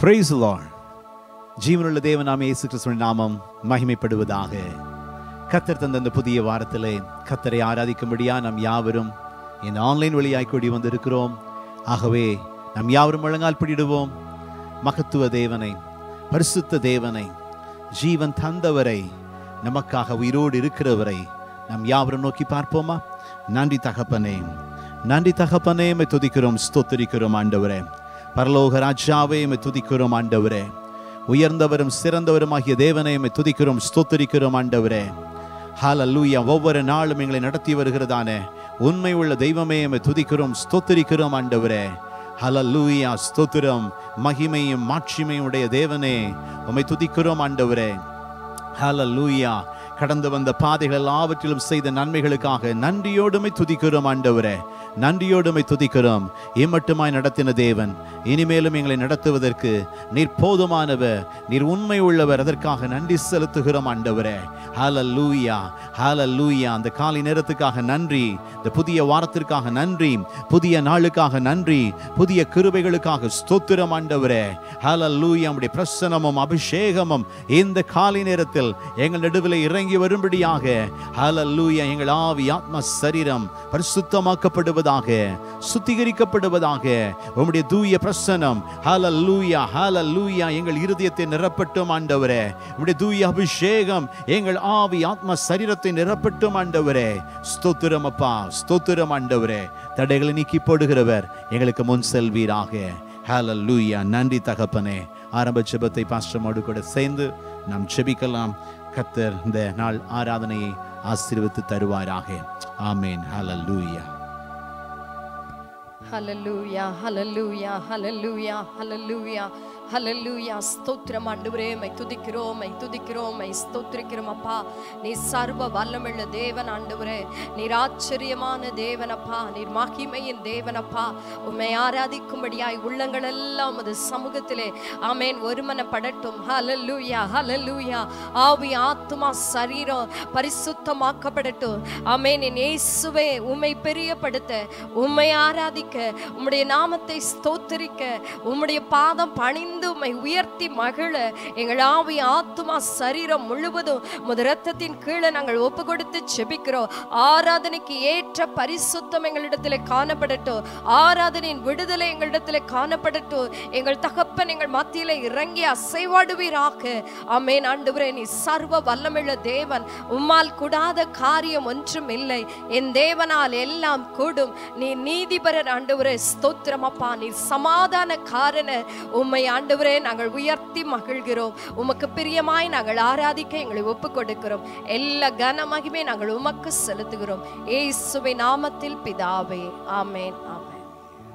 Praise the Lord. ஜீவனுள்ள தேவனாம் இயேசு கிறிஸ்துவின் நாமம் மகிமைப்படுவதாக கத்தர் தந்த இந்த புதிய வாரத்திலே கத்தரை ஆராதிக்கும்படியா நாம் யாவரும் இந்த ஆன்லைன் வழியாய் கூடி வந்திருக்கிறோம் ஆகவே நாம் யாவரும் முழங்கால் பிடிடுவோம் மகத்துவ தேவனை பரிசுத்த தேவனை ஜீவன் தந்தவரை நமக்காக உயிரோடு இருக்கிறவரை நாம் யாவரும் நோக்கி பார்ப்போமா நன்றி தகப்பனே நன்றி தகப்பனே மை துதிக்கிறோம் ஸ்தோத்திரிக்கிறோம் ஆண்டவரே பரலோக ராஜாவே மை துதிக்கிறோம் ஆண்டவரே உயர்ந்தவரும் சிறந்தவருமாகிய தேவனை மை துதிக்கிறோம் ஸ்தோத்திரிக்கிறோம் ஆண்டவரே ஹalleluya ஒவ்வொரு நாளும் எங்களை நடத்தி வருகிறதான உண்மை உள்ள தெய்வமே மை துதிக்கிறோம் ஸ்தோத்திரிக்கிறோம் ஆண்டவரே ஹalleluya ஸ்தோத்திரம் மகிமையும் மாட்சிமையும் உடைய தேவனே உம்மை துதிக்கிறோம் ஆண்டவரே ஹalleluya கடந்து வந்த பாதைகள் எல்லாவற்றிலும் செய்த நன்மைகளுக்காக நன்றியோடுமை துதிக்கிறோம் ஆண்டவரே நன்றியோடுமை துதிக்கிறோம் இம்மட்டுமாய் நடத்தின தேவன் இனிமேலும் எங்களை நடத்துவதற்கு நீர் போதுமானவர் நீர் உண்மை உள்ளவர் அதற்காக நன்றி செலுத்துகிறோம் ஆண்டவரே ஹalleluya ஹalleluya அந்த காலை நேரத்துக்காக நன்றி இந்த புதிய வாரத்திற்காக நன்றி புதிய நாளுக்காக நன்றி புதிய கிருபைகளுக்காக ஸ்தோத்திரம் ஆண்டவரே ஹalleluya உம்முடைய பிரசன்னமும் அபிஷேகமும் இந்த காலை நேரத்தில் எங்கள் நடுவில் இறங்கி வரும்படியாக ஹalleluya எங்கள் ஆவி ஆத்ம சரீரம் பரிசுத்தமாக்கப்படுவதாக சுத்திகரிக்கப்படுவதாக உம்முடைய தூய பிரசன்னம் ஹalleluya ஹalleluya எங்கள் இருதயத்தை நிரப்பட்டும் ஆண்டவரே உம்முடைய தூய அபிஷேகம் எங்கள் ஆவி ஆத்ம சரீரத்தை நிரப்பட்டும் ஆண்டவரே ஸ்தோத்திரம் அப்பா ஸ்தோத்திரம் ஆண்டவரே தடைகளை நீக்கி போடுகிறவர் எங்களுக்கு முன் செல்வீராக ஹalleluya நன்றி தகப்பனே ஆரம்ப ஜெபத்தை பாஸ்டமோடு கூட சேர்ந்து நாம் ஜெபிக்கலாம் கத்தர் இந்த நாள் ஆராதனையை ஆசீர்வதித்து தருவாராக ஆமேன் ஹalleluya ஹalleluya ஹalleluya ஹalleluya ஹalleluya ஹalleluya ஸ்தோத்திரம் ஆண்டவரே மை துதிக்கிறோம் மை துதிக்கிறோம் மை ஸ்தோத்திரிக்கிறோம் அப்பா நீ சர்வ வல்லமுள்ள தேவன் ஆண்டவரே நீர் ஆச்சரியமான தேவனப்பா நீர் மகிமையின் தேவனப்பா உம்மை ஆராதிக்கும்படியாய் உள்ளங்கள் எல்லாம் உமது சமூகத்திலே ஆமேன் ஒருமனப்படட்டும் ஹalleluya ஹalleluya ஆவி ஆத்துமா சரீரம் பரிசுத்தமாக்கப்படட்டும் ஆமேன் என் இயேசுவே உம்மை பெரியப்படுத்த உம்மை ஆராதிக்க உம்முடைய நாமத்தை ஸ்தோத்தரிக்க உம்முடைய பாதம் பணிந்து உம்மை உயர்த்தி மகிழ எங்கள் ஆவி ஆத்துமா சரீரம் முழுவதும் முத ரத்தத்தின் கீழே நாங்கள் ஒப்பு கொடுத்து செபிக்கிறோம் ஆராதனைக்கு ஏற்ற பரிசுத்தம் எங்களிடத்தில் காணப்படட்டும் ஆராதனையின் விடுதலை எங்களிடத்தில் காணப்படட்டும் எங்கள் தகப்பன் எங்கள் மத்தியில இறங்கி அசைவாடுவீராக ஆமேன் ஆண்டவரே நீ சர்வ வல்லமுள்ள தேவன் உம்மால் கூடாத காரியம் ஒன்றும் இல்லை என் தேவனால் எல்லாம் கூடும் நீ நீதிபரர் ஆண்டவரே ஸ்தோத்திரம் அப்பா நீ சமாதான காரண உம்மை ஆண்டவரே நாங்கள் உயர்த்தி மகிழ்கிறோம் உமக்கு பிரியமாய் நாங்கள் ஆராதிக்க எங்களை ஒப்பு கொடுக்கிறோம் எல்லா கன மகிமை நாங்கள் உமக்கு செலுத்துகிறோம் ஏசுவை நாமத்தில் பிதாவே ஆமேன் ஆமேன்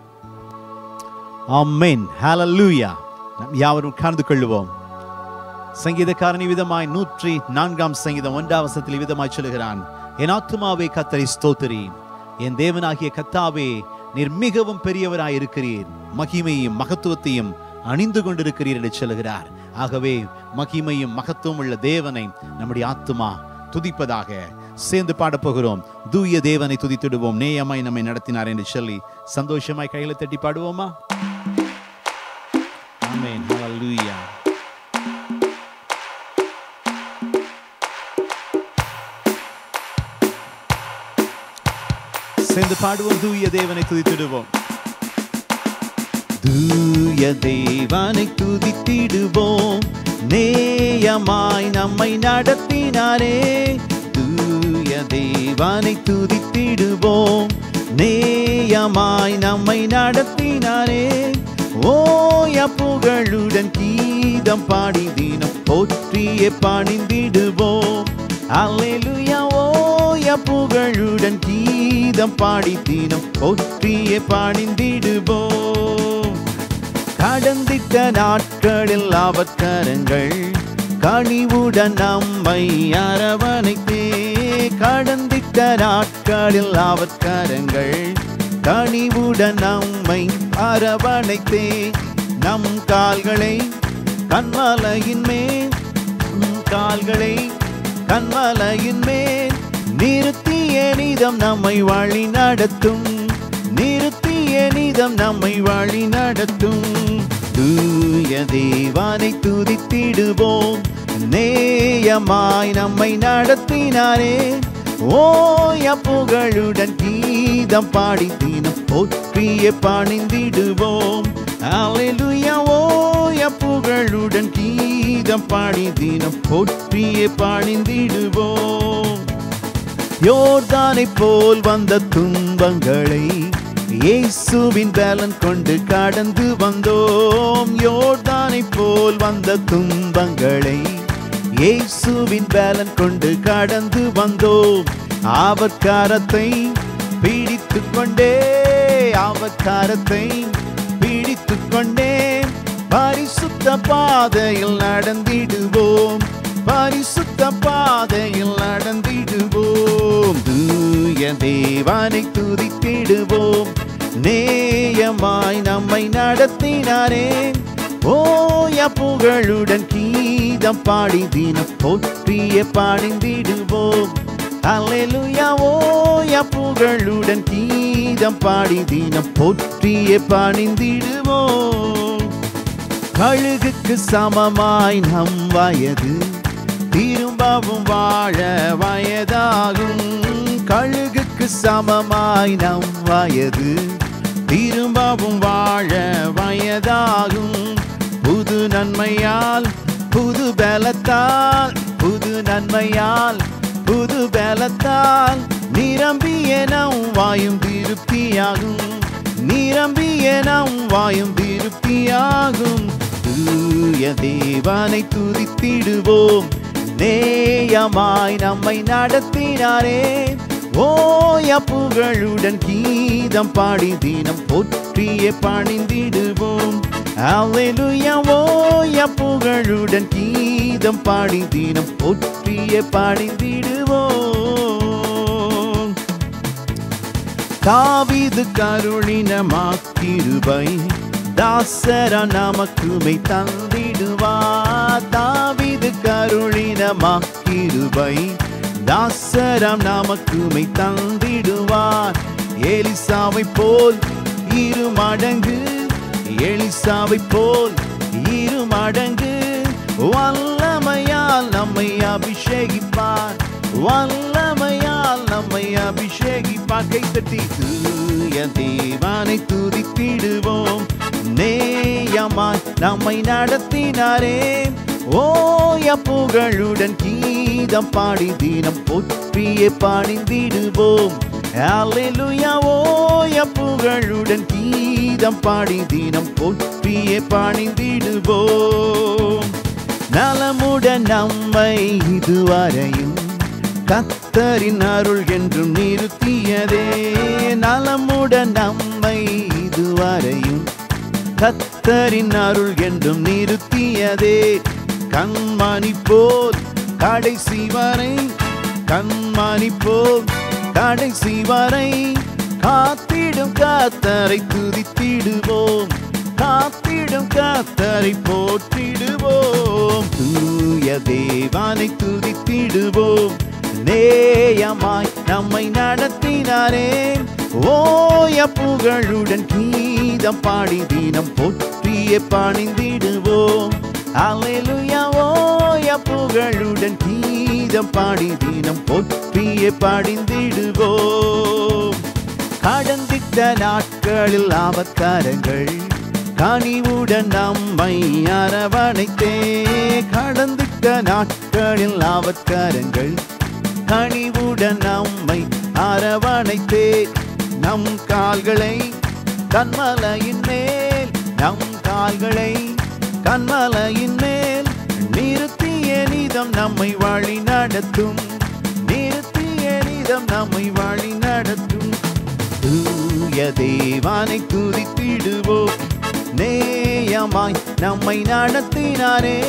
ஆமென் ஹalleluya நாம் யாவரும் கலந்து கொள்வோம் சங்கீதக்காரன் விதமாய் நூற்றி நான்காம் சங்கீதம் ஒன்றாம் வசனத்தில் விதமாய் சொல்லுகிறான் என் ஆத்துமாவே கத்தரை ஸ்தோத்திரி என் தேவனாகிய கத்தாவே நீர் மிகவும் பெரியவராய் இருக்கிறீர் மகிமையும் மகத்துவத்தையும் அணிந்து கொண்டிருக்கிறீர் என்று சொல்லுகிறார் ஆகவே மகிமையும் மகத்துவம் உள்ள தேவனை நம்முடைய ஆத்துமா துதிப்பதாக சேர்ந்து பாடப் போகிறோம் தூய தேவனை துதித்திடுவோம் நேயமாய் நம்மை நடத்தினார் என்று சொல்லி சந்தோஷமாய் கையில தட்டி பாடுவோமா ஆமென் ஹalleluya சேர்ந்து பாடுவோம் தூய தேவனை துதித்திடுவோம் தூய தேவனை துதித்திடுவோம் நேயமாய் நம்மை நடத்தினாரே தூய தேவனை துதித்திடுவோம் நேயமாய் நம்மை நடத்தினாரே ஓய புகழுடன் கீதம் பாடி தினம் போற்றியே பணிந்திடுவோம் அல்லேலூயா ஓய புகழுடன் கீதம் பாடி தினம் போற்றியே பணிந்திடுவோம் கடந்திட்ட நாட்களில் அவக்கரங்கள் கனிவுடன் நம்மை அரவணைத்தே கடந்திட்ட நாட்களில் அவக்கரங்கள் கனிவுடன் நம்மை அரவணைத்தே நம் கால்களை கண்மலையின் மேல் நம் கால்களை கண்மலையின் மேல் நிறுத்திய நிதம் நம்மை வழி நடத்தும் நிறுத்திய நிதம் நம்மை வழி நடத்தும் தூய தேவானை துதித்திடுவோம் நேயமாய் நம்மை நடத்தினாரே ஓய புகழுடன் கீதம் பாடி தினம் போற்றிய பணிந்திடுவோம் அல்லேலூயா ஓய புகழுடன் கீதம் பாடி தினம் போற்றிய பணிந்திடுவோம் யோர்தானை போல் வந்த துன்பங்களை இயேசுவின் பலன் கொண்டு கடந்து வந்தோம் யோர்தானை போல் வந்த துன்பங்களை இயேசுவின் பலன் கொண்டு கடந்து வந்தோம் அவர் கரத்தை பிடித்து கொண்டே அவர் கரத்தை பிடித்து கொண்டே பரிசுத்த பாதையில் நடந்திடுவோம் பரிசுத்த பாதையில் நடந்திடுவோம் தூய தேவானை துதித்திடுவோம் நேயமாய் நம்மை நடத்தினாரே ஓய புகழுடன் கீதம் பாடி தினம் போற்றிய பாடிந்திடுவோம் அல்லேலூயா ஓய புகழுடன் கீதம் பாடி தினம் போற்றிய பணிந்திடுவோம் கழுகுக்கு சமமாய் நம் வயது திரும்பவும் வாழ வயதாகும் கழுகுக்கு சமமாய் நம் வயது திரும்பவும் வாழ வயதாகும் புது நன்மையால் புது பலத்தால் புது நன்மையால் புது பலத்தால் நிரம்பிய நம் வாயும் திருப்தியாகும் நிரம்பிய நம் வாயும் திருப்தியாகும் தூய தேவனை துதித்திடுவோம் நேயமாய் நம்மை நடத்தினாரே ஓய புகழுடன் கீதம் பாடி தினம் போற்றிய பணிந்திடுவோம் அல்லேலூயா ஓய புகழுடன் கீதம் பாடி தினம் போற்றிய பணிந்திடுவோம் தாவீது கருளினமாக்கிருபை தாசர நமக்குமை தந்திடுவா தாவீது கருளினமாக்கிருபை தாசரம் நமக்குமை தந்திடுவார் எலிசாவை போல் இரு மடங்கு எலிசாவை போல் இரு மடங்கு வல்லமையால் நம்மை அபிஷேகிப்பார் வல்லமையால் நம்மை அபிஷேகிப்பார் கை தட்டி தூய தேவானை துதித்திடுவோம் நேயமாய் நம்மை நடத்தினாரே ஓய புகழுடன் கீதம் பாடி தினம் போற்றிய பணிந்திடுவோம் அல்லேலூயா ஓய புகழுடன் கீதம் பாடி தினம் போற்றிய பணிந்திடுவோம் நலமுடன் நம்மை இதுவரையும் கத்தரின் அருள் என்றும் நிறுத்தியதே நலமுடன் நம்மை இதுவரையும் கத்தரின் அருள் என்றும் நிறுத்தியதே கண்மணி போல் கடைசி வரை கண்மணி போல் கடைசி வரை காத்திடும் காத்தரை துதித்திடுவோம் காத்திடும் காத்தரை போற்றிடுவோம் தூய தேவானை துதித்திடுவோம் நேயமாய் நம்மை நடத்தினாரே ஓய புகழுடன் கீதம் பாடி தினம் போற்றிய பணிந்திடுவோம் அல்லேலூயா ஓய புகழுடன் கீதம் பாடி தினம் போற்றிய பணிந்திடுவோம் கடந்திட்ட நாட்களில் அவத்தாரங்கள் கனிவுடன் நம்மை அரவணைத்தே கடந்திட்ட நாட்களில் அவத்தாரங்கள் கனிவுடன் நம்மை அரவணைத்தே நம் கால்களை கண்மலையின் மேல் நம் கால்களை கண்மலையின் மேல் நிறுத்திய நிதம் நம்மை வழி நடத்தும் நிறுத்திய நிதம் நம்மை வழி நடத்தும் தூய தேவானை துதித்திடுவோம் நேயமாய் நம்மை நடத்தினாரே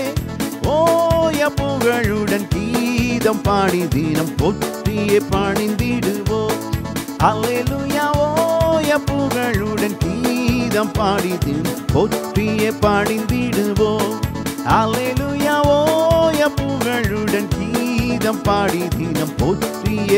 ஓய புகழுடன் கீதம் பாடி தினம் போற்றிய பணிந்திடுவோம் அல்லேலூயா ஓய புகழுடன் கீதம் பாடி தினம் போற்றிய பணிந்திடுவோம் அல்லேலூயா ஓய புகழுடன் கீதம் பாடி தினம் போற்றிய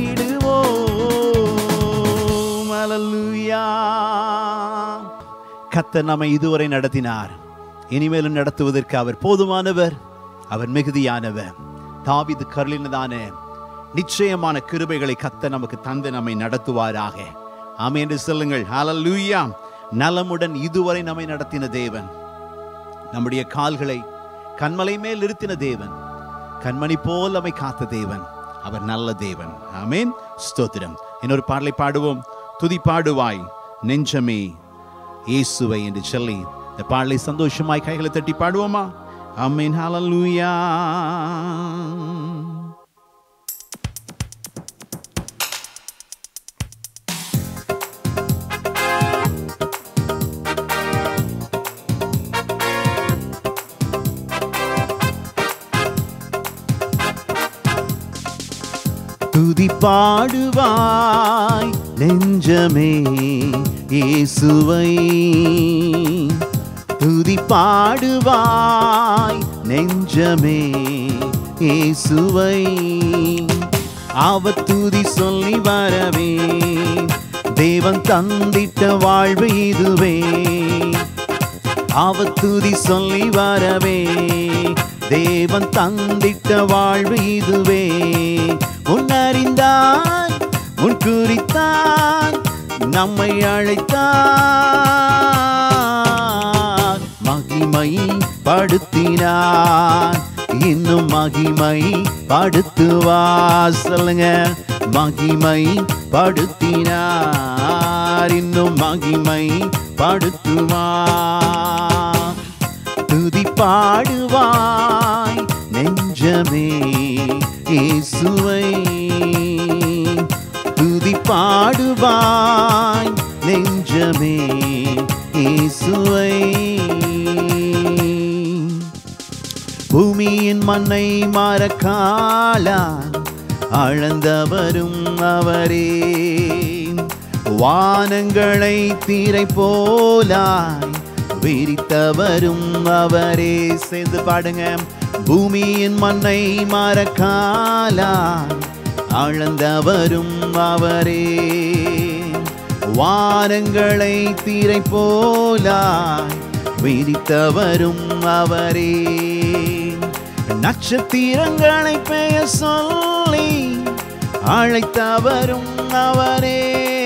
பணிந்திடுவோம் அல்லேலூயா கத்தர் நம்மை இதுவரை நடத்தினார் இனிமேலும் நடத்துவதற்கு அவர் போதுமானவர் அவர் மிகுதியானவர் தாவிது கருளினதான நிச்சயமான கிருபைகளை கத்த நமக்கு தந்து நம்மை நடத்துவாராக ஆமே என்று சொல்லுங்கள் ஹalleluya நலமுடன் இதுவரை நம்மை நடத்தின தேவன் நம்முடைய கால்களை கண்மலை மேல் நிறுத்தின தேவன் கண்மணி போல் நம்மை காத்த தேவன் அவர் நல்ல தேவன் ஆமேன் ஸ்தோத்திரம் இன்னொரு பாடலை பாடுவோம் துதி பாடுவாய் நெஞ்சமே இயேசுவை என்று சொல்லி இந்த பாடலை சந்தோஷமாய் கைகளை தட்டி பாடுவோமா ஆமேன் ஹalleluya துதி பாடுவாய் நெஞ்சமே இயேசுவை துதி பாடுவாய் நெஞ்சமே இயேசுவை அவர் துதி சொல்லி வரவே தேவன் தந்திட்ட வாழ்வு இதுவே அவர் துதி சொல்லி வரவே தேவன் தந்திட்ட வாழ்வு இதுவே முன்னறிந்தான் முன் குறித்தான் நம்மை அழைத்தான் மகிமை படுத்தினான் இன்னும் மகிமை படுத்துவார் சொல்லுங்க மகிமை படுத்தினார் இன்னும் மகிமை படுத்துவார் துதி பாடுவாய் நெஞ்சமே இயேசுவை துதி பாடுவாய் நெஞ்சமே இயேசுவை பூமியின் மண்ணை மறக்காலான் அளந்தவரும் அவரே வானங்களை தீரை போலாய் விரித்தவரும் அவரே சேர்ந்து பாடுங்க பூமியின் மண்ணை மறக்காலான் அளந்தவரும் அவரே வானங்களை தீரை போலாய் விரித்தவரும் அவரே நட்சத்திரங்களை பெயர் சொல்லி அழைத்தவரும் அவரே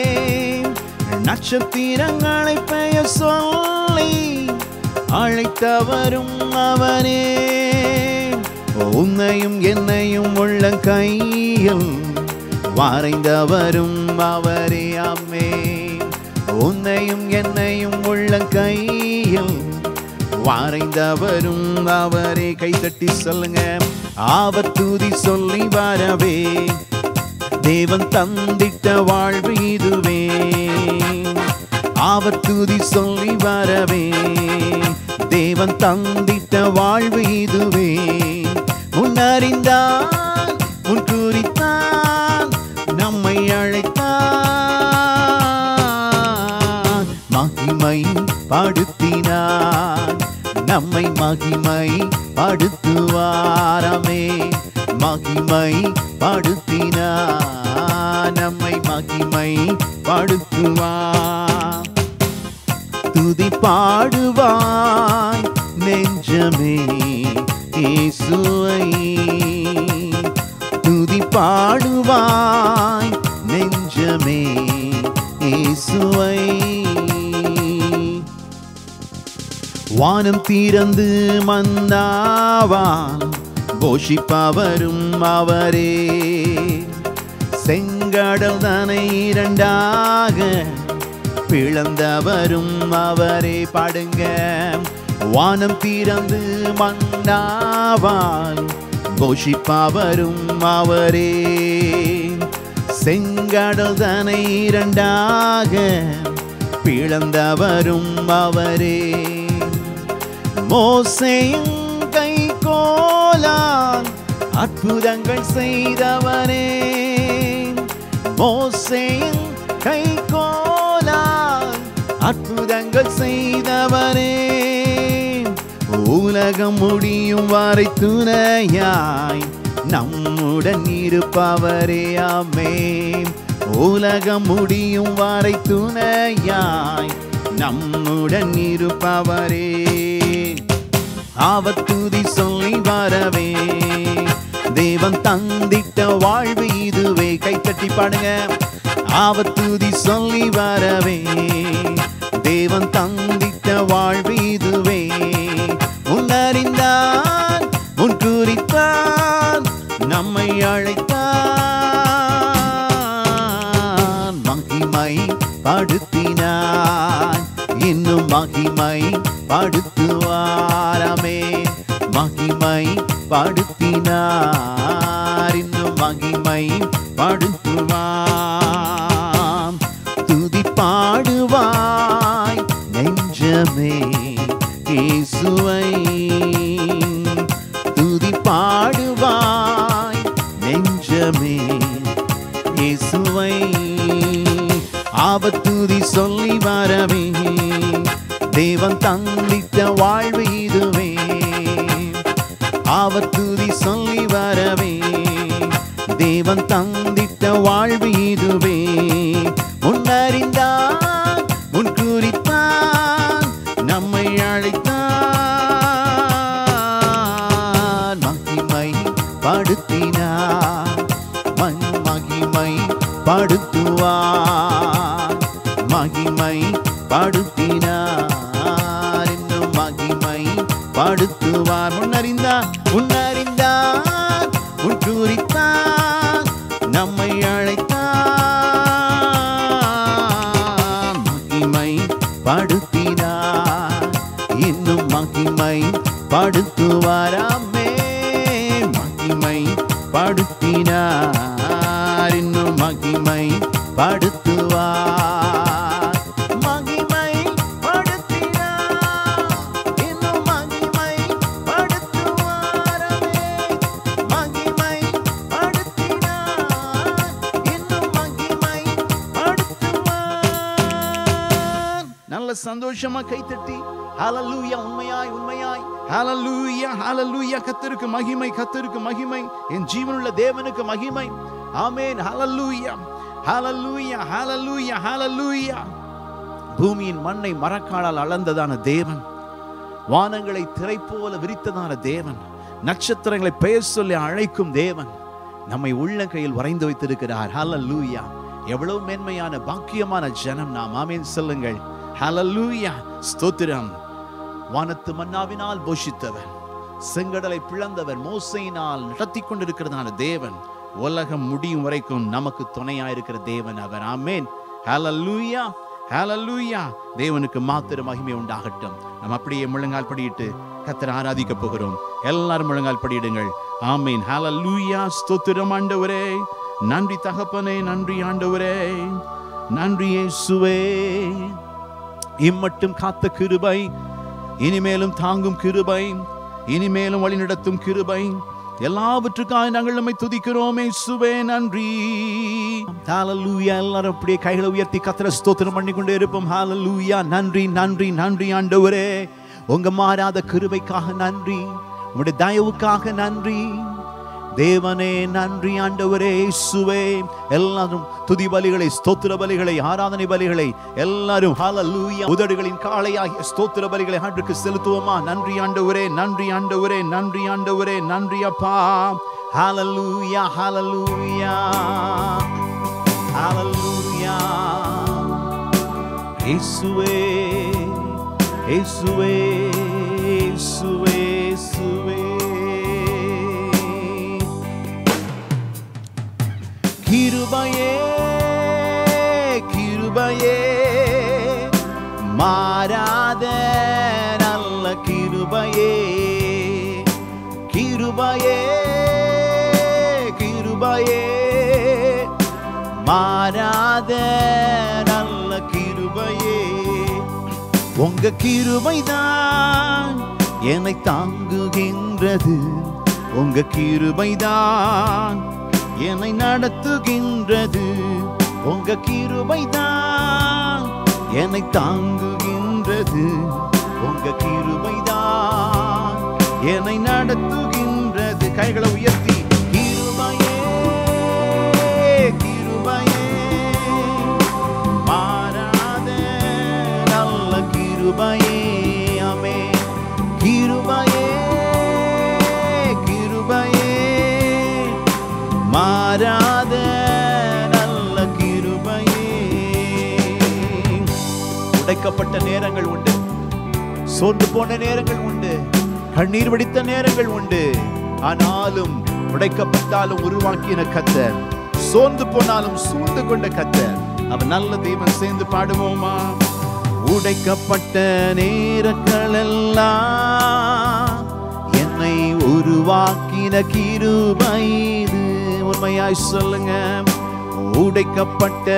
நட்சத்திரங்களை பெயர் சொல்லி அழைத்தவரும் அவரே உன்னையும் என்னையும் உள்ள கையில் வரைந்தவரும் அவரே அம்மே உன்னையும் என்னையும் உள்ள கையில் வரைந்தவரும் அவரே கைத்தட்டி சொல்லுங்க அவர் துதி சொல்லி வரவே தேவன் தந்திட்ட வாழ்வு இதுவே அவர் துதி சொல்லி வரவே தேவன் தந்திட்ட வாழ்வு இதுவே முன்னறிந்தான் முன் குறித்தான் நம்மை அழைத்தான் மகிமை படுத்தினான் நம்மை மகிமை படுத்துவாரமே மகிமை படுத்தினான் நம்மை மகிமை படுத்துவார் துதி பாடுவாய் நெஞ்சமே இயேசுவை துதி பாடுவாய் நெஞ்சமே இயேசுவை வானம் திறந்து மந்தாவான் போஷிப்பவரும் அவரே செங்கடல் தனை இரண்டாக பிளந்தவரும் அவரே பாடுங்க வானம் திறந்து மன்னாவான் போஷிப்பவரும் அவரே செங்கடல் தனை இரண்டாக பிளந்தவரும் அவரே மோசையும் கை கோலான் அற்புதங்கள் செய்தவரே மோசையும் கை கோலான் அற்புதங்கள் செய்தவரே உலகம் முடியும் வரை துணையாய் நம்முடன் இருப்பவரே ஆமே உலகம் முடியும் வரை துணையாய் நம்முடன் இருப்பவரே ஆவத்துதி சொல்லி வரவே தேவன் தந்திட்ட வாழ்வு இதுவே கைத்தட்டி பாடுங்க ஆவத்துதி சொல்லி வரவே தேவன் தந்திட்ட வாழ்வு இதுவே முன்னறிந்தான் முன் குறித்தான் நம்மை அழைத்தான் மகிமை படுத்தினான் இன்னும் மகிமை படுத்துவாரமே மகிமை படுத்தினார் இன்னும் மகிமை படுத்துவாம் துதி பாடுவாய் நெஞ்சமே இயேசுவை துதி பாடுவாய் நெஞ்சமே இயேசுவை ஆபத்துதி சொல்லி வரவே தேவன் தந்திட்ட வாழ்வு இதுவே ஆவத்துதி சொல்லி வரவே தேவன் தந்திட்ட வாழ்வு இதுவே முன்னறிந்தான் முன் குறித்தான் நம்மை அழைத்தான் மகிமை படுத்தினார் மண் மகிமை படுத்துவார் மகிமை படுத்தினார் இன்னும் மகிமை படுத்துவார் முன்னறிந்தார் முன்னறிந்தார் முன் குறித்தார் நம்மை அழைத்தான் மகிமை படுத்தினார் இன்னும் மகிமை படுத்துவாராமே மகிமை படுத்தினார் இன்னும் மகிமை படுத்துவார் மகிமை படுத்தினார் இன்னும் மகிமை படுத்துவாரமே மகிமை படுத்தினார் இன்னும் மகிமை படுத்துவார் நல்ல சந்தோஷமா கைத்தட்டி ஹalleluya உண்மையாய் உண்மையாய் ஹalleluya ஹalleluya கர்த்தருக்கு மகிமை கர்த்தருக்கு மகிமை என் ஜீவனுள்ள தேவனுக்கு மகிமை ஆமென் ஹalleluya ஹalleluya ஹalleluya ஹalleluya பூமியின் மண்ணை மரக்காலால் அளந்ததான தேவன் வானங்களை திரை போல விரித்ததான தேவன் நட்சத்திரங்களை பெயர் சொல்லி அழைக்கும் தேவன் நம்மை உள்ள கையில் வரைந்து வைத்திருக்கிறார் ஹalleluya எவ்வளவு மேன்மையான பாக்கியமான ஜனம் நாம் ஆமென் சொல்லுங்கள் ஹalleluya ஸ்தோத்திரம் வானத்து மன்னாவினால் போஷித்தவர் செங்கடலை பிளந்தவர் மோசையினால் நடத்தி கொண்டிருக்கிறதான தேவன் உலகம் முடியும் வரைக்கும் நமக்கு துணையாயிருக்கிற தேவன் அவர் ஆமென் ஹalleluya ஹalleluya தேவனுக்கு மாத்திர மகிமை உண்டாகட்டும் நம்ம அப்படியே முழங்கால் படியிட்டு கத்தரை ஆராதிக்க போகிறோம் எல்லாரும் முழங்கால் படியிடுங்கள் ஆமீன் ஹalleluya ஸ்தோத்திரம் ஆண்டவரே நன்றி தகப்பனே நன்றி ஆண்டவரே நன்றி இயேசுவே இம்மட்டும் காத்த கிருபை இனிமேலும் தாங்கும் கிருபை இனிமேலும் வழிநடத்தும் கிருபை எல்லாவற்றுக்காக நாங்கள் நம்மை துதிக்கிறோமே சுவே நன்றி ஹalleluya எல்லாரும் அப்படியே கைகளை உயர்த்தி கத்திர ஸ்தோத்திரம் பண்ணி கொண்டே இருப்போம் ஹalleluya நன்றி நன்றி நன்றி ஆண்டவரே உங்க மாறாத கிருபைக்காக நன்றி உங்களுடைய தயவுக்காக நன்றி தேவனே நன்றி ஆண்டவரே இயேசுவே எல்லாரும் துதி பலிகளை ஸ்தோத்திர பலிகளை ஆராதனை பலிகளை எல்லாரும் ஹalleluya உதடுகளின் காளையாகிய ஸ்தோத்திர பலிகளை ஆண்டுக்கு செலுத்துவோமா நன்றி ஆண்டவரே நன்றி ஆண்டவரே நன்றி ஆண்டவரே நன்றி அப்பா ஹalleluya ஹalleluya ஹalleluya இயேசுவே இயேசுவே இயேசுவே இயேசுவே கிருபையே கிருபையே மாறாத நல்ல கிருபையே கிருபையே கிருபையே மாறாத நல்ல கிருபையே உங்க கிருபைதான் என்னை தாங்குகின்றது உங்க கிருபைதான் என்னை நடத்துகின்றது உங்க கிருபைதான் என்னை தாங்குகின்றது உங்க கிருபைதான் என்னை நடத்துகின்றது கைகளை உயர்த்தி கிருபையே கிருபையே மாறாத நல்ல மாறாத நல்ல கிருபையே உடைக்கப்பட்ட நேரங்கள் உண்டு சோர்ந்து போன நேரங்கள் உண்டு கண்ணீர் வடித்த நேரங்கள் உண்டு ஆனாலும் உடைக்கப்பட்டாலும் உருவாக்கின கத்தர் சோர்ந்து போனாலும் சூழ்ந்து கொண்ட கத்தர் அவன் நல்ல தெய்வம் சேர்ந்து பாடுவோமா உடைக்கப்பட்ட நேரங்கள் எல்லாம் என்னை உருவாக்கின கிருபை இது உண்மையாய் சொல்லுங்க உடைக்கப்பட்ட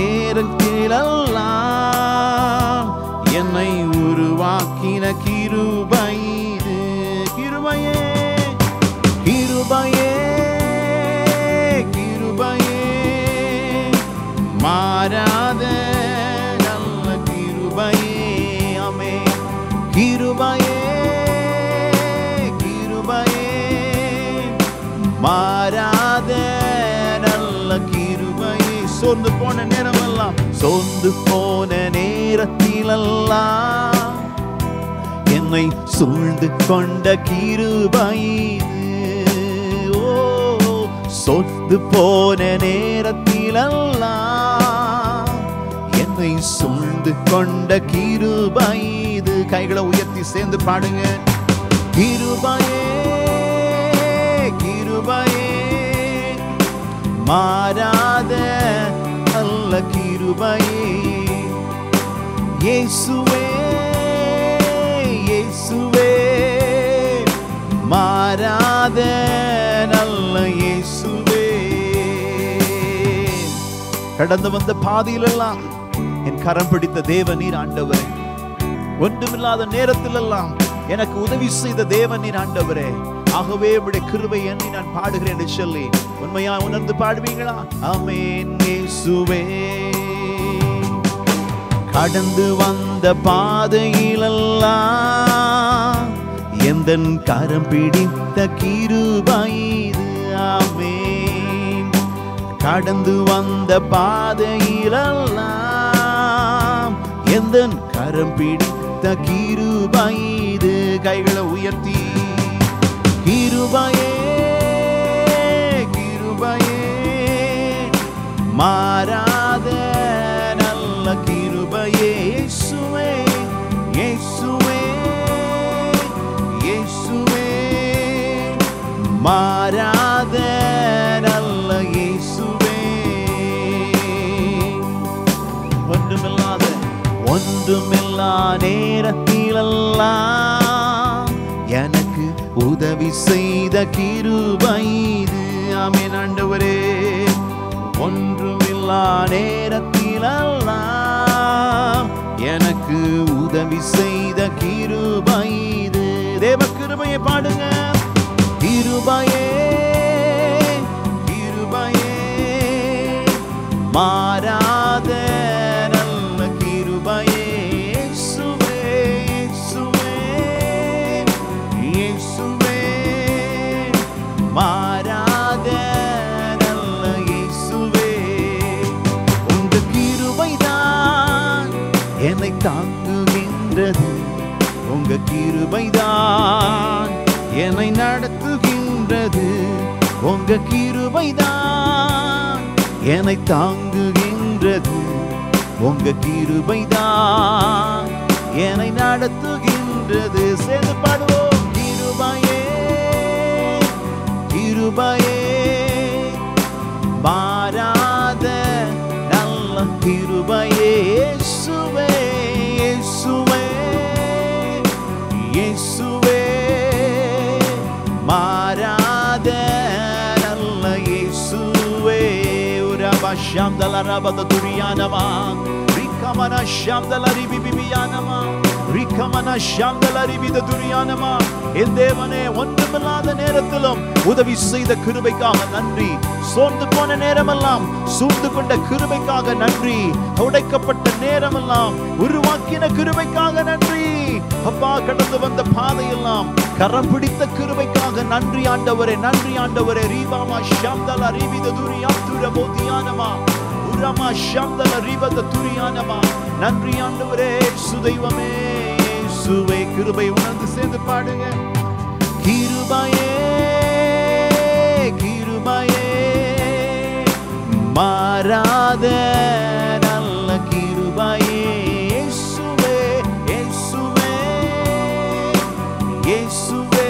நேரத்திலெல்லாம் என்னை உருவாக்கின கிருபை இது கிருபையே கிருபையே கிருபையே மாறாத நல்ல கிருபையே அமே கிருபையே கிருபையே மாறாத நல்ல கிருபையே சோர்ந்து போன நேரமெல்லாம் சோர்ந்து போன நேரத்திலெல்லாம் என்னை சூழ்ந்து கொண்ட கிருபை இது. ஓ சொத்து போன நேரத்திலெல்லாம் என்னை சூழ்ந்து கொண்ட கிருபை இது கைகளை உயர்த்தி சேர்ந்து பாடுங்க கிருபையே கிருபையே மாறாத நல்ல கிருபையே இயேசுவே இயேசுவே மாறாத நல்ல இயேசுவே கடந்து வந்த பாதையிலெல்லாம் என் கரம் பிடித்த தேவ நீர் ஆண்டவரே ஒன்றுமில்லாத நேரத்திலெல்லாம் எனக்கு உதவி செய்த தேவன் நீர் ஆண்டவரே ஆகவே உடைய கிருபை எண்ணி நான் பாடுகிறேன் என்று சொல்லி உண்மையா உணர்ந்து பாடுவீங்களா ஆமென் இயேசுவே கடந்து வந்த பாதையிலெல்லாம் எந்தன் கரம் பிடித்த கிருபை இது ஆமென் கடந்து வந்த பாதையிலெல்லாம் எந்தன் கரம் பிடித்த கிருபை இது கைகளை உயர்த்தி கிருபையே கிருபையே மாறாத நல்ல கிருபையே இயேசுவே இயேசுவே இயேசுவே மாறாத நல்ல இயேசுவே ஒன்றுமில்லாத ஒன்றுமில்லா நேரத்திலெல்லாம் எனக்கு உதவி செய்த கிருபை இது ஆமென் ஆண்டவரே ஒன்றுமில்லா நேரத்திலெல்லாம் எனக்கு உதவி செய்த கிருபை இது தேவ கிருபையை பாடுங்க கிருபையே கிருபையே மாறாத நல்ல கிருபையே இயேசுவே இயேசுவே இயேசுவே மாறாத நல்ல இயேசுவே உங்க கிருபைதான் என்னை தாங்குகின்றது உங்க கிருபைதான் என்னை நடத்துகின்றது உங்க கிருபைதான் என்னை தாங்குகின்றது உங்க கிருபைதான் என்னை நடத்துகின்றது சேர்ந்து பாடுவோம் கிருபையே கிருபையே மாறாத நல்ல கிருபையே இயேசுவே இயேசுவே இயேசுவே மாறாத நல்ல இயேசுவே உரபா ஷாம்தல ரபத துரியானமா ரிக்கமன ஷாம்தல ரிபிபிபியானமா ரிக்கமன ஷாம்தல ரிபித துரியானமா என் தேவனே ஒன்றுமில்லாத நேரத்திலும் உதவி செய்த கிருபைக்காக நன்றி சோர்ந்து போன நேரமெல்லாம் சூழ்ந்து கொண்ட கிருபைக்காக நன்றி உடைக்கப்பட்ட நேரமெல்லாம் உருவாக்கின கிருபைக்காக நன்றி அப்பா கடந்து வந்த பாதையெல்லாம் கரம் பிடித்த கிருபைக்காக நன்றி ஆண்டவரே நன்றி ஆண்டவரே ரீபாமா ஷாம்தலா ரீபித துரியாம் துர போதியானமா உரமா ஷாம்தலா ரீபத துரியானமா நன்றி ஆண்டவரே சுதைவமே சுவை கிருபை உணர்ந்து சேர்ந்து பாடுங்க கிருபையே கிருபையே மாறாத நல்ல கிருபையே இயேசுவே இயேசுவே இயேசுவே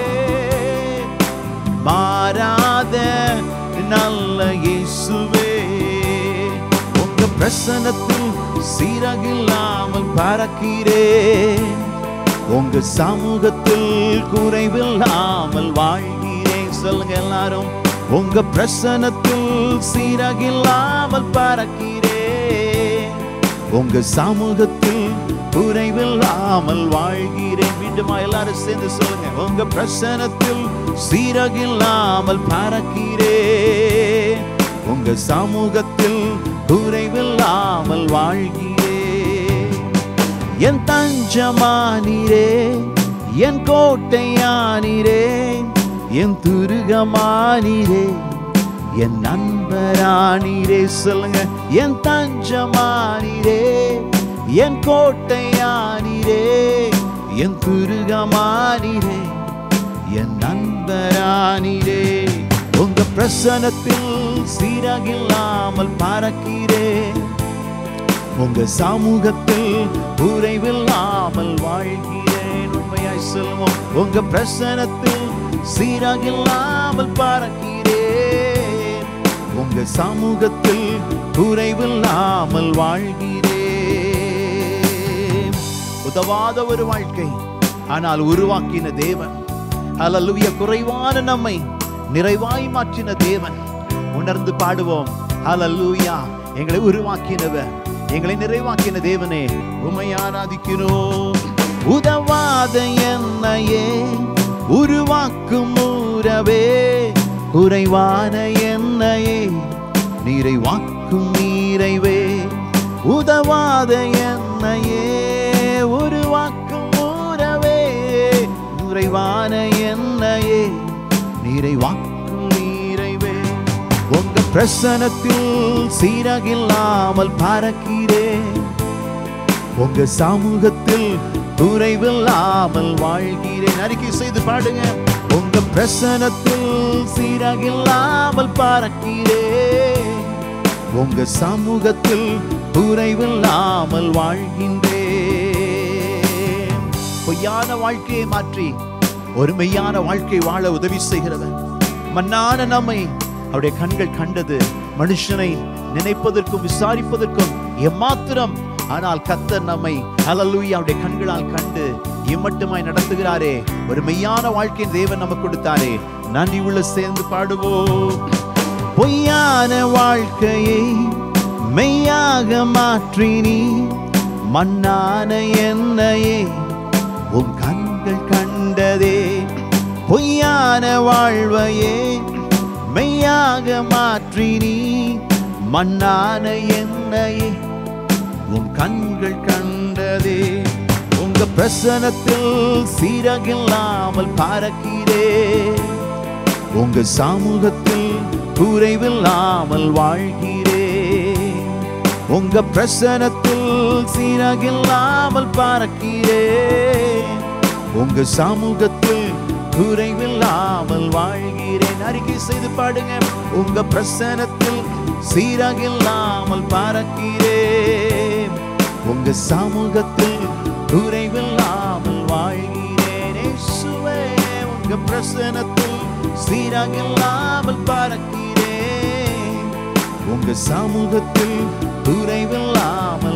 மாறாத நல்ல இயேசுவே உங்க பிரசனத்தில் சீரகில்லாமல் பறக்கிறேன் உங்க சமூகத்தில் குறைவில்லாமல் வாழ்கிறேன் சொல்லுங்க எல்லாரும் உங்க பிரசனத்தில் சீரகில்லாமல் பறக்கிறேன் உங்க சமூகத்தில் குறைவில்லாமல் வாழ்கிறேன் மீண்டுமா எல்லாரும் சேர்ந்து சொல்லுங்க உங்க பிரசனத்தில் சீரகில்லாமல் பறக்கிறேன் உங்க சமூகத்தில் குறைவில்லாமல் வாழ்கிறேன் என் தஞ்சமானீரே என் கோட்டையானீரே என் துருகமானீரே என் நண்பரானீரே சொல்லுங்க என் தஞ்சமானீரே என் கோட்டையானீரே என் துருகமானீரே என் நண்பரானீரே உங்க பிரசனத்தில் சீரகில்லாமல் பறக்கிறேன் உங்க சமூகத்தில் குறைவில்லாமல் வாழ்கிறேன் உண்மையாய் சொல்லுவோம் உங்க பிரசனத்தில் சீராகில்லாமல் பறக்கிறேன் உங்க சமூகத்தில் குறைவில்லாமல் வாழ்கிறேன் உதவாத ஒரு வாழ்க்கை ஆனால் உருவாக்கின தேவன் அல்லலுவிய குறைவான நம்மை நிறைவாய் மாற்றின தேவன் உணர்ந்து பாடுவோம் அல்லூயா எங்களை உருவாக்கினவர் எங்களை நிறைவாக்கின தேவனே உமை ஆராதிக்கிறோம் உதவாத என்னையே உருவாக்கும் உறவே குறைவான என்னையே நிறைவாக்கும் நீரைவே உதவாத என்னையே உருவாக்கும் உறவே குறைவான என்னையே நிறைவாக்கும் நீரைவே உங்க பிரசனத்தில் சீரகில்லாமல் பறக்கிறேன் உங்க சமூகத்தில் குறைவில்லாமல் வாழ்கிறேன் அறிக்கை செய்து பாடுங்க உங்க பிரசனத்தில் சீரகில்லாமல் பறக்கிறேன் உங்க சமூகத்தில் குறைவில்லாமல் வாழ்கின்றேன் பொய்யான வாழ்க்கையை மாற்றி ஒரு மெய்யான வாழ்க்கை வாழ உதவி செய்கிறவன் மன்னான நம்மை அவருடைய கண்கள் கண்டது மனுஷனை நினைப்பதற்கும் விசாரிப்பதற்கும் எம்மாத்திரம் ஆனால் கத்தர் நம்மை ஹalleluya அவருடைய கண்களால் கண்டு இம்மட்டுமாய் நடத்துகிறாரே ஒரு மெய்யான வாழ்க்கையின் தேவன் நமக்கு கொடுத்தாரே நன்றி உள்ள சேர்ந்து பாடுவோம் பொய்யான வாழ்க்கையை மெய்யாக மாற்றி நீ மண்ணான என்னையே உன் கண்கள் கண்டதே பொய்யான வாழ்வையே மெய்யாக மாற்றி நீ மண்ணான என்னையே உன் கண்கள் கண்டதே உங்க பிரசனத்தில் சீரகில்லாமல் பறக்கிறேன் உங்க சமூகத்தில் குறைவில்லாமல் வாழ்கிறேன் உங்க பிரசனத்தில் சீரகில்லாமல் பறக்கிறேன் உங்க சமூகத்தில் குறைவில்லாமல் வாழ்கிறேன் அறிக்கை செய்து பாடுங்க உங்க பிரசனத்தில் சீரகில்லாமல் பறக்கிறேன் உங்க சமூகத்தில் குறைவில்லாமல் வாழ்கிறேன் இயேசுவே உங்க பிரசனத்தில் சீரகில்லாமல் பறக்கிறேன் உங்க சமூகத்தில் குறைவில்லாமல்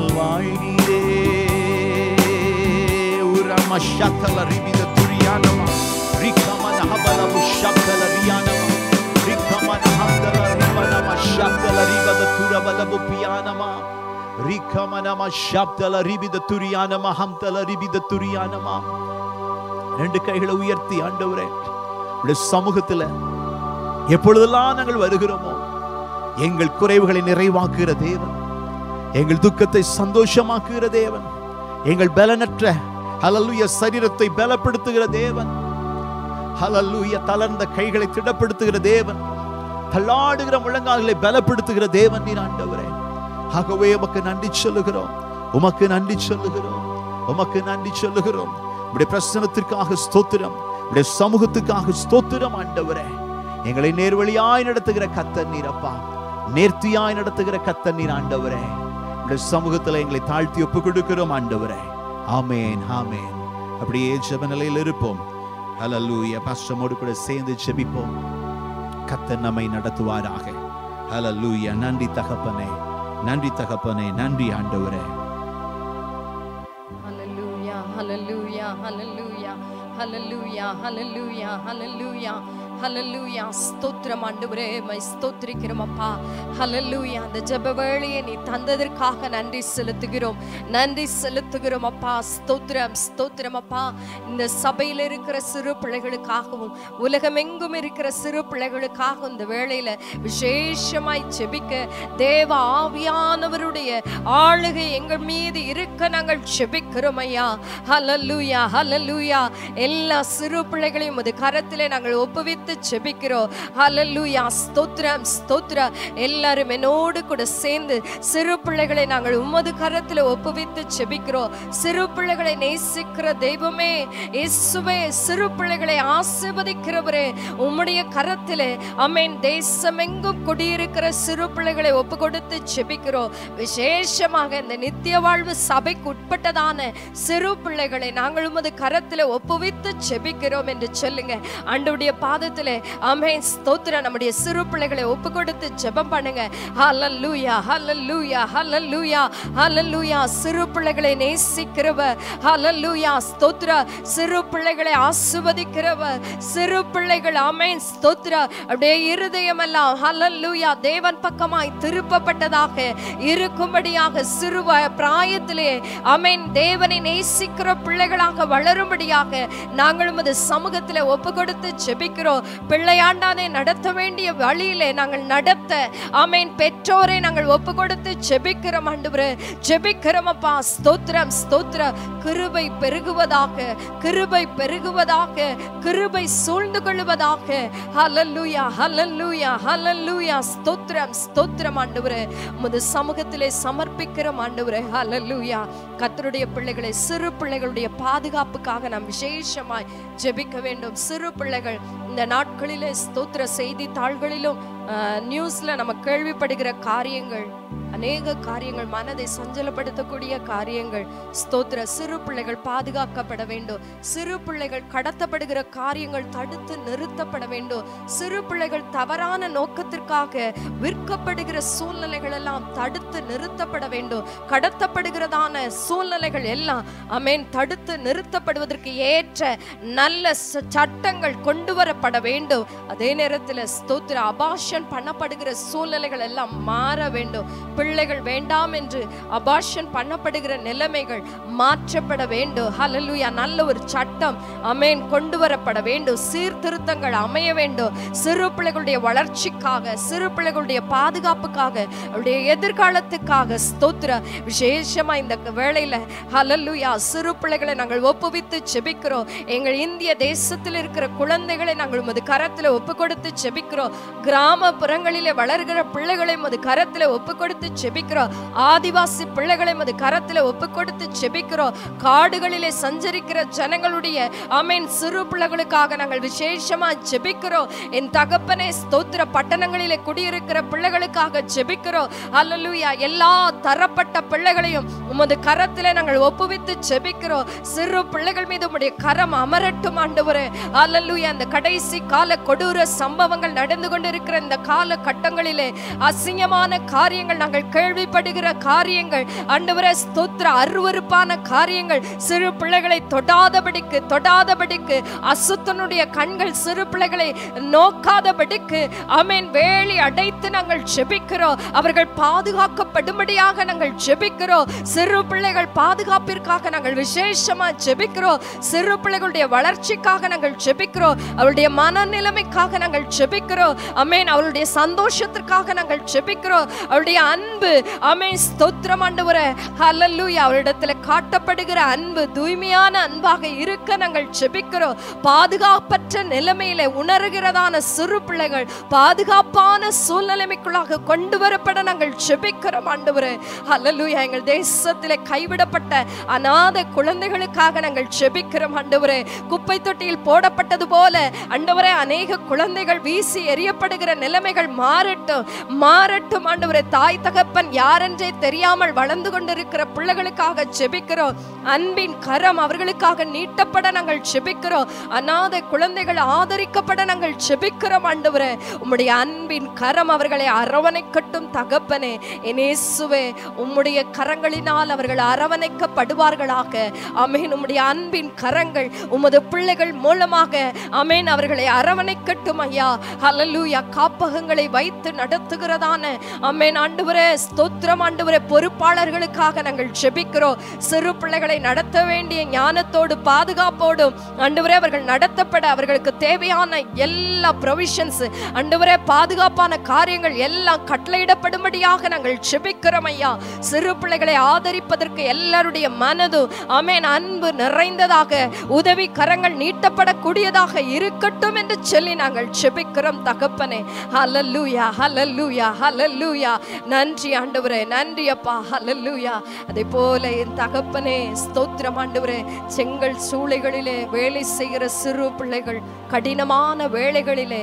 வாழ்கிறேன் உரம சக்கல ரிபித துரியானமா ரிக்கமன ஹபல முஷக்கல ரியானமா ரிக்கமன ஹந்தல ரிபனம ஷக்கல ரிபத துரபல புப்பியானமா ரிக்கமனம ஷப்தல ரிபித துரியானமா ஹம்தல ரிபித துரியானமா ரெண்டு கைகளை உயர்த்தி ஆண்டவரே உடைய சமூகத்துல எப்பொழுதெல்லாம் நாங்கள் வருகிறோமோ எங்கள் குறைவுகளை நிறைவாக்குகிற தேவன் எங்கள் துக்கத்தை சந்தோஷமாக்குகிற தேவன் எங்கள் பலனற்ற ஹலலுய சரீரத்தை பலப்படுத்துகிற தேவன் ஹலலுய தளர்ந்த கைகளை திடப்படுத்துகிற தேவன் தள்ளாடுகிற முழங்கால்களை பலப்படுத்துகிற தேவன் நீர் ஆண்டவரே ஆகவே உமக்கு நன்றி சொல்லுகிறோம் உமக்கு நன்றி சொல்லுகிறோம் உமக்கு நன்றி சொல்லுகிறோம் உடைய பிரசனத்திற்காக ஸ்தோத்திரம் உடைய சமூகத்துக்காக ஸ்தோத்திரம் ஆண்டவரே எங்களை நேர்வழியாய் நடத்துகிற கத்தர் நீரப்பா நேர்த்தியாய் நடத்துகிற கத்தர் நீர் ஆண்டவரே உடைய சமூகத்துல எங்களை தாழ்த்தி ஒப்பு கொடுக்கிறோம் ஆண்டவரே ஆமேன் ஆமேன் அப்படியே ஜெப நிலையில் இருப்போம் ஹalleluya பாஸ்டமோடு கூட சேர்ந்து ஜெபிப்போம் கத்தர் நம்மை நடத்துவாராக ஹalleluya நன்றி தகப்பனே நன்றி தகப்பனே நன்றி ஆண்டவரே Hallelujah, hallelujah, hallelujah, hallelujah, hallelujah, hallelujah. ஹalleluya ஸ்தோத்திரம் ஆண்டவரே மை ஸ்தோத்திரிக்கிறோம் அப்பா ஹalleluya அந்த ஜெப வேளையை நீ தந்ததற்காக நன்றி செலுத்துகிறோம் நன்றி செலுத்துகிறோம் அப்பா ஸ்தோத்திரம் ஸ்தோத்திரம் அப்பா இந்த சபையில் இருக்கிற சிறு பிள்ளைகளுக்காகவும் உலகமெங்கும் இருக்கிற சிறு பிள்ளைகளுக்காக இந்த வேளையில விசேஷமாய் ஜெபிக்க தேவ ஆவியானவருடைய ஆளுகை எங்கள் மீது இருக்க நாங்கள் ஜெபிக்கிறோம் ஐயா ஹalleluya ஹalleluya எல்லா சிறு பிள்ளைகளையும் அது கரத்திலே நாங்கள் ஒப்புவித்து ஜெபிக்கிறோம் ஹalleluya ஸ்தோத்திரம் ஸ்தோத்திரம் எல்லாரும் என்னோடு கூட சேர்ந்து சிறு பிள்ளைகளை நாங்கள் உமது கரத்தில் ஒப்புவித்து ஜெபிக்கிறோம் சிறு பிள்ளைகளை நேசிக்கிற தெய்வமே இயேசுவே சிறு பிள்ளைகளை ஆசீர்வதிக்கிறவரே உம்முடைய கரத்திலே அமேன் தேசமெங்கும் குடியிருக்கிற சிறு பிள்ளைகளை ஒப்பு கொடுத்து ஜெபிக்கிறோம் விசேஷமாக இந்த நித்திய வாழ்வு சபைக்கு உட்பட்டதான சிறு பிள்ளைகளை நாங்கள் உமது கரத்தில் ஒப்புவித்து ஜெபிக்கிறோம் என்று சொல்லுங்க ஆண்டவருடைய பாதத்திலே அமேன் ஸ்தோத்திரம் நம்முடைய சிறு பிள்ளைகளை ஒப்பு கொடுத்து ஜெபம் பண்ணுங்க ஹalleluya ஹalleluya ஹalleluya ஹalleluya சிறு பிள்ளைகளை நேசிக்கிறவர் ஹalleluya ஸ்தோத்திர சிறு பிள்ளைகளை ஆசிர்வதிக்கிறவர் சிறு பிள்ளைகள் அமேன் ஸ்தோத்திர அப்படியே இருதயம் எல்லாம் ஹalleluya தேவன் பக்கமாய் திருப்பப்பட்டதாக இருக்கும்படியாக சிறு வ- பிராயத்திலே அமேன் தேவனை நேசிக்கிற பிள்ளைகளாக வளரும்படியாக நாங்கள் உமது சமூகத்திலே ஒப்பு கொடுத்து ஜெபிக்கிறோம் பிள்ளையாண்டானே நடத்த வேண்டிய வழியிலே நாங்கள் நடத்த ஆமேன் பெற்றோரை நாங்கள் ஒப்பு கொடுத்து ஜெபிக்கிறோம் ஆண்டவரே ஜெபிக்கிறோம் அப்பா ஸ்தோத்திரம் ஸ்தோத்திரம் கிருபை பெருகுவதாக கிருபை பெருகுவதாக கிருபை சூழ்ந்து கொள்வதாக ஹalleluya ஹalleluya ஹalleluya ஸ்தோத்திரம் ஸ்தோத்திரம் ஆண்டவரே உமது சமூகத்திலே சமர்ப்பிக்கிறோம் ஆண்டவரே ஹalleluya கர்த்தருடைய பிள்ளைகளை சிறு பிள்ளைகளுடைய பாதுகாப்புக்காக நாம் விசேஷமாய் ஜெபிக்க வேண்டும் சிறு பிள்ளைகள் இந்த நாட்களிலே ஸ்தோத்திர செய்தித்தாள்களிலும் அஹ், நியூஸ்ல நம்ம கேள்விப்படுகிற காரியங்கள் அநேக காரியங்கள் மனதை சஞ்சலப்படுத்தக்கூடிய காரியங்கள் ஸ்தோத்திர சிறு பிள்ளைகள் பாதுகாக்கப்பட வேண்டும் சிறு பிள்ளைகள் கடத்தப்படுகிற காரியங்கள் தடுத்து நிறுத்தப்பட வேண்டும் சிறு பிள்ளைகள் தவறான நோக்கத்திற்காக விற்கப்படுகிற சூழ்நிலைகள் எல்லாம் தடுத்து நிறுத்தப்பட வேண்டும் கடத்தப்படுகிறதான சூழ்நிலைகள் எல்லாம் அமேன் தடுத்து நிறுத்தப்படுவதற்கு ஏற்ற நல்ல ச- சட்டங்கள் கொண்டு வரப்பட வேண்டும் அதே நேரத்தில் ஸ்தோத்திர அபாஷன் பண்ணப்படுகிற சூழ்நிலைகள் எல்லாம் மாற வேண்டும் பிள்ளைகள் வேண்டாம் என்று அபாஷன் பண்ணப்படுகிற நிலைமைகள் மாற்றப்பட வேண்டும் ஹalleluya நல்ல ஒரு சட்டம் அமேன் கொண்டு வரப்பட வேண்டும் சீர்திருத்தங்கள் அமைய வேண்டும் சிறு பிள்ளைகளுடைய வளர்ச்சிக்காக சிறு பிள்ளைகளுடைய பாதுகாப்புக்காக அவருடைய எதிர்காலத்துக்காக ஸ்தோத்திர விசேஷமா இந்த வேளையில ஹalleluya சிறு பிள்ளைகளை நாங்கள் ஒப்புவித்து ஜெபிக்கிறோம் எங்கள் இந்திய தேசத்தில் இருக்கிற குழந்தைகளை நாங்கள் உமது கரத்தில் ஒப்பு கொடுத்து ஜெபிக்கிறோம் கிராமப்புறங்களிலே வளர்கிற பிள்ளைகளை உமது கரத்தில் ஒப்பு கொடுத்து ஜெபிக்கிறோம் ஆதிவாசி பிள்ளைகளை உமது கரத்தில் ஒப்பு கொடுத்து ஜெபிக்கிறோம் காடுகளிலே சஞ்சரிக்கிற ஜனங்களுடைய அமேன் சிறு பிள்ளைகளுக்காக நாங்கள் விசேஷமா ஜெபிக்கிறோம் என் தகப்பனே ஸ்தோத்திர பட்டணங்களிலே குடியிருக்கிற பிள்ளைகளுக்காக ஜெபிக்கிறோம் அல்லலுயா எல்லா தரப்பட்ட பிள்ளைகளையும் உமது கரத்திலே நாங்கள் ஒப்புவித்து ஜெபிக்கிறோம் சிறு பிள்ளைகள் மீது உம்முடைய கரம் அமரட்டும் ஆண்டவரே அல்லலுயா அந்த கடைசி கால கொடூர சம்பவங்கள் நடந்து கொண்டிருக்கிற இந்த கால கட்டங்களிலே அசிங்கமான காரியங்கள் நாங்கள் கேள்விப்படுகிற காரியங்கள் ஆண்டவரே ஸ்தோத்திர அருவருப்பான காரியங்கள் சிறு பிள்ளைகளை தொடாதபடிக்கு தொடாதபடிக்கு அசுத்தனுடைய கண்கள் சிறு பிள்ளைகளை நோக்காதபடிக்கு அமேன் வேலி அடைத்து நாங்கள் ஜெபிக்கிறோம் அவர்கள் பாதுகாக்கப்படும்படியாக நாங்கள் ஜெபிக்கிறோம் சிறு பிள்ளைகள் பாதுகாப்பிற்காக நாங்கள் விசேஷமா ஜெபிக்கிறோம் சிறு பிள்ளைகளுடைய வளர்ச்சிக்காக நாங்கள் ஜெபிக்கிறோம் அவருடைய மனநிலைமைக்காக நாங்கள் ஜெபிக்கிறோம் அமேன் அவருடைய சந்தோஷத்திற்காக நாங்கள் ஜெபிக்கிறோம் அவருடைய அன்பு அன்பு அமே ஸ்தோத்திரம் ஆண்டவரே ஹalleluya அவரிடத்துல காட்டப்படுகிற அன்பு தூய்மையான அன்பாக இருக்க நாங்கள் ஜெபிக்கிறோம் பாதுகாப்பற்ற நிலைமையில உணர்கிறதான சிறு பிள்ளைகள் பாதுகாப்பான சூழ்நிலைமைக்குள்ளாக கொண்டு வரப்பட நாங்கள் ஜெபிக்கிறோம் ஆண்டவரே ஹalleluya எங்கள் தேசத்திலே கைவிடப்பட்ட அநாத குழந்தைகளுக்காக நாங்கள் ஜெபிக்கிறோம் ஆண்டவரே குப்பை தொட்டியில் போடப்பட்டது போல ஆண்டவரே அநேக குழந்தைகள் வீசி எறியப்படுகிற நிலைமைகள் மாறட்டும் மாறட்டும் ஆண்டவரே தாய் தகப்பன் யாரென்றே தெரியாமல் வளர்ந்து கொண்டிருக்கிற பிள்ளைகளுக்காக ஜெபிக்கிறோம் அன்பின் கரம் அவர்களுக்காக நீட்டப்பட நாங்கள் ஜெபிக்கிறோம் அநாத குழந்தைகள் ஆதரிக்கப்பட நாங்கள் ஜெபிக்கிறோம் ஆண்டவரே உம்முடைய அன்பின் கரம் அவர்களை அரவணைக்கட்டும் தகப்பனே இயேசுவே உம்முடைய கரங்களினால் அவர்கள் அரவணைக்கப்படுவார்களாக அமேன் உம்முடைய அன்பின் கரங்கள் உமது பிள்ளைகள் மூலமாக அமேன் அவர்களை அரவணைக்கட்டும் ஐயா ஹalleluya காப்பகங்களை வைத்து நடத்துகிறதான அமேன் ஆண்டவரே ஸ்தோத்திரம் ஆண்டவரே பொறுப்பாளர்களுக்காக நாங்கள் ஜெபிக்கிறோம் சிறு பிள்ளைகளை நடத்த வேண்டிய ஞானத்தோடு பாதுகாப்போடும் ஆண்டவரே அவர்கள் நடத்தப்பட அவர்களுக்கு தேவையான எல்லா ப்ரொவிஷன்ஸ் ஆண்டவரே பாதுகாப்பான காரியங்கள் எல்லாம் கட்டளையிடப்படும்படியாக நாங்கள் ஜெபிக்கிறோம் ஐயா சிறு பிள்ளைகளை ஆதரிப்பதற்கு எல்லாருடைய மனதும் அமேன் அன்பு நிறைந்ததாக உதவி கரங்கள் நீட்டப்படக்கூடியதாக இருக்கட்டும் என்று சொல்லி நாங்கள் ஜெபிக்கிறோம் தகப்பனே ஹalleluya ஹalleluya ஹalleluya நன்றி ஆண்டவரே நன்றி அப்பா ஹalleluya அதே போல என் தகப்பனே ஸ்தோத்திரம் ஆண்டவரே செங்கல் சூளைகளிலே வேலை செய்கிற சிறு பிள்ளைகள் கடினமான வேலைகளிலே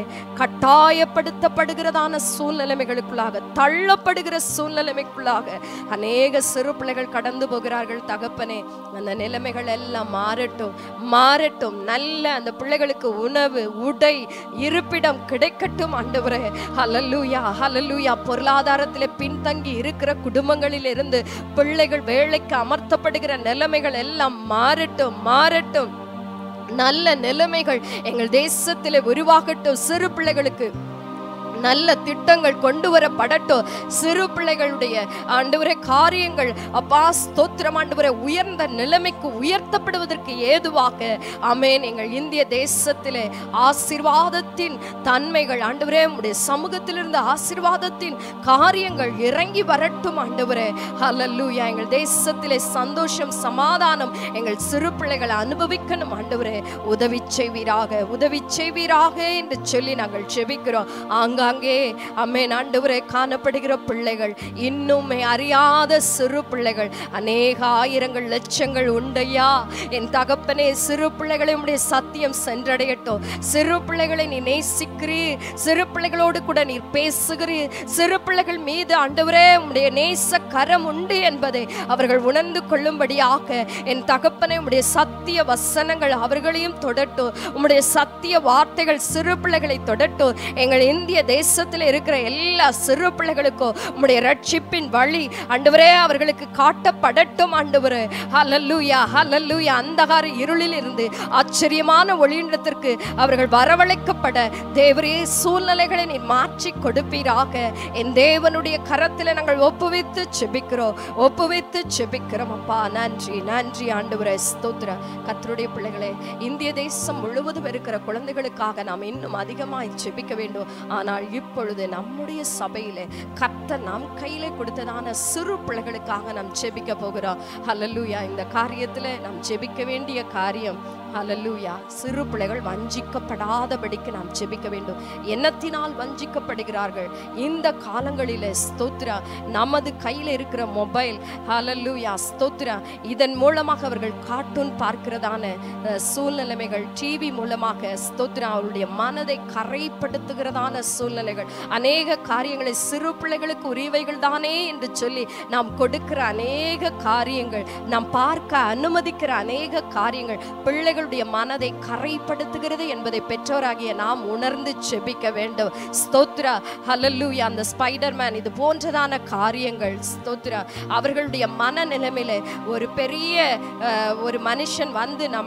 கட்டாயப்படுத்தப்படுகிறதான சூழ்நிலைமைகளுக்குள்ளாக தள்ளப்படுகிற சூழ்நிலைமைக்குள்ளாக அநேக சிறு பிள்ளைகள் கடந்து போகிறார்கள் தகப்பனே அந்த நிலைமைகள் எல்லாம் மாறட்டும் மாறட்டும் நல்ல அந்த பிள்ளைகளுக்கு உணவு உடை இருப்பிடம் கிடைக்கட்டும் ஆண்டவரே ஹalleluya ஹalleluya பொருளாதாரத்திலே பின்தங்கி இருக்கிற குடும்பங்களில் இருந்து பிள்ளைகள் வேலைக்கு அமர்த்தப்படுகிற நிலைமைகள் எல்லாம் மாறட்டும் மாறட்டும் நல்ல நிலைமைகள் எங்கள் தேசத்திலே உருவாகட்டும் சிறு பிள்ளைகளுக்கு நல்ல திட்டங்கள் கொண்டு வரப்படட்டும் சிறு பிள்ளைகளுடைய ஆண்டவரே காரியங்கள் அப்பா ஸ்தோத்திரம் ஆண்டவரே உயர்ந்த நிலைமைக்கு உயர்த்தப்படுவதற்கு ஏதுவாக ஆமென் எங்கள் இந்திய தேசத்திலே ஆசீர்வாதத்தின் தன்மைகள் ஆண்டவரே உடைய சமூகத்திலிருந்து ஆசீர்வாதத்தின் காரியங்கள் இறங்கி வரட்டும் ஆண்டவரே ஹalleluya எங்கள் தேசத்திலே சந்தோஷம் சமாதானம் எங்கள் சிறு பிள்ளைகள் அனுபவிக்கணும் ஆண்டவரே உதவி செய்வீராக உதவி செய்வீராக என்று சொல்லி நாங்கள் ஜெபிக்கிறோம் ஆங்காங்கே அம்மே ஆண்டவரே காணப்படுகிற பிள்ளைகள் இன்னுமே அறியாத சிறு பிள்ளைகள் அநேக ஆயிரங்கள் லட்சங்கள் உண்டையா என் தகப்பனே சிறு பிள்ளைகளை உடைய சத்தியம் சென்றடையட்டும் சிறு பிள்ளைகளை நீ நேசிக்கிறீர் சிறு பிள்ளைகளோடு கூட நீர் பேசுகிறீர் சிறு பிள்ளைகள் மீது ஆண்டவரே உடைய நேச கரம் உண்டு என்பதை அவர்கள் உணர்ந்து கொள்ளும்படியாக என் தகப்பனை உடைய சத்திய வசனங்கள் அவர்களையும் தொடட்டும் உம்முடைய சத்திய வார்த்தைகள் சிறு பிள்ளைகளை தொடட்டும் எங்கள் இந்திய தேசத்தில் இருக்கிற எல்லா சிறு பிள்ளைகளுக்கும் உம்முடைய ரட்சிப்பின் வழி ஆண்டவரே அவர்களுக்கு காட்டப்படட்டும் ஆண்டவரே ஹalleluya ஹalleluya அந்தகார இருளில் இருந்து ஆச்சரியமான ஒளியிடத்திற்கு அவர்கள் வரவழைக்கப்பட தேவரே சூழ்நிலைகளை நீ மாற்றி கொடுப்பீராக என் தேவனுடைய கரத்தில் நாங்கள் ஒப்புவித்து செபிக்கிறோம் ஒப்புவித்து செபிக்கிறோம் அப்பா நன்றி நன்றி ஆண்டவரே ஸ்தோத்திர கத்தருடைய பிள்ளைகளே இந்திய தேசம் முழுவதும் இருக்கிற குழந்தைகளுக்காக நாம் இன்னும் அதிகமாய் செபிக்க வேண்டும் ஆனால் இப்பொழுது நம்முடைய சபையிலே கர்த்தர் நம் கையிலே கொடுத்ததான சிறு பிள்ளைகளுக்காக நாம் செபிக்க போகிறோம் ஹalleluya இந்த காரியத்தில் நாம் செபிக்க வேண்டிய காரியம் ஹalleluya சிறு பிள்ளைகள் வஞ்சிக்கப்படாதபடிக்கு நாம் செபிக்க வேண்டும் எண்ணத்தினால் வஞ்சிக்கப்படுகிறார்கள் இந்த காலங்களிலே ஸ்தோத்ரா நமது கையில் இருக்கிற மொபைல் ஹalleluya ஸ்தோத்ரா இதன் மூலமாக அவர்கள் கார்ட்டூன் பார்க்கிறதான அஹ், சூழ்நிலைமைகள் டிவி மூலமாக ஸ்தோத்ரா அவருடைய மனதை கரைப்படுத்துகிறதான சூழ்நிலைகள் அநேக காரியங்களை சிறு பிள்ளைகளுக்கு உரிவைகள் தானே என்று சொல்லி நாம் கொடுக்கிற அநேக காரியங்கள் நாம் பார்க்க அனுமதிக்கிற அநேக காரியங்கள் பிள்ளைகளுடைய மனதை கரைப்படுத்துகிறது என்பதை பெற்றோராகிய நாம் உணர்ந்து செபிக்க வேண்டும் ஸ்தோத்ரா ஹalleluya அந்த ஸ்பைடர்மேன் இது போன்றதான காரியங்கள் ஸ்தோத்ரா அவர்களுடைய மனநிலைமையில ஒரு பெரிய அஹ், ஒரு மனுஷன் வந்து நம்மை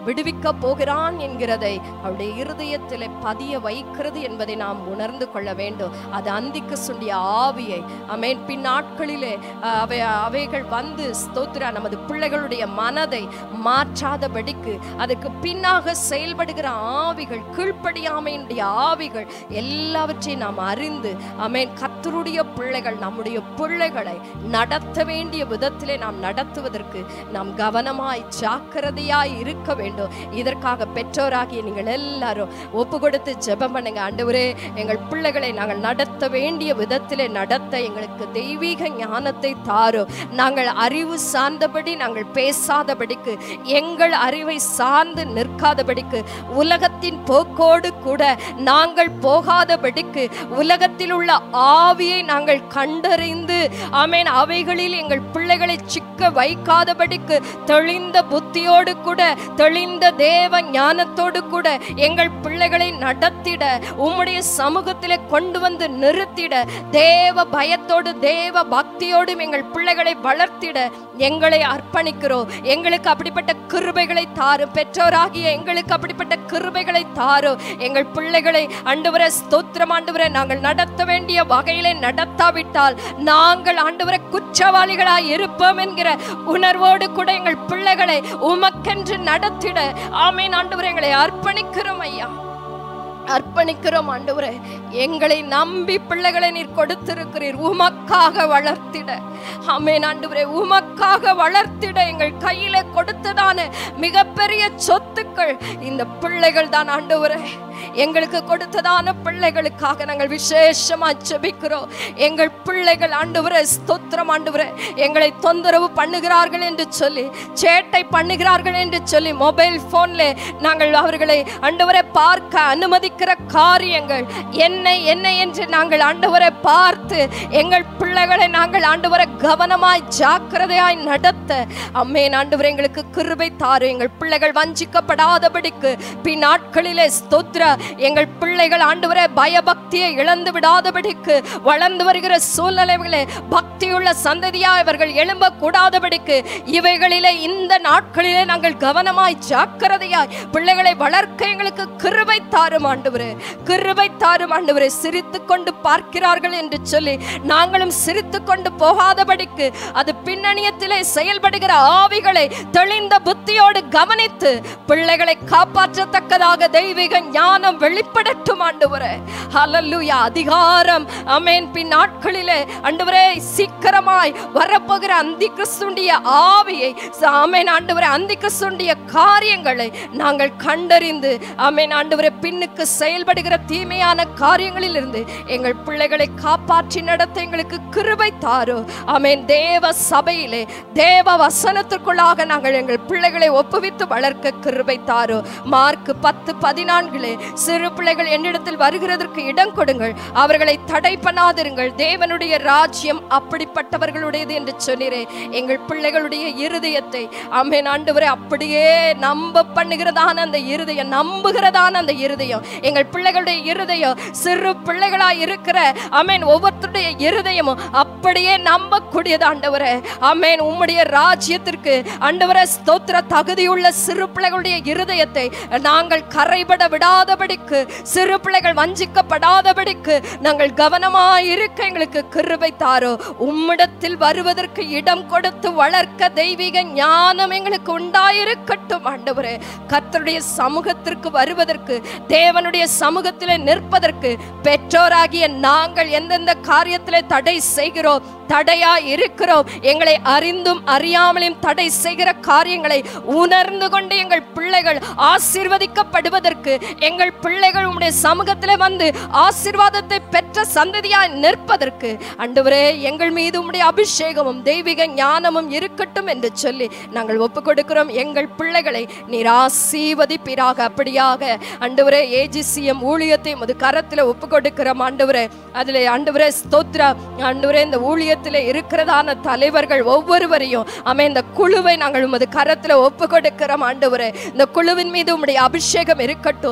விடுவிக்க போகிறான் என்கிறதை அவருடைய இருதயத்திலே பதிய வைக்கிறது என்பதை நாம் உணர்ந்து கொள்ள வேண்டும் அது அந்திக்கு சுண்டிய ஆவியை அமேன் பின் நாட்களிலே அஹ், அவை அவைகள் வந்து ஸ்தோத்திரா நமது பிள்ளைகளுடைய மனதை மாற்றாதபடிக்கு அதுக்கு பின்னாக செயல்படுகிற ஆவிகள் கீழ்ப்படியாமையினுடைய ஆவிகள் எல்லாவற்றையும் நாம் அறிந்து அமேன் கத்தருடைய பிள்ளைகள் நம்முடைய பிள்ளைகளை நடத்த வேண்டிய விதத்திலே நாம் நடத்துவதற்கு நாம் கவனமாய் ஜாக்கிரதையாய் இருக்க வேண்டும் இதற்காக பெற்றோராகிய நீங்கள் எல்லாரும் ஒப்பு கொடுத்து ஜெபம் பண்ணுங்க ஆண்டவரே எங்கள் பிள்ளைகளை நாங்கள் நடத்த வேண்டிய விதத்திலே நடத்த எங்களுக்கு தெய்வீக ஞானத்தை தாரும் நாங்கள் அறிவு சார்ந்தபடி நாங்கள் பேசாதபடிக்கு எங்கள் அறிவை சார்ந்து நிற்காதபடிக்கு உலகத்தின் போக்கோடு கூட நாங்கள் போகாதபடிக்கு உலகத்தில் உள்ள ஆவியை நாங்கள் கண்டறிந்து ஆமென் அவைகளில் எங்கள் பிள்ளைகளை சிக்க வைக்காதபடிக்கு தெளிந்த புத்தியோடு கூட தெளிந்த தேவ ஞானத்தோடு கூட எங்கள் பிள்ளைகளை நடத்திட உம்முடைய சமூகத்திலே கொண்டு வந்து நிறுத்திட தேவ பயத்தோடு தேவ பக்தியோடும் எங்கள் பிள்ளைகளை வளர்த்திட எங்களை அர்ப்பணிக்கிறோம் எங்களுக்கு அப்படிப்பட்ட கிருபைகளை தாரும் பெற்றோராகிய எங்களுக்கு அப்படிப்பட்ட கிருபைகளை தாரும் எங்கள் பிள்ளைகளை ஆண்டவரே ஸ்தோத்திரம் ஆண்டவரே நாங்கள் நடத்த வேண்டிய வகையிலே நடத்தாவிட்டால் நாங்கள் ஆண்டவரே குற்றவாளிகளாய் இருப்போம் என்கிற உணர்வோடு கூட எங்கள் பிள்ளைகளை உமக்கென்று நடத்திட ஆமீன் ஆண்டவரே எங்களை அர்ப்பணிக்கிறோம் ஐயா அர்ப்பணிக்கிறோம் ஆண்டவரே எங்களை நம்பி பிள்ளைகளை நீர் கொடுத்திருக்கிறீர் உமக்காக வளர்த்திட ஆமென் ஆண்டவரே உமக்காக வளர்த்திட எங்கள் கையில கொடுத்ததான மிகப்பெரிய சொத்துக்கள் இந்த பிள்ளைகள் தான் ஆண்டவரே எங்களுக்கு கொடுத்ததான பிள்ளைகளுக்காக நாங்கள் விசேஷமா ஜெபிக்கிறோம் எங்கள் பிள்ளைகள் ஆண்டவரே ஸ்தோத்திரம் ஆண்டவரே எங்களை தொந்தரவு பண்ணுகிறார்கள் என்று சொல்லி சேட்டை பண்ணுகிறார்கள் என்று சொல்லி மொபைல் போன்ல நாங்கள் அவர்களை ஆண்டவரை பார்க்க அனுமதிக்கிற காரியங்கள் என்ன என்ன என்று நாங்கள் ஆண்டவரை பார்த்து எங்கள் பிள்ளைகளை நாங்கள் ஆண்டவரை கவனமாய் ஜாக்கிரதையாய் நடத்த அம்மேன் ஆண்டவரை எங்களுக்கு கிருபை தாரு எங்கள் பிள்ளைகள் வஞ்சிக்கப்படாதபடிக்கு பின் நாட்களிலே ஸ்தோத்திர எங்கள் பிள்ளைகள் ஆண்டவரை பயபக்தியை இழந்து விடாதபடிக்கு வளர்ந்து வருகிற சூழ்நிலைகளே பக்தியுள்ள சந்ததியாய் இவர்கள் எழும்ப கூடாதபடிக்கு இவைகளிலே இந்த நாட்களிலே நாங்கள் கவனமாய் ஜாக்கிரதையாய் பிள்ளைகளை வளர்க்க எங்களுக்கு கிருபை தாரும் ஆண்டவரே கிருபை தாரும் ஆண்டவரே சிரித்து கொண்டு பார்க்கிறார்கள் என்று சொல்லி நாங்களும் சிரித்து கொண்டு போகாதபடிக்கு அது பின்னணியத்திலே செயல்படுகிற ஆவிகளை தெளிந்த புத்தியோடு கவனித்து பிள்ளைகளை காப்பாற்றத்தக்கதாக தெய்வீக ஞானம் வெளிப்படட்டும் ஆண்டவரே ஹalleluya அதிகாரம் அமேன் பின் நாட்களிலே ஆண்டவரே சீக்கிரமாய் வரப்போகிற அந்தி கிறிஸ்துடைய ஆவியை ஆமேன் ஆண்டவரே அந்தி கிறிஸ்துடைய காரியங்களை நாங்கள் கண்டறிந்து ஆமேன் ஆண்டவரே பின்னுக்கு செயல்படுகிற தீமையான காரியங்களில் இருந்து எங்கள் பிள்ளைகளை காப்பாற்றி நடத்த எங்களுக்கு கிருபை தாரோ ஆமேன் தேவ சபையிலே தேவ வசனத்திற்குள்ளாக நாங்கள் எங்கள் பிள்ளைகளை ஒப்புவித்து வளர்க்க கிருபை தாரோ மார்க் பத்து பதினான்கிலே சிறு பிள்ளைகள் என்னிடத்தில் வருகிறதற்கு இடம் கொடுங்கள் அவர்களை தடை பண்ணாதிருங்கள் தேவனுடைய ராஜ்யம் அப்படிப்பட்டவர்களுடையது என்று சொன்னீரே எங்கள் பிள்ளைகளுடைய இருதயத்தை அம்மேன் ஆண்டவரே அப்படியே நம்ப பண்ணுகிறதான அந்த இருதயம் நம்புகிறதான அந்த இருதயம் எங்கள் பிள்ளைகளுடைய இருதயம் சிறு பிள்ளைகளாய் இருக்கிற அமேன் ஒவ்வொருத்தருடைய இருதயமும் அப்படியே நம்பக்கூடியது ஆண்டவரே அமேன் உம்முடைய ராஜ்யத்திற்கு ஆண்டவரே ஸ்தோத்திர தகுதியுள்ள சிறு பிள்ளைகளுடைய இருதயத்தை நாங்கள் கரைபட விடாதபடிக்கு சிறு பிள்ளைகள் வஞ்சிக்கப்படாதபடிக்கு நாங்கள் கவனமாய் இருக்க எங்களுக்கு கிருபை தாரோ உம்மிடத்தில் வருவதற்கு இடம் கொடுத்து வளர்க்க தெய்வீக ஞானம் எங்களுக்கு உண்டாயிருக்கட்டும் ஆண்டவரே கர்த்தருடைய சமூகத்திற்கு வருவதற்கு தேவனுடைய சமூகத்திலே நிற்பதற்கு பெற்றோராகிய நாங்கள் எந்தெந்த காரியத்திலே தடை செய்கிறோம் தடையா இருக்கிறோம் எங்களை அறிந்தும் அறியாமலும் தடை செய்கிற காரியங்களை உணர்ந்து கொண்டு எங்கள் பிள்ளைகள் ஆசீர்வதிக்கப்படுவதற்கு எங்கள் பிள்ளைகள் உம்முடைய சமூகத்திலே வந்து ஆசீர்வாதத்தை பெற்ற சந்ததியாய் நிற்பதற்கு ஆண்டவரே எங்கள் மீது உம்முடைய அபிஷேகமும் தெய்வீக ஞானமும் இருக்கட்டும் என்று சொல்லி நாங்கள் ஒப்பு கொடுக்கிறோம் எங்கள் பிள்ளைகளை நீர் ஆசீர்வதிப்பீராக அப்படியாக ஆண்டவரே ஏஜிசிஎம் ஊழியத்தை உமது கரத்தில் ஒப்பு கொடுக்கிறோம் ஆண்டவரே அதில் ஆண்டவரே ஸ்தோத்ரா ஆண்டவரே இந்த ஊழியத்தில் இருக்கிறதான தலைவர்கள் ஒவ்வொருவரையும் அமே இந்த குழுவை நாங்கள் உமது கரத்தில் ஒப்பு கொடுக்கிறோம் ஆண்டவரே இந்த குழுவின் மீது உம்முடைய அபிஷேகம் இருக்கட்டும் உம்முடைய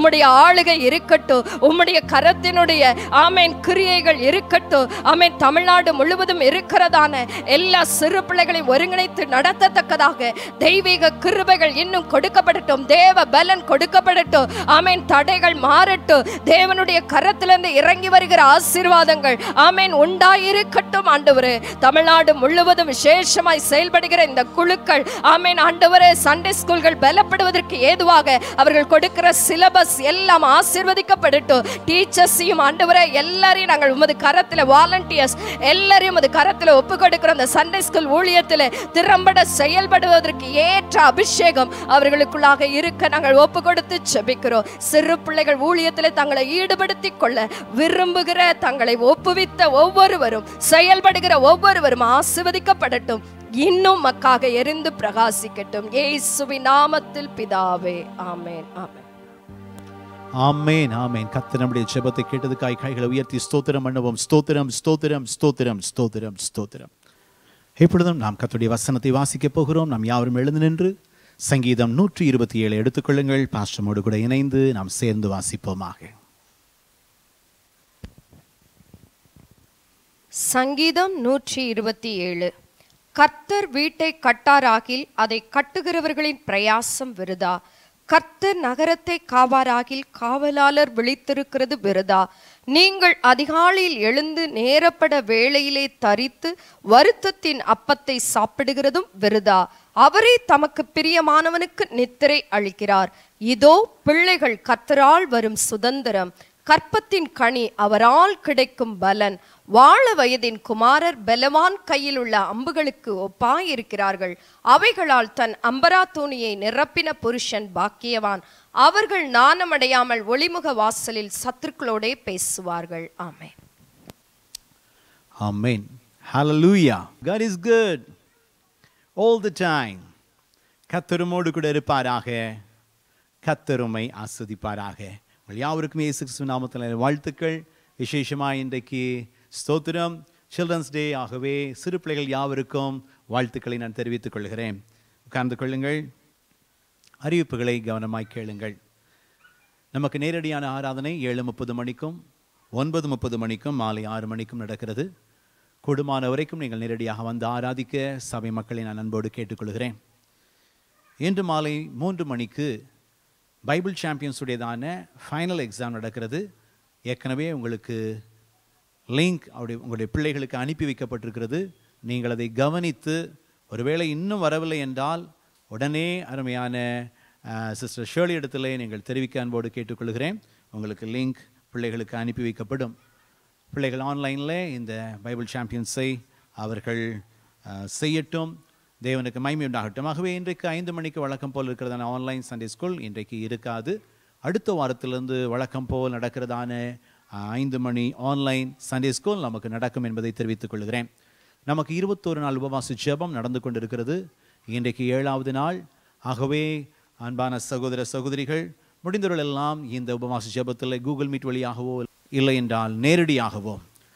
உம்முடைய ஆளுகை இருக்கட்டும் உம்முடைய கரத்தினுடைய ஆமேன் கிரியைகள் இருக்கட்டும் ஆமேன் தமிழ்நாடு முழுவதும் இருக்கிறதான எல்லா சிறு பிள்ளைகளையும் ஒருங்கிணைத்து நடத்தத்தக்கதாக தெய்வீக கிருபைகள் இன்னும் கொடுக்கப்படட்டும் தேவ பலன் கொடுக்கப்படட்டும் ஆமேன் தடைகள் மாறட்டும் தேவனுடைய கரத்திலிருந்து இறங்கி வருகிற ஆசீர்வாதங்கள் ஆமேன் உண்டாயிருக்கட்டும் ஆண்டவரே தமிழ்நாடு முழுவதும் விசேஷமாய் செயல்படுகிற இந்த குழுக்கள் ஆமேன் ஆண்டவரே சண்டே ஸ்கூல்கள் பலப்படுவதற்கு ஏதுவாக அவர்கள் கொடுக்கிற சிலபஸ் எல்லாம் ஆசீர்வதிக்கப்படட்டும் டீச்சர்ஸையும் ஆண்டவரே எல்லாரையும் நாங்கள் உமது கரத்தில் வாலண்டியர்ஸ் எல்லாரையும் உமது கரத்தில் ஒப்பு கொடுக்கிற அந்த சண்டே ஸ்கூல் ஊழியத்தில் திறம்பட செயல்படுவதற்கு ஏற்ற அபிஷேகம் அவர்களுக்குள்ளாக இருக்க நாங்கள் ஒப்பு கொடுத்து செபிக்கிறோம் சிறு பிள்ளைகள் ஊழியத்தில் தங்களை ஈடுபடுத்திக் கொள்ள விரும்புகிற தங்களை ஒப்புவித்த ஒவ்வொருவரும் செயல்படுகிற ஒவ்வொருவரும் ஆசிர்வதிக்கப்படட்டும் இன்னும் மக்காக எரிந்து பிரகாசிக்கட்டும் இயேசுவின் நாமத்தில் பிதாவே ஆமென் ஆமென் ஆமேன் ஆமேன் கத்த நம்முடைய ஜெபத்தை கேட்டதுக்காய் கைகளை உயர்த்தி ஸ்தோத்திரம் பண்ணுவோம் ஸ்தோத்திரம் ஸ்தோத்திரம் ஸ்தோத்திரம் ஸ்தோத்திரம் ஸ்தோத்திரம் இப்பொழுதும் நாம் கத்துடைய வசனத்தை வாசிக்கப் போகிறோம் நாம் யாவரும் எழுந்து நின்று சங்கீதம் நூற்றி இருபத்தி ஏழு எடுத்துக்கொள்ளுங்கள் பாஸ்டமோடு கூட இணைந்து நாம் சேர்ந்து வாசிப்போமாக சங்கீதம் நூற்றி இருபத்தி ஏழு கர்த்தர் வீட்டை கட்டாராகில் அதை கட்டுகிறவர்களின் பிரயாசம் விருதா கர்த்தர் நகரத்தை காவாராகில் காவலாளர் விழித்திருக்கிறது விருதா நீங்கள் அதிகாலையில் எழுந்து நேரப்பட வேளையிலே தரித்து வருத்தத்தின் அப்பத்தை சாப்பிடுகிறதும் விருதா அவரே தமக்கு பிரியமானவனுக்கு நித்திரை அளிக்கிறார் இதோ பிள்ளைகள் கர்த்தரால் வரும் சுதந்திரம் கற்பத்தின் கனி அவரால் கிடைக்கும் பலன் வாழ வயதின் குமாரர் பலவான் கையில் உள்ள அம்புகளுக்கு ஒப்பாயிருக்கிறார்கள் அவைகளால் தன் அம்பரா தூணியை நிரப்பின புருஷன் பாக்கியவான் அவர்கள் நாணமடையாமல் ஒளிமுக வாசலில் சத்துருக்களோடே பேசுவார்கள் ஆமென் Amen. Hallelujah. God is good all the time. கத்தருமோடு கூட இருப்பாராக கத்தருமை ஆஸ்வதிப்பாராக உங்கள் யாவருக்குமே இயேசு கிறிஸ்துவ நாமத்தில் வாழ்த்துக்கள் விசேஷமாக இன்றைக்கு ஸ்தோத்திரம் சில்ட்ரன்ஸ் டே ஆகவே சிறு பிள்ளைகள் யாவருக்கும் வாழ்த்துக்களை நான் தெரிவித்துக் கொள்கிறேன் உட்கார்ந்து கொள்ளுங்கள் அறிவிப்புகளை கவனமாய் கேளுங்கள் நமக்கு நேரடியான ஆராதனை ஏழு முப்பது மணிக்கும் ஒன்பது முப்பது மணிக்கும் மாலை ஆறு மணிக்கும் நடக்கிறது கூடுமான வரைக்கும் நீங்கள் நேரடியாக வந்து ஆராதிக்க சபை மக்களை நான் அன்போடு கேட்டுக்கொள்கிறேன் இன்று மாலை மூன்று மணிக்கு பைபிள் சாம்பியன்ஸுடையதான ஃபைனல் எக்ஸாம் நடக்கிறது ஏற்கனவே உங்களுக்கு லிங்க் அவருடைய உங்களுடைய பிள்ளைகளுக்கு அனுப்பி வைக்கப்பட்டிருக்கிறது நீங்கள் அதை கவனித்து ஒருவேளை இன்னும் வரவில்லை என்றால் உடனே அருமையான சிஸ்டர் ஷேர்லி இடத்துல நீங்கள் தெரிவிக்க அன்போடு கேட்டுக்கொள்கிறேன் உங்களுக்கு லிங்க் பிள்ளைகளுக்கு அனுப்பி வைக்கப்படும் பிள்ளைகள் ஆன்லைனில் இந்த பைபிள் சாம்பியன்ஸை அவர்கள் அஹ், செய்யட்டும் தேவனுக்கு மகிமை உண்டாகட்டும் ஆகவே இன்றைக்கு ஐந்து மணிக்கு வழக்கம் போல் இருக்கிறதான ஆன்லைன் சண்டே ஸ்கூல் இன்றைக்கு இருக்காது அடுத்த வாரத்திலிருந்து வழக்கம் போல் நடக்கிறதான அஹ், ஐந்து மணி ஆன்லைன் சண்டே ஸ்கூல் நமக்கு நடக்கும் என்பதை தெரிவித்துக் கொள்கிறேன் நமக்கு இருபத்தோரு நாள் உபவாச ஜெபம் நடந்து கொண்டிருக்கிறது இன்றைக்கு ஏழாவது நாள் ஆகவே அன்பான சகோதர சகோதரிகள் முடிந்தவர்கள் எல்லாம் இந்த உபவாச ஜெபத்தில் கூகுள் மீட் வழியாகவோ இல்லை என்றால் நேரடியாகவோ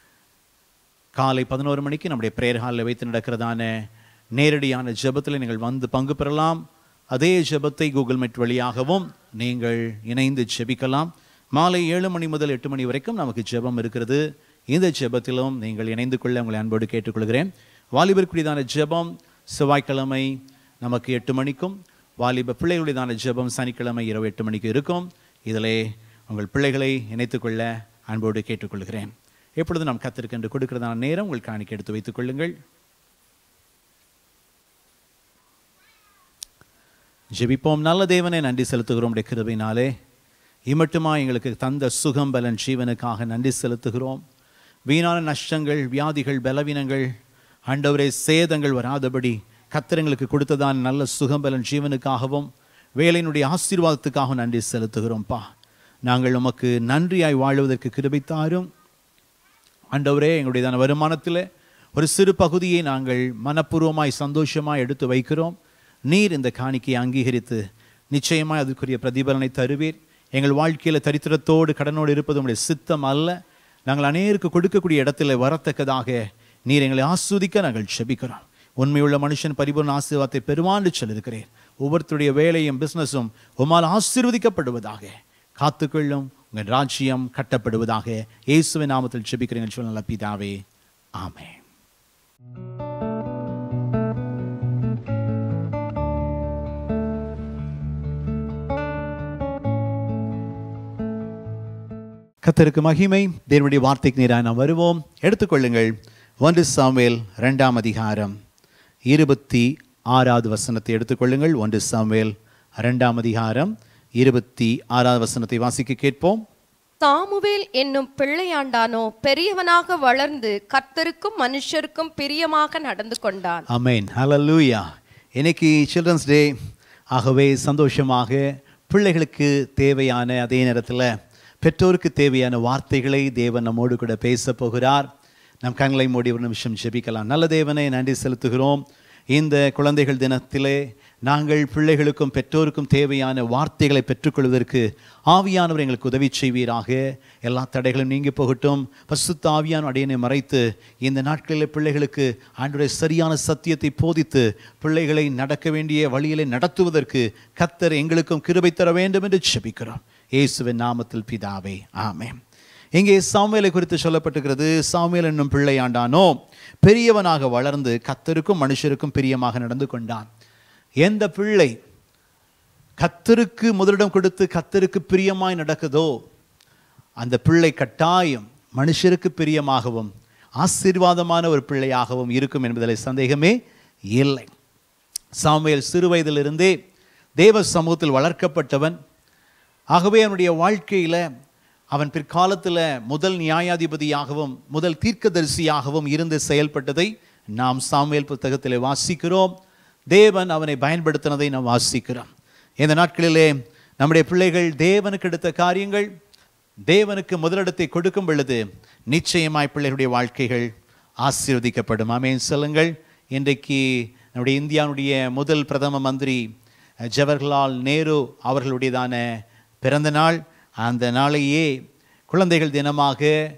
காலை பதினோரு மணிக்கு நம்முடைய பிரேயர் ஹாலில் வைத்து நடக்கிறதான நேரடியான ஜெபத்தில் நீங்கள் வந்து பங்கு பெறலாம் அதே ஜெபத்தை கூகுள் மீட் வழியாகவும் நீங்கள் இணைந்து ஜெபிக்கலாம் மாலை ஏழு மணி முதல் எட்டு மணி வரைக்கும் நமக்கு ஜெபம் இருக்கிறது இந்த ஜெபத்திலும் நீங்கள் இணைந்து கொள்ள உங்களை அன்போடு கேட்டுக்கொள்கிறேன் வாலிபருக்குரியதான ஜெபம் செவ்வாய்க்கிழமை நமக்கு எட்டு மணிக்கும் வாலிப பிள்ளைகளுடையதான ஜெபம் சனிக்கிழமை இரவு எட்டு மணிக்கு இருக்கும் இதிலே உங்கள் பிள்ளைகளை இணைத்துக்கொள்ள அன்போடு கேட்டுக்கொள்கிறேன் எப்பொழுது நாம் கத்திருக்கென்று கொடுக்கிறதான நேரம் உங்கள் காணிக்கை எடுத்து வைத்துக் கொள்ளுங்கள் ஜெபிப்போம் நல்ல தேவனே நன்றி செலுத்துகிறோம் உடைய கிருபையினாலே இமட்டுமா எங்களுக்கு தந்த சுகம் பலன் ஜீவனுக்காக நன்றி செலுத்துகிறோம் வீணான நஷ்டங்கள் வியாதிகள் பலவீனங்கள் ஆண்டவரே சேதங்கள் வராதபடி கத்திரங்களுக்கு கொடுத்ததான் நல்ல சுகம் பலன் ஜீவனுக்காகவும் வேலையினுடைய ஆசீர்வாதத்துக்காகவும் நன்றி செலுத்துகிறோம்ப்பா நாங்கள் உமக்கு நன்றியாய் வாழுவதற்கு கிருபை தாரும் ஆண்டவரே எங்களுடையதான வருமானத்தில் ஒரு சிறு பகுதியை நாங்கள் மனப்பூர்வமாய் சந்தோஷமாய் எடுத்து வைக்கிறோம் நீர் இந்த காணிக்கையை அங்கீகரித்து நிச்சயமாய் அதுக்குரிய பிரதிபலனை தருவீர் எங்கள் வாழ்க்கையில் தரித்திரத்தோடு கடனோடு இருப்பது உங்களுடைய சித்தம் அல்ல நாங்கள் அநேருக்கு கொடுக்கக்கூடிய இடத்துல வரத்தக்கதாக நீர் எங்களை ஆஸ்வதிக்க நாங்கள் செபிக்கிறோம் உண்மையுள்ள மனுஷன் பரிபூர்ண ஆசீர்வாதத்தை பெறுவான்னு சொல்லியிருக்கிறேன் ஒவ்வொருத்தருடைய வேலையும் பிஸ்னஸும் உமால் ஆசீர்வதிக்கப்படுவதாக காத்துக்கொள்ளும் உங்கள் ராஜ்யம் கட்டப்படுவதாக இயேசுவின் நாமத்தில் செபிக்கிறீங்க சொல்ல நல்ல பிதாவே ஆமென் கத்தருக்கு மகிமை தேவனுடைய வார்த்தைக்கு நேராக நாம் வருவோம் எடுத்துக்கொள்ளுங்கள் ஒன்று சாமுவேல் இரண்டாம் அதிகாரம் இருபத்தி ஆறாவது வசனத்தை எடுத்துக்கொள்ளுங்கள் ஒன்று சாமுவேல் இரண்டாம் அதிகாரம் இருபத்தி ஆறாவது வசனத்தை வாசிக்க கேட்போம் சாமுவேல் என்னும் பிள்ளையாண்டானோ பெரியவனாக வளர்ந்து கர்த்தருக்கும் மனுஷருக்கும் பிரியமாக நடந்து கொண்டான் அமேன் ஹalleluya இன்னைக்கு சில்ட்ரன்ஸ் டே ஆகவே சந்தோஷமாக பிள்ளைகளுக்கு தேவையான அதே நேரத்தில் பெற்றோருக்கு தேவையான வார்த்தைகளை தேவன் நம்மோடு கூட பேச போகிறார் நம் கண்களை மூடி ஒரு நிமிஷம் ஜெபிக்கலாம் நல்ல தேவனை நன்றி செலுத்துகிறோம் இந்த குழந்தைகள் தினத்திலே நாங்கள் பிள்ளைகளுக்கும் பெற்றோருக்கும் தேவையான வார்த்தைகளை பெற்றுக்கொள்வதற்கு ஆவியானவர் எங்களுக்கு உதவி செய்வீராக எல்லா தடைகளும் நீங்கி போகட்டும் பசுத்த ஆவியான அடையனை மறைத்து இந்த நாட்களில் பிள்ளைகளுக்கு ஆண்டுடைய சரியான சத்தியத்தை போதித்து பிள்ளைகளை நடக்க வேண்டிய வழியிலே நடத்துவதற்கு கத்தர் எங்களுக்கும் கிருபை தர வேண்டும் என்று செபிக்கிறோம் இயேசுவின் நாமத்தில் பிதாவே ஆமென் இங்கே சாமுவேலை குறித்து சொல்லப்பட்டிருக்கிறது சாமுவேல் என்னும் பிள்ளையாண்டானோ பெரியவனாக வளர்ந்து கத்தருக்கும் மனுஷருக்கும் பிரியமாக நடந்து கொண்டான் எந்த பிள்ளை கத்தருக்கு முதலிடம் கொடுத்து கத்தருக்கு பிரியமாய் நடக்குதோ அந்த பிள்ளை கட்டாயம் மனுஷருக்கு பிரியமாகவும் ஆசீர்வாதமான ஒரு பிள்ளையாகவும் இருக்கும் என்பதில் சந்தேகமே இல்லை சாமுவேல் சிறு வயதிலிருந்தே தேவ சமூகத்தில் வளர்க்கப்பட்டவன் ஆகவே அவனுடைய வாழ்க்கையில் அவன் பிற்காலத்தில் முதல் நியாயாதிபதியாகவும் முதல் தீர்க்கதரிசியாகவும் இருந்து செயல்பட்டதை நாம் சாமுவேல் புத்தகத்தில் வாசிக்கிறோம் தேவன் அவனை பயன்படுத்தினதை நாம் வாசிக்கிறோம் இந்த நாட்களிலே நம்முடைய பிள்ளைகள் தேவனுக்கு எடுத்த காரியங்கள் தேவனுக்கு முதலிடத்தை கொடுக்கும் பொழுது நிச்சயமாய் பிள்ளைகளுடைய வாழ்க்கைகள் ஆசீர்வதிக்கப்படும் ஆமேன் சொல்லுங்கள் இன்றைக்கு நம்முடைய இந்தியாவுடைய முதல் பிரதம மந்திரி ஜவஹர்லால் நேரு அவர்களுடையதான பிறந்த நாள் அந்த நாளையே குழந்தைகள் தினமாக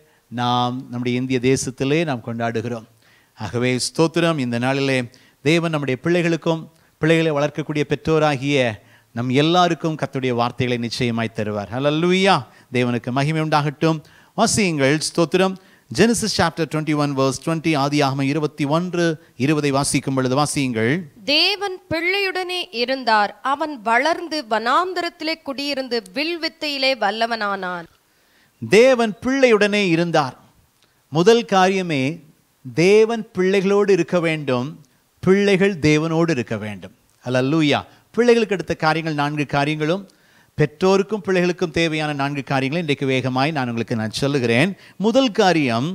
நாம் நம்முடைய இந்திய தேசத்திலே நாம் கொண்டாடுகிறோம் ஆகவே ஸ்தோத்திரம் இந்த நாளிலே தேவன் நம்முடைய பிள்ளைகளுக்கும் பிள்ளைகளை வளர்க்கக்கூடிய பெற்றோராகிய நம் எல்லாருக்கும் கத்துடைய வார்த்தைகளை நிச்சயமாய் தருவார் ஹalleluya தேவனுக்கு மகிமை உண்டாகட்டும் வாசியுங்கள் ஸ்தோத்திரம் Genesis chapter twenty one verse twenty ஆதியாகம இருபத்தி ஒன்று இருபதை வாசிக்கும் பொழுது வாசியுங்கள் தேவன் பிள்ளையுடனே இருந்தார் அவன் வளர்ந்து வனாந்தரத்திலே குடியிருந்து வில் வித்தையிலே வல்லவனானான் தேவன் பிள்ளையுடனே இருந்தார் முதல் காரியமே தேவன் பிள்ளைகளோடு இருக்க வேண்டும் பிள்ளைகள் தேவனோடு இருக்க வேண்டும் அல்லூயா பிள்ளைகளுக்கு அடுத்த காரியங்கள் நான்கு காரியங்களும் பெற்றோருக்கும் பிள்ளைகளுக்கும் தேவையான நான்கு காரியங்களை இன்றைக்கு வேகமாய் நான் உங்களுக்கு நான் சொல்லுகிறேன் முதல் காரியம்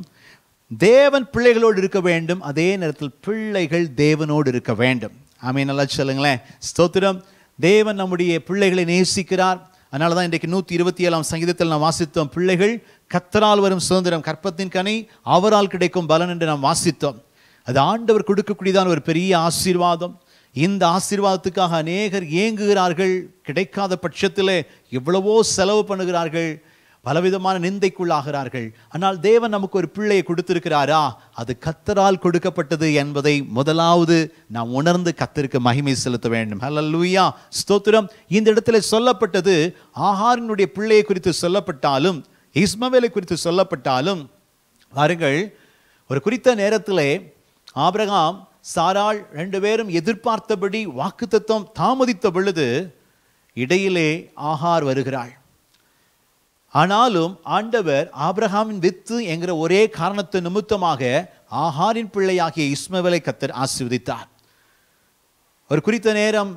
தேவன் பிள்ளைகளோடு இருக்க வேண்டும் அதே நேரத்தில் பிள்ளைகள் தேவனோடு இருக்க வேண்டும் ஆமே நல்லா சொல்லுங்களேன் ஸ்தோத்திரம் தேவன் நம்முடைய பிள்ளைகளை நேசிக்கிறார் அதனால தான் இன்றைக்கு நூற்றி இருபத்தி ஏழாம் சங்கீதத்தில் நாம் வாசித்தோம் பிள்ளைகள் கத்தரால் வரும் சுதந்திரம் கற்பத்தின் கனி அவரால் கிடைக்கும் பலன் என்று நாம் வாசித்தோம் அது ஆண்டவர் கொடுக்கக்கூடியதான ஒரு பெரிய ஆசீர்வாதம் இந்த ஆசீர்வாதத்துக்காக அநேகர் ஏங்குகிறார்கள் கிடைக்காத பட்சத்தில் எவ்வளவோ செலவு பண்ணுகிறார்கள் பலவிதமான நிந்தைக்குள்ளாகிறார்கள் ஆனால் தேவன் நமக்கு ஒரு பிள்ளையை கொடுத்திருக்கிறாரா அது கத்தரால் கொடுக்கப்பட்டது என்பதை முதலாவது நாம் உணர்ந்து கத்தருக்கு மகிமை செலுத்த வேண்டும் ஹalleluya ஸ்தோத்திரம் இந்த இடத்துல சொல்லப்பட்டது ஆகாரினுடைய பிள்ளையை குறித்து சொல்லப்பட்டாலும் இஸ்மவேலை குறித்து சொல்லப்பட்டாலும் பாருங்கள் ஒரு குறித்த நேரத்திலே ஆபிரகாம் சாராள் ரெண்டு பேரும் எதிர்பார்த்தபடி வாக்குத்தத்தம் தாமதித்த பொழுது இடையிலே ஆகார் வருகிறாள் ஆனாலும் ஆண்டவர் ஆபிரகாமின் வித்து என்கிற ஒரே காரணத்து நிமித்தமாக ஆகாரின் பிள்ளையாகிய இஸ்மவேலை கத்தர் ஆசீர்வதித்தார் ஒரு குறித்த நேரம்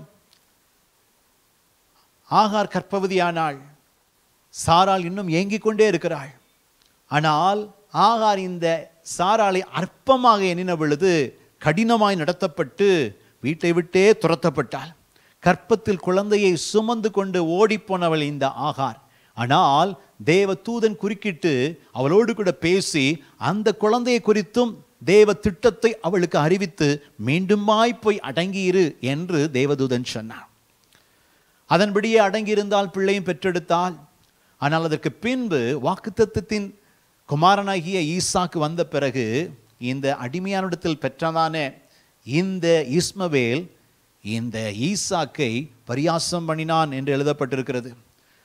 ஆகார் கற்பவதியானாள் சாராள் இன்னும் ஏங்கிக் கொண்டே இருக்கிறாள் ஆனால் ஆகார் இந்த சாராளை அற்பமாக எண்ணின பொழுது கடினமாய் நடத்தப்பட்டு வீட்டை விட்டே துரத்தப்பட்டாள் கற்பத்தில் குழந்தையை சுமந்து கொண்டு ஓடிப்போனவள் இந்த ஆகார் ஆனால் தேவ தூதன் குறுக்கிட்டு அவளோடு கூட பேசி அந்த குழந்தையை குறித்தும் தேவ திட்டத்தை அவளுக்கு அறிவித்து மீண்டுமாய் போய் அடங்கியிரு என்று தேவதூதன் சொன்னான் அதன்படியே அடங்கியிருந்தால் பிள்ளையும் பெற்றெடுத்தால் ஆனால் அதற்கு பின்பு வாக்குத்தத்தத்தின் குமாரனாகிய ஈசாக்கு வந்த பிறகு இந்த அடிமையானிடத்தில் பெற்றதான இந்த இஸ்மவேல் இந்த ஈசாக்கை பரியாசம் பண்ணினான் என்று எழுதப்பட்டிருக்கிறது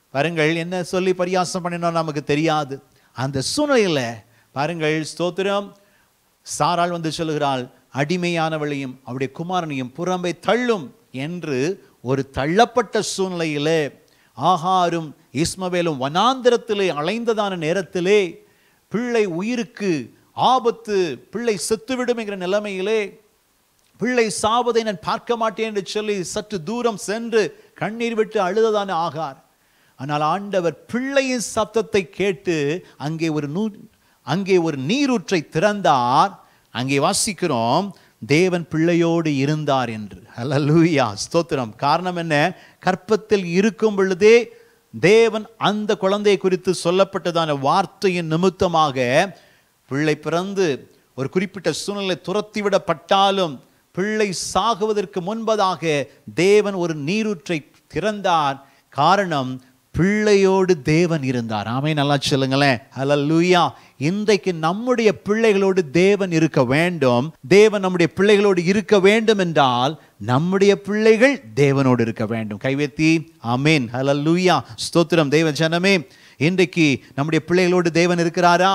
பாருங்கள் என்ன சொல்லி பரியாசம் பண்ணினோம் நமக்கு தெரியாது அந்த சூழ்நிலையில் பாருங்கள் ஸ்தோத்திரம் சாராள் வந்து சொல்லுகிறாள் அடிமையானவளையும் அவருடைய குமாரனையும் புறம்பே தள்ளும் என்று ஒரு தள்ளப்பட்ட சூழ்நிலையிலே ஆகாரும் இஸ்மவேலும் வனாந்திரத்திலே அலைந்ததான நேரத்திலே பிள்ளை உயிருக்கு ஆபத்து பிள்ளை செத்துவிடும் என்கிற நிலைமையிலே பிள்ளை சாவதை நான் பார்க்க மாட்டேன் என்று சொல்லி சற்று தூரம் சென்று கண்ணீர் விட்டு அழுததான ஆகார் ஆனால் ஆண்டவர் பிள்ளையின் சத்தத்தை கேட்டு அங்கே ஒரு நூ அங்கே ஒரு நீரூற்றை திறந்தார் அங்கே வாசிக்கிறோம் தேவன் பிள்ளையோடு இருந்தார் என்று ஹalleluya ஸ்தோத்திரம் காரணம் என்ன கற்பத்தில் இருக்கும் பொழுதே தேவன் அந்த குழந்தை குறித்து சொல்லப்பட்டதான வார்த்தையின் நிமித்தமாக பிள்ளை பிறந்து ஒரு குறிப்பிட்ட சூழ்நிலை துரத்திவிடப்பட்டாலும் பிள்ளை சாகுவதற்கு முன்பதாக தேவன் ஒரு நீரூற்றை திறந்தார் காரணம் பிள்ளையோடு தேவன் இருந்தார் ஆமே நல்லா சொல்லுங்களேன் ஹalleluya இன்றைக்கு நம்முடைய பிள்ளைகளோடு தேவன் இருக்க வேண்டும் தேவன் நம்முடைய பிள்ளைகளோடு இருக்க வேண்டும் என்றால் நம்முடைய பிள்ளைகள் தேவனோடு இருக்க வேண்டும் கைவேத்தி ஆமேன் ஹalleluya ஸ்தோத்திரம் தேவ ஜனமே இன்றைக்கு நம்முடைய பிள்ளைகளோடு தேவன் இருக்கிறாரா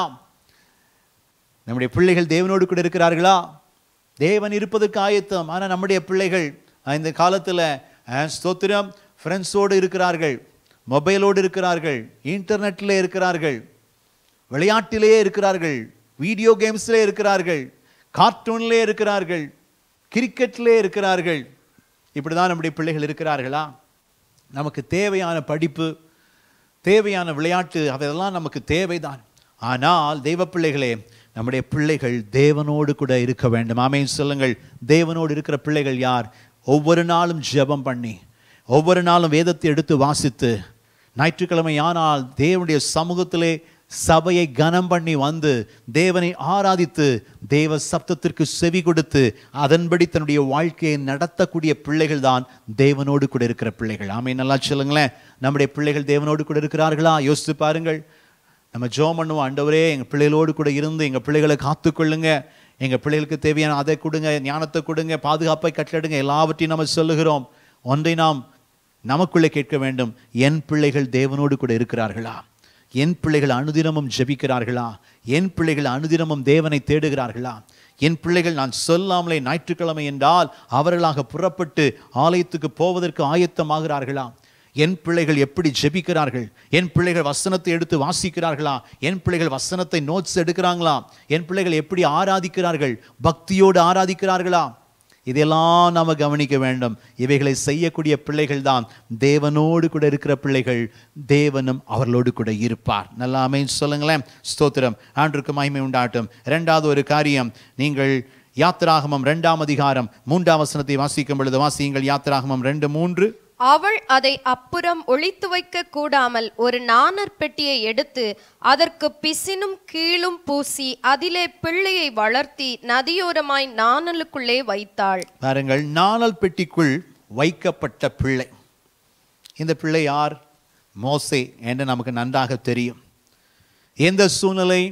நம்முடைய பிள்ளைகள் தேவனோடு கூட இருக்கிறார்களா தேவன் இருப்பதற்கு ஆயத்தம் ஆனால் நம்முடைய பிள்ளைகள் அஹ், இந்த காலத்தில் ஸ்தோத்திரம் ஃப்ரெண்ட்ஸோடு இருக்கிறார்கள் மொபைலோடு இருக்கிறார்கள் இன்டர்நெட்டில் இருக்கிறார்கள் விளையாட்டிலே இருக்கிறார்கள் வீடியோ கேம்ஸ்லே இருக்கிறார்கள் கார்ட்டூன்லே இருக்கிறார்கள் கிரிக்கெட்லே இருக்கிறார்கள் இப்படி தான் நம்முடைய பிள்ளைகள் இருக்கிறார்களா நமக்கு தேவையான படிப்பு தேவையான விளையாட்டு அதெல்லாம் நமக்கு தேவைதான் ஆனால் தெய்வ பிள்ளைகளே நம்முடைய பிள்ளைகள் தேவனோடு கூட இருக்க வேண்டும் ஆமென் சொல்லுங்கள் தேவனோடு இருக்கிற பிள்ளைகள் யார் ஒவ்வொரு நாளும் ஜெபம் பண்ணி ஒவ்வொரு நாளும் வேதத்தை எடுத்து வாசித்து ஞாயிற்றுக்கிழமை ஆனால் தேவனுடைய சமூகத்திலே சபையை கனம் பண்ணி வந்து தேவனை ஆராதித்து தேவ சப்தத்திற்கு செவி கொடுத்து அதன்படி தன்னுடைய வாழ்க்கையை நடத்தக்கூடிய பிள்ளைகள் தான் தேவனோடு கூட இருக்கிற பிள்ளைகள் ஆமே நல்லா சொல்லுங்களேன் நம்முடைய பிள்ளைகள் தேவனோடு கூட இருக்கிறார்களா யோசித்து பாருங்கள் நம்ம ஜோம் பண்ணுவோம் ஆண்டவரே எங்கள் பிள்ளைகளோடு கூட இருந்து எங்கள் பிள்ளைகளை காத்துக்கொள்ளுங்க எங்கள் பிள்ளைகளுக்கு தேவையான அதை கொடுங்க ஞானத்தை கொடுங்க பாதுகாப்பை கட்டளிடுங்க எல்லாவற்றையும் நம்ம சொல்லுகிறோம் ஒன்றை நாம் நமக்குள்ளே கேட்க வேண்டும் என் பிள்ளைகள் தேவனோடு கூட இருக்கிறார்களா என் பிள்ளைகள் அனுதினமும் ஜெபிக்கிறார்களா என் பிள்ளைகள் அனுதினமும் தேவனை தேடுகிறார்களா என் பிள்ளைகள் நான் சொல்லாமலே ஞாயிற்றுக்கிழமை என்றால் அவர்களாக புறப்பட்டு ஆலயத்துக்கு போவதற்கு ஆயத்தமாகிறார்களா என் பிள்ளைகள் எப்படி ஜெபிக்கிறார்கள் என் பிள்ளைகள் வசனத்தை எடுத்து வாசிக்கிறார்களா என் பிள்ளைகள் வசனத்தை நோட்ஸ் எடுக்கிறாங்களா என் பிள்ளைகள் எப்படி ஆராதிக்கிறார்கள் பக்தியோடு ஆராதிக்கிறார்களா இதெல்லாம் நாம கவனிக்க வேண்டும் இவைகளை செய்யக்கூடிய பிள்ளைகள் தான் தேவனோடு கூட இருக்கிற பிள்ளைகள் தேவனும் அவர்களோடு கூட இருப்பார் நல்லா அமைன்னு சொல்லுங்களேன் ஸ்தோத்திரம் ஆண்டுக்கு மகிமை உண்டாட்டும் இரண்டாவது ஒரு காரியம் நீங்கள் யாத்திராகமம் இரண்டாம் அதிகாரம் மூன்றாம் வசனத்தை வாசிக்கும் பொழுது வாசியுங்கள் யாத்திராகமம் ரெண்டு மூன்று அவள் அதை அப்புறம் ஒளித்து வைக்க கூடாமல் ஒரு நாணற் பெட்டியை எடுத்து அதற்கு பிசினும் கீழும் பூசி அதிலே பிள்ளையை வளர்த்தி நதியோரமாய் நாணலுக்குள்ளே வைத்தாள் பாருங்கள் நாணல் பெட்டிக்குள் வைக்கப்பட்ட பிள்ளை இந்த பிள்ளை யார் மோசே என்று நமக்கு நன்றாக தெரியும் எந்த சூழ்நிலை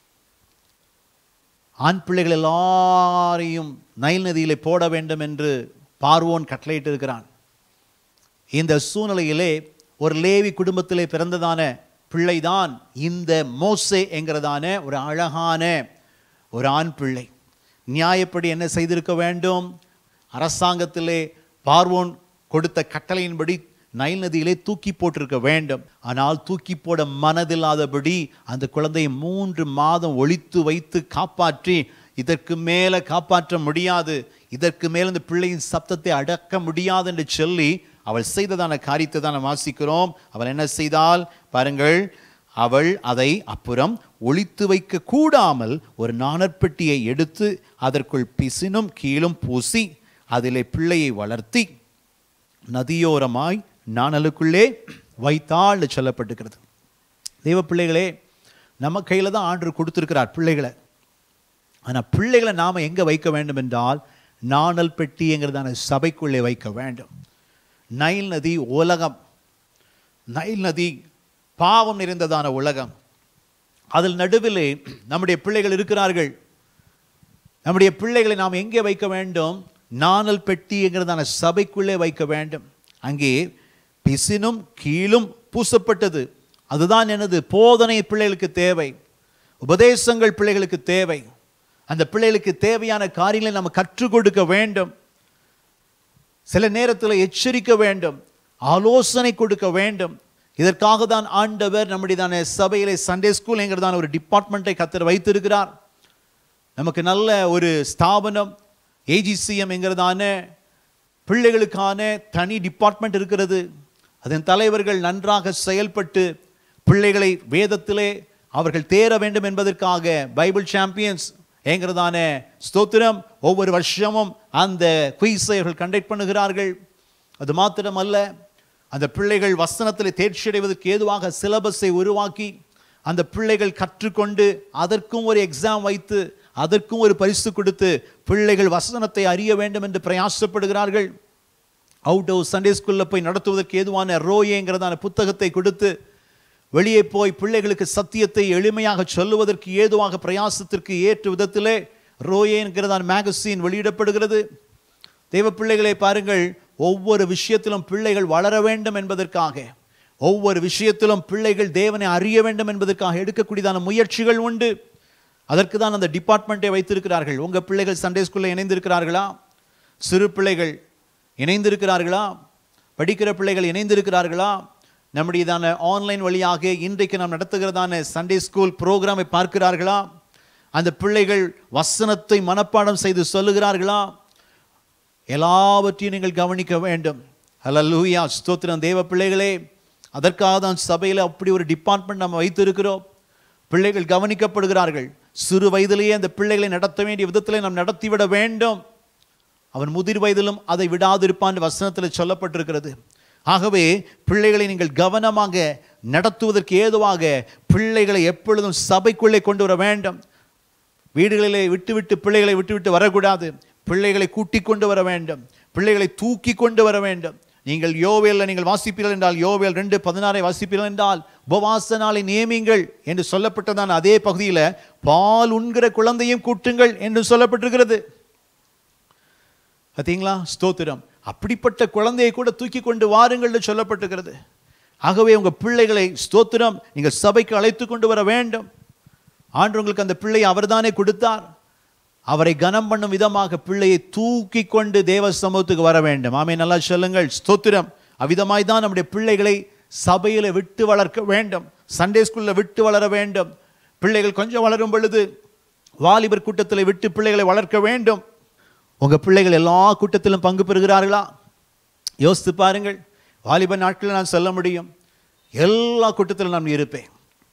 ஆண் பிள்ளைகள் எல்லாரையும் நைல் நதியிலே போட வேண்டும் என்று பார்வோன் கட்டளையிட்டு இருக்கிறான் இந்த சூழ்நிலையிலே ஒரு லேவி குடும்பத்திலே பிறந்ததான பிள்ளைதான் இந்த மோசே என்கிறதான ஒரு அழகான ஒரு ஆண் பிள்ளை நியாயப்படி என்ன செய்திருக்க வேண்டும் அரசாங்கத்திலே பார்வோன் கொடுத்த கட்டளையின்படி நைல் நதியிலே தூக்கி போட்டிருக்க வேண்டும் ஆனால் தூக்கி போட மனதில்லாதபடி அந்த குழந்தையை மூன்று மாதம் ஒளித்து வைத்து காப்பாற்றி இதற்கு மேலே காப்பாற்ற முடியாது இதற்கு மேல் இந்த பிள்ளையின் சப்தத்தை அடக்க முடியாது என்று சொல்லி அவள் செய்ததான காரியத்தை தான் நாம் வாசிக்கிறோம் அவள் என்ன செய்தால் பாருங்கள் அவள் அதை அப்புறம் ஒளித்து வைக்க கூடாமல் ஒரு நாணற்பெட்டியை எடுத்து அதற்குள் பிசினும் கீழும் பூசி அதிலே பிள்ளையை வளர்த்தி நதியோரமாய் நாணலுக்குள்ளே வைத்தாள் என்று சொல்லப்பட்டிருக்கிறது தெய்வ பிள்ளைகளே நம்ம கையில் தான் ஆண்டு கொடுத்துருக்கிறார் பிள்ளைகளை ஆனால் பிள்ளைகளை நாம் எங்கே வைக்க வேண்டும் என்றால் நாணல் பெட்டிங்கிறதான சபைக்குள்ளே வைக்க வேண்டும் நைல் நதி உலகம் நைல் நதி பாவம் நிறைந்ததான உலகம் அதில் நடுவிலே நம்முடைய பிள்ளைகள் இருக்கிறார்கள் நம்முடைய பிள்ளைகளை நாம் எங்கே வைக்க வேண்டும் நாணல் பெட்டிங்கிறதான சபைக்குள்ளே வைக்க வேண்டும் அங்கே பிசினும் கீழும் பூசப்பட்டது அதுதான் எனது போதனை பிள்ளைகளுக்கு தேவை உபதேசங்கள் பிள்ளைகளுக்கு தேவை அந்த பிள்ளைகளுக்கு தேவையான காரியங்களை நம்ம கற்றுக் கொடுக்க வேண்டும் சில நேரத்தில் எச்சரிக்க வேண்டும் ஆலோசனை கொடுக்க வேண்டும் இதற்காக தான் ஆண்டவர் நம்முடையதான சபையிலே சண்டே ஸ்கூல்ங்கிறதான ஒரு டிபார்ட்மெண்ட்டை கத்தர் வைத்திருக்கிறார் நமக்கு நல்ல ஒரு ஸ்தாபனம் ஏஜிசிஎம் என்கிறதான பிள்ளைகளுக்கான தனி டிபார்ட்மெண்ட் இருக்கிறது அதன் தலைவர்கள் நன்றாக செயல்பட்டு பிள்ளைகளை வேதத்திலே அவர்கள் தேர வேண்டும் என்பதற்காக பைபிள் சாம்பியன்ஸ் என்கிறதான ஸ்தோத்திரம் ஒவ்வொரு வருஷமும் அந்த குயிஸை அவர்கள் கண்டக்ட் பண்ணுகிறார்கள் அது மாத்திரமல்ல அந்த பிள்ளைகள் வசனத்தில் தேர்ச்சி அடைவதற்கு ஏதுவாக சிலபஸை உருவாக்கி அந்த பிள்ளைகள் கற்றுக்கொண்டு அதற்கும் ஒரு எக்ஸாம் வைத்து அதற்கும் ஒரு பரிசு கொடுத்து பிள்ளைகள் வசனத்தை அறிய வேண்டும் என்று பிரயாசப்படுகிறார்கள் அவுட் ஹவுஸ் சண்டே ஸ்கூலில் போய் நடத்துவதற்கு ஏதுவான ரோயேங்கிறதான புத்தகத்தை கொடுத்து வெளியே போய் பிள்ளைகளுக்கு சத்தியத்தை எளிமையாக சொல்லுவதற்கு ஏதுவாக பிரயாசத்திற்கு ஏற்ற விதத்திலே ரோயே என்கிறதான மேகசின் வெளியிடப்படுகிறது தெய்வ பிள்ளைகளை பாருங்கள் ஒவ்வொரு விஷயத்திலும் பிள்ளைகள் வளர வேண்டும் என்பதற்காக ஒவ்வொரு விஷயத்திலும் பிள்ளைகள் தேவனை அறிய வேண்டும் என்பதற்காக எடுக்கக்கூடியதான முயற்சிகள் உண்டு அதற்கு தான் அந்த டிபார்ட்மெண்ட்டை வைத்திருக்கிறார்கள் உங்க பிள்ளைகள் சண்டே ஸ்கூலில் இணைந்திருக்கிறார்களா சிறு பிள்ளைகள் இணைந்திருக்கிறார்களா படிக்கிற பிள்ளைகள் இணைந்திருக்கிறார்களா நம்முடையதான ஆன்லைன் வழியாக இன்றைக்கு நாம் நடத்துகிறதான சண்டே ஸ்கூல் ப்ரோக்ராமை பார்க்கிறார்களா அந்த பிள்ளைகள் வசனத்தை மனப்பாடம் செய்து சொல்லுகிறார்களா எல்லாவற்றையும் நீங்கள் கவனிக்க வேண்டும் ஹalleluya ஸ்தோத்திரம் தேவ பிள்ளைகளே அதற்காக தான் சபையில் அப்படி ஒரு டிபார்ட்மெண்ட் நம்ம வைத்திருக்கிறோம் பிள்ளைகள் கவனிக்கப்படுகிறார்கள் சிறு வயதிலேயே அந்த பிள்ளைகளை நடத்த வேண்டிய விதத்திலே நாம் நடத்திவிட வேண்டும் அவன் முதிர் வயதிலும் அதை விடாதிருப்பான் வசனத்தில் சொல்லப்பட்டிருக்கிறது ஆகவே பிள்ளைகளை நீங்கள் கவனமாக நடத்துவதற்கு ஏதுவாக பிள்ளைகளை எப்பொழுதும் சபைக்குள்ளே கொண்டு வர வேண்டும் வீடுகளிலே விட்டுவிட்டு பிள்ளைகளை விட்டுவிட்டு வரக்கூடாது பிள்ளைகளை கூட்டிக் கொண்டு வர வேண்டும் பிள்ளைகளை தூக்கி கொண்டு வர வேண்டும் நீங்கள் யோவேலில் நீங்கள் வாசிப்பீர்கள் என்றால் யோவேல் ரெண்டு பதினாறை வாசிப்பீர்கள் என்றால் உபவாச நாளை நியமிங்கள் என்று சொல்லப்பட்டதான அதே பகுதியில் பால் உண்கிற குழந்தையும் கூட்டுங்கள் என்று சொல்லப்பட்டிருக்கிறது பார்த்தீங்களா ஸ்தோத்திரம் அப்படிப்பட்ட குழந்தையை கூட தூக்கி கொண்டு வாருங்கள்னு சொல்லப்பட்டிருக்கிறது ஆகவே உங்கள் பிள்ளைகளை ஸ்தோத்திரம் நீங்கள் சபைக்கு அழைத்து கொண்டு வர வேண்டும் ஆண்டு உங்களுக்கு அந்த பிள்ளையை அவர்தானே கொடுத்தார் அவரை கனம் பண்ணும் விதமாக பிள்ளையை தூக்கி கொண்டு தேவ சமூகத்துக்கு வர வேண்டும் ஆமே நல்லா சொல்லுங்கள் ஸ்தோத்திரம் அவ்விதமாய் தான் நம்முடைய பிள்ளைகளை சபையில் விட்டு வளர்க்க வேண்டும் சண்டே ஸ்கூலில் விட்டு வளர வேண்டும் பிள்ளைகள் கொஞ்சம் வளரும் பொழுது வாலிபர் கூட்டத்தில் விட்டு பிள்ளைகளை வளர்க்க வேண்டும் உங்க பிள்ளைகள் எல்லா கூட்டத்திலும் பங்கு பெறுகிறார்களா யோசித்து பாருங்கள் வாலிப நாட்களில் நான் சொல்ல முடியும் எல்லா கூட்டத்திலும் நான் இருப்பேன்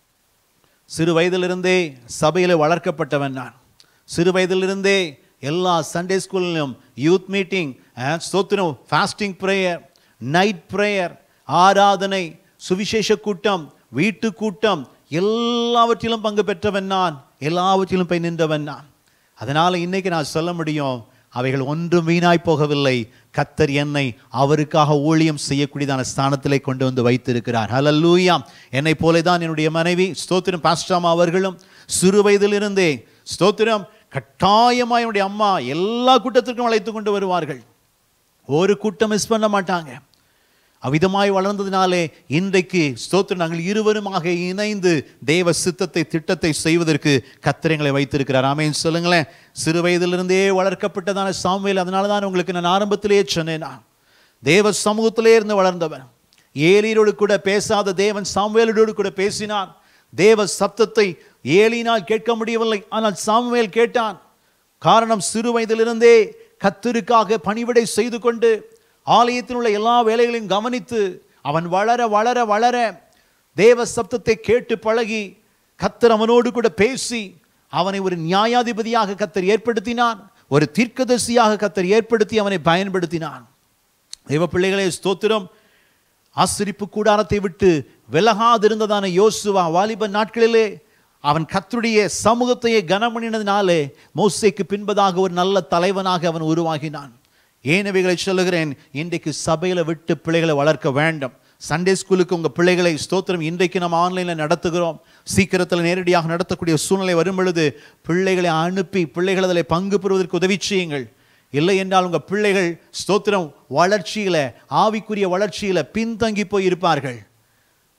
சிறு வயதிலிருந்தே சபையில் வளர்க்கப்பட்டவன் நான் சிறு வயதிலிருந்தே எல்லா சண்டே ஸ்கூல்லையும் யூத் மீட்டிங் ஸ்தோத்திரம் ஃபாஸ்டிங் ப்ரேயர் நைட் ப்ரேயர் ஆராதனை சுவிசேஷ கூட்டம் வீட்டு கூட்டம் எல்லாவற்றிலும் பங்கு பெற்றவன் நான் எல்லாவற்றிலும் போய் நின்றவன் நான் அதனால இன்னைக்கு நான் சொல்ல முடியும் அவைகள் ஒன்றும் வீணாய் போகவில்லை கத்தர் என்னை அவருக்காக ஊழியம் செய்யக்கூடியதான ஸ்தானத்திலே கொண்டு வந்து வைத்திருக்கிறார் ஹalleluya என்னை போல தான் என்னுடைய மனைவி ஸ்தோத்திரம் பாஸ்டாமா அவர்களும் சிறு வயதிலிருந்தே ஸ்தோத்திரம் கட்டாயமாக என்னுடைய அம்மா எல்லா கூட்டத்திற்கும் அழைத்து கொண்டு வருவார்கள் ஒரு கூட்டம் மிஸ் பண்ண மாட்டாங்க அவ்விதமாய் வளர்ந்ததினாலே இன்றைக்கு ஸ்தோத்திரம் நாங்கள் இருவருமாக இணைந்து தேவ சித்தத்தை திட்டத்தை செய்வதற்கு கத்திரங்களை வைத்திருக்கிறார் ஆமேன் சொல்லுங்களேன் சிறு வயதிலிருந்தே வளர்க்கப்பட்டதான சாமுவேல் அதனால தான் உங்களுக்கு நான் ஆரம்பத்திலேயே சொன்னேன் நான் தேவ சமூகத்திலே இருந்து வளர்ந்தவன் ஏலியரோடு கூட பேசாத தேவன் சாமுவேலோடு கூட பேசினார் தேவ சத்தத்தை ஏலினால் கேட்க முடியவில்லை ஆனால் சாமுவேல் கேட்டான் காரணம் சிறு வயதிலிருந்தே கத்தருக்காக பணிவிடை செய்து கொண்டு ஆலயத்தில் உள்ள எல்லா வேலைகளையும் கவனித்து அவன் வளர வளர வளர தேவ சப்தத்தை கேட்டு பழகி கத்தர் அவனோடு கூட பேசி அவனை ஒரு நியாயாதிபதியாக கத்தர் ஏற்படுத்தினான் ஒரு தீர்க்கதரிசியாக கத்தர் ஏற்படுத்தி அவனை பயன்படுத்தினான் தெய்வ பிள்ளைகளே ஸ்தோத்திரம் ஆசிரிப்பு கூடாரத்தை விட்டு விலகாதிருந்ததான யோசுவா வாலிப நாட்களிலே அவன் கத்துடைய சமூகத்தையே கனமணினதினாலே மோசேக்கு பின்பதாக ஒரு நல்ல தலைவனாக அவன் உருவாகினான் ஏனவைகளை சொல்லுகிறேன் இன்றைக்கு சபையில் விட்டு பிள்ளைகளை வளர்க்க வேண்டும் சண்டே ஸ்கூலுக்கு உங்கள் பிள்ளைகளை ஸ்தோத்திரம் இன்றைக்கு நம்ம ஆன்லைனில் நடத்துகிறோம் சீக்கிரத்தில் நேரடியாக நடத்தக்கூடிய சூழ்நிலை வரும் பொழுது பிள்ளைகளை அனுப்பி பிள்ளைகள் அதில் பங்கு பெறுவதற்கு உதவி செய்யுங்கள் இல்லை என்றால் உங்கள் பிள்ளைகள் ஸ்தோத்திரம் வளர்ச்சியில் ஆவிக்குரிய வளர்ச்சியில் பின்தங்கி போய் இருப்பார்கள்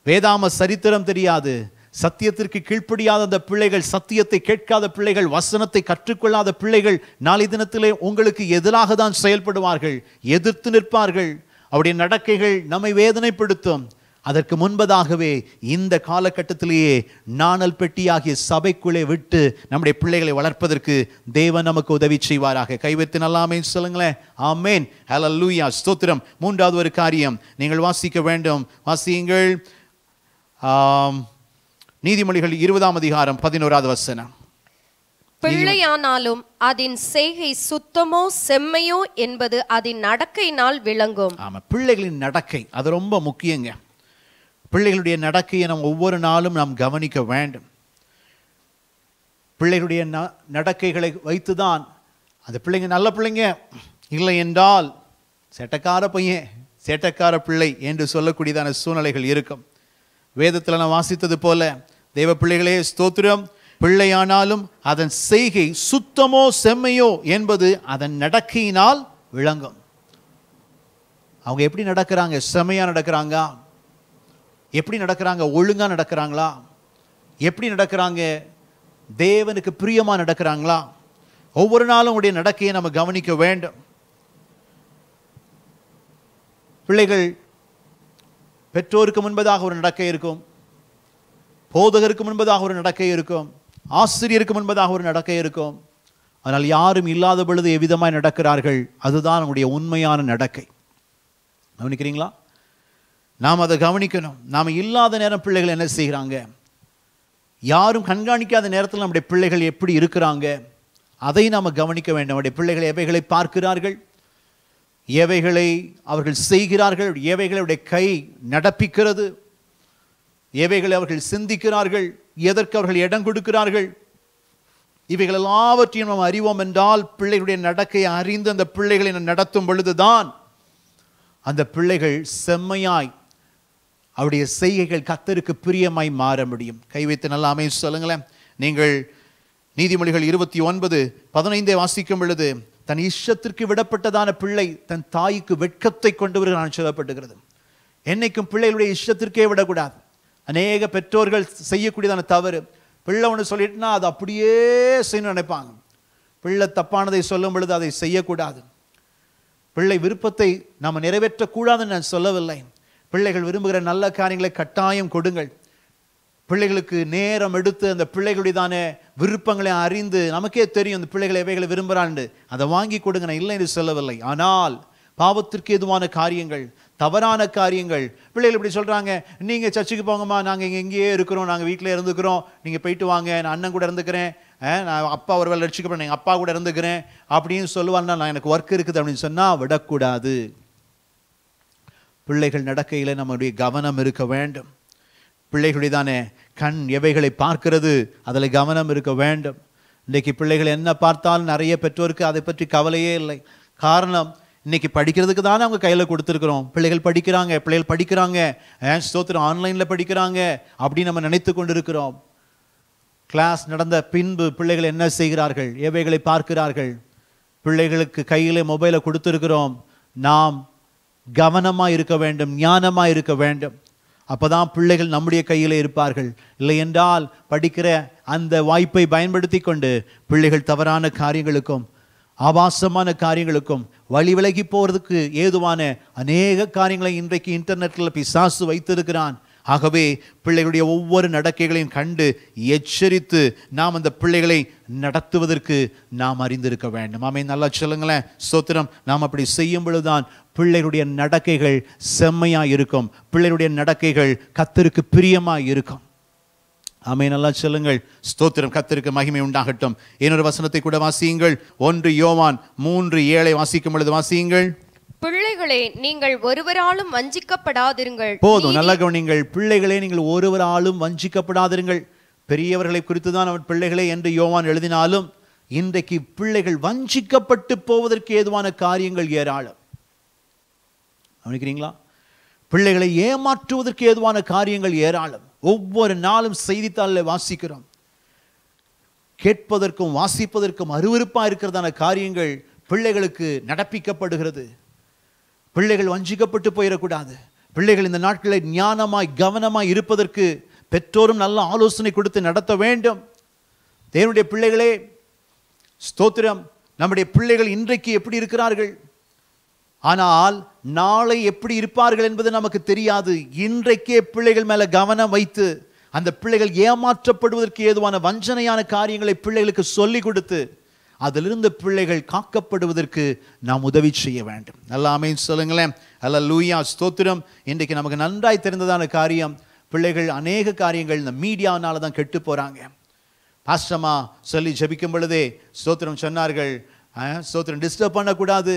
வேதாம சரித்திரம் தெரியாது சத்தியத்திற்கு கீழ்ப்படியாத அந்த பிள்ளைகள் சத்தியத்தை கேட்காத பிள்ளைகள் வசனத்தை கற்றுக்கொள்ளாத பிள்ளைகள் நாளை தினத்திலே உங்களுக்கு எதிராக தான் செயல்படுவார்கள் எதிர்த்து நிற்பார்கள் அவருடைய நடக்கைகள் நம்மை வேதனைப்படுத்தும் அதற்கு முன்பதாகவே இந்த காலகட்டத்திலேயே நாணல் பெட்டியாகிய சபைக்குள்ளே விட்டு நம்முடைய பிள்ளைகளை வளர்ப்பதற்கு தேவன் நமக்கு உதவி செய்வாராக கைவத்து நல்லாமே சொல்லுங்களேன் ஆமேன் ஹalleluya ஸ்தோத்திரம் மூன்றாவது ஒரு காரியம் நீங்கள் வாசிக்க வேண்டும் வாசியுங்கள் ஆம், நீதிமொழிகள் இருபதாம் அதிகாரம் பதினோராவது வசனம் பிள்ளையானாலும் அதன் செய்கை சுத்தமோ செம்மையோ என்பது அதன் நடக்கையினால் விளங்கும் ஆமா பிள்ளைகளின் நடக்கை அது ரொம்ப முக்கியங்க பிள்ளைகளுடைய நடக்கையை நாம் ஒவ்வொரு நாளும் நாம் கவனிக்க வேண்டும் பிள்ளைகளுடைய ந நடக்கைகளை வைத்துதான் அந்த பிள்ளைங்க நல்ல பிள்ளைங்க இல்லை என்றால் சேட்டக்கார பையன் சேட்டக்கார பிள்ளை என்று சொல்லக்கூடியதான சூழ்நிலைகள் இருக்கும் வேதத்தில் நான் வாசித்தது போல தேவ பிள்ளைகளே ஸ்தோத்திரம் பிள்ளையானாலும் அதன் செய்கை சுத்தமோ செம்மையோ என்பது அதன் நடக்கையினால் விளங்கும் அவங்க எப்படி நடக்கிறாங்க செம்மையா நடக்கிறாங்க எப்படி நடக்கிறாங்க ஒழுங்கா நடக்கிறாங்களா எப்படி நடக்கிறாங்க தேவனுக்கு பிரியமா நடக்கிறாங்களா ஒவ்வொரு நாளும் உடைய நடக்கையை நம்ம கவனிக்க வேண்டும் பிள்ளைகள் பெற்றோருக்கு முன்பதாக ஒரு நடக்கை இருக்கும் போதகருக்கு முன்பதாக ஒரு நடக்கை இருக்கும் ஆசிரியருக்கு முன்பதாக ஒரு நடக்கை இருக்கும் ஆனால் யாரும் இல்லாத பொழுது எவ்விதமாய் நடக்கிறார்கள் அதுதான் நம்முடைய உண்மையான நடக்கை கவனிக்கிறீங்களா நாம் அதை கவனிக்கணும் நாம் இல்லாத நேரம் பிள்ளைகள் என்ன செய்கிறாங்க யாரும் கண்காணிக்காத நேரத்தில் நம்முடைய பிள்ளைகள் எப்படி இருக்கிறாங்க அதை நாம் கவனிக்க வேண்டும் நம்முடைய பிள்ளைகள் எவைகளை பார்க்கிறார்கள் எவைகளை அவர்கள் செய்கிறார்கள் எவைகளுடைய கை நடப்பிக்கிறது எவைகளை அவர்கள் சிந்திக்கிறார்கள் எதற்கு அவர்கள் இடம் கொடுக்கிறார்கள் இவைகள் எல்லாவற்றையும் நாம் அறிவோம் என்றால் பிள்ளைகளுடைய நடக்கையை அறிந்து அந்த பிள்ளைகளை நாம் நடத்தும் பொழுதுதான் அந்த பிள்ளைகள் செம்மையாய் அவருடைய செய்கைகள் கத்தருக்கு பிரியமாய் மாற முடியும் கை வைத்து நல்லா அமைய சொல்லுங்களேன் நீங்கள் நீதிமொழிகள் இருபத்தி ஒன்பது பதினைந்தை வாசிக்கும் பொழுது தன் இஷ்டத்திற்கு விடப்பட்டதான பிள்ளை தன் தாய்க்கு வெட்கத்தை கொண்டு வருகிறான் சொல்லப்பட்டுகிறது என்னைக்கும் பிள்ளைகளுடைய இஷ்டத்திற்கே விடக்கூடாது அநேக பெற்றோர்கள் செய்யக்கூடியதான தவறு பிள்ளை ஒன்று சொல்லிட்டுனா அது அப்படியே செய்யணும்னு நினைப்பாங்க பிள்ளை தப்பானதை சொல்லும் பொழுது அதை செய்யக்கூடாது பிள்ளை விருப்பத்தை நாம் நிறைவேற்றக்கூடாதுன்னு நான் சொல்லவில்லை பிள்ளைகள் விரும்புகிற நல்ல காரியங்களை கட்டாயம் கொடுங்கள் பிள்ளைகளுக்கு நேரம் எடுத்து அந்த பிள்ளைகளுடையதான விருப்பங்களை அறிந்து நமக்கே தெரியும் அந்த பிள்ளைகள் எவைகளை விரும்புகிறான்னு அதை வாங்கி கொடுங்க நான் இல்லை என்று சொல்லவில்லை ஆனால் பாவத்திற்கு எதுவான காரியங்கள் தவறான காரியங்கள் பிள்ளைகள் இப்படி சொல்கிறாங்க நீங்கள் சர்ச்சுக்கு போங்கம்மா நாங்கள் இங்கே இங்கேயே இருக்கிறோம் நாங்கள் வீட்டில் இருந்துக்கிறோம் நீங்கள் போயிட்டு வாங்க நான் அண்ணன் கூட இருந்துக்கிறேன் அஹ், நான் அப்பா ஒரு வேலை ரட்சிக்கப்பட எங்கள் அப்பா கூட இருந்துக்கிறேன் அப்படின்னு சொல்லுவாருன்னா நான் எனக்கு ஒர்க் இருக்குது அப்படின்னு சொன்னால் விடக்கூடாது பிள்ளைகள் நடக்கையில் நம்முடைய கவனம் இருக்க வேண்டும் பிள்ளைகளுடையதானே கண் எவைகளை பார்க்கிறது அதில் கவனம் இருக்க வேண்டும் இன்றைக்கு பிள்ளைகள் என்ன பார்த்தாலும் நிறைய பெற்றோருக்கு அதை பற்றி கவலையே இல்லை காரணம் இன்னைக்கு படிக்கிறதுக்கு தானே அவங்க கையில் கொடுத்துருக்குறோம் பிள்ளைகள் படிக்கிறாங்க பிள்ளைகள் படிக்கிறாங்க ஏன் ஸ்தோத்திரம் ஆன்லைனில் படிக்கிறாங்க அப்படின்னு நம்ம நினைத்து கொண்டு இருக்கிறோம் கிளாஸ் நடந்த பின்பு பிள்ளைகள் என்ன செய்கிறார்கள் எவைகளை பார்க்கிறார்கள் பிள்ளைகளுக்கு கையில் மொபைலை கொடுத்துருக்கிறோம் நாம் கவனமாக இருக்க வேண்டும் ஞானமாக இருக்க வேண்டும் அப்பதான் பிள்ளைகள் நம்முடைய கையில் இருப்பார்கள் இல்லை என்றால் படிக்கிற அந்த வாய்ப்பை பயன்படுத்தி கொண்டு பிள்ளைகள் தவறான காரியங்களுக்கும் ஆபாசமான காரியங்களுக்கும் வழி விலகி போகிறதுக்கு ஏதுவான அநேக காரியங்களை இன்றைக்கு இன்டர்நெட்டில் பிசாசு வைத்திருக்கிறான் ஆகவே பிள்ளைகளுடைய ஒவ்வொரு நடக்கைகளையும் கண்டு எச்சரித்து நாம் அந்த பிள்ளைகளை நடத்துவதற்கு நாம் அறிந்திருக்க வேண்டும் ஆமே நல்லா சொல்லுங்களேன் ஸ்தோத்திரம் நாம் அப்படி செய்யும் பொழுதுதான் பிள்ளைகளுடைய நடக்கைகள் செம்மையா இருக்கும் பிள்ளைகளுடைய நடக்கைகள் கத்தருக்கு பிரியமா இருக்கும் ஆமே நல்லா சொல்லுங்கள் ஸ்தோத்திரம் கத்தருக்கு மகிமை உண்டாகட்டும் இன்னொரு வசனத்தை கூட வாசியுங்கள் ஒன்று யோவான் மூன்று ஏழை வாசிக்கும் பொழுது வாசியுங்கள் பிள்ளைகளே நீங்கள் ஒருவராலும் வஞ்சிக்கப்படாதிருங்கள் போதும் நல்ல கவனிங்கள் பிள்ளைகளே நீங்கள் ஒருவராலும் வஞ்சிக்கப்படாதிருங்கள் பெரியவர்களை குறித்து தான் அவன் பிள்ளைகளே என்று யோவான் எழுதினாலும் இன்றைக்கு பிள்ளைகள் வஞ்சிக்கப்பட்டு போவதற்கு ஏதுவான காரியங்கள் ஏராளம் கவனிக்கிறீங்களா பிள்ளைகளை ஏமாற்றுவதற்கு ஏதுவான காரியங்கள் ஏராளம் ஒவ்வொரு நாளும் செய்தித்தாளில் வாசிக்கிறோம் கேட்பதற்கும் வாசிப்பதற்கும் அருவருப்பாக இருக்கிறதான காரியங்கள் பிள்ளைகளுக்கு நடப்பிக்கப்படுகிறது பிள்ளைகள் வஞ்சிக்கப்பட்டு போயிடக்கூடாது பிள்ளைகள் இந்த நாட்களில் ஞானமாய் கவனமாய் இருப்பதற்கு பெற்றோரும் நல்ல ஆலோசனை கொடுத்து நடத்த வேண்டும் தேவனுடைய பிள்ளைகளே ஸ்தோத்திரம் நம்முடைய பிள்ளைகள் இன்றைக்கு எப்படி இருக்கிறார்கள் ஆனால் நாளை எப்படி இருப்பார்கள் என்பது நமக்கு தெரியாது இன்றைக்கே பிள்ளைகள் மேல கவனம் வைத்து அந்த பிள்ளைகள் ஏமாற்றப்படுவதற்கு ஏதுவான வஞ்சனையான காரியங்களை பிள்ளைகளுக்கு சொல்லிக் கொடுத்து அதிலிருந்து பிள்ளைகள் காக்கப்படுவதற்கு நாம் உதவி செய்ய வேண்டும் நல்லா அமைன்னு சொல்லுங்களேன் அல்ல லூயா ஸ்தோத்திரம் இன்றைக்கு நமக்கு நன்றாய் தெரிந்ததான காரியம் பிள்ளைகள் அநேக காரியங்கள் இந்த மீடியானால தான் கெட்டு போறாங்க பாஸ்டமா சொல்லி ஜெபிக்கும் பொழுதே ஸ்தோத்திரம் சொன்னார்கள் அஹ், ஸ்தோத்திரம் டிஸ்டர்ப் பண்ணக்கூடாது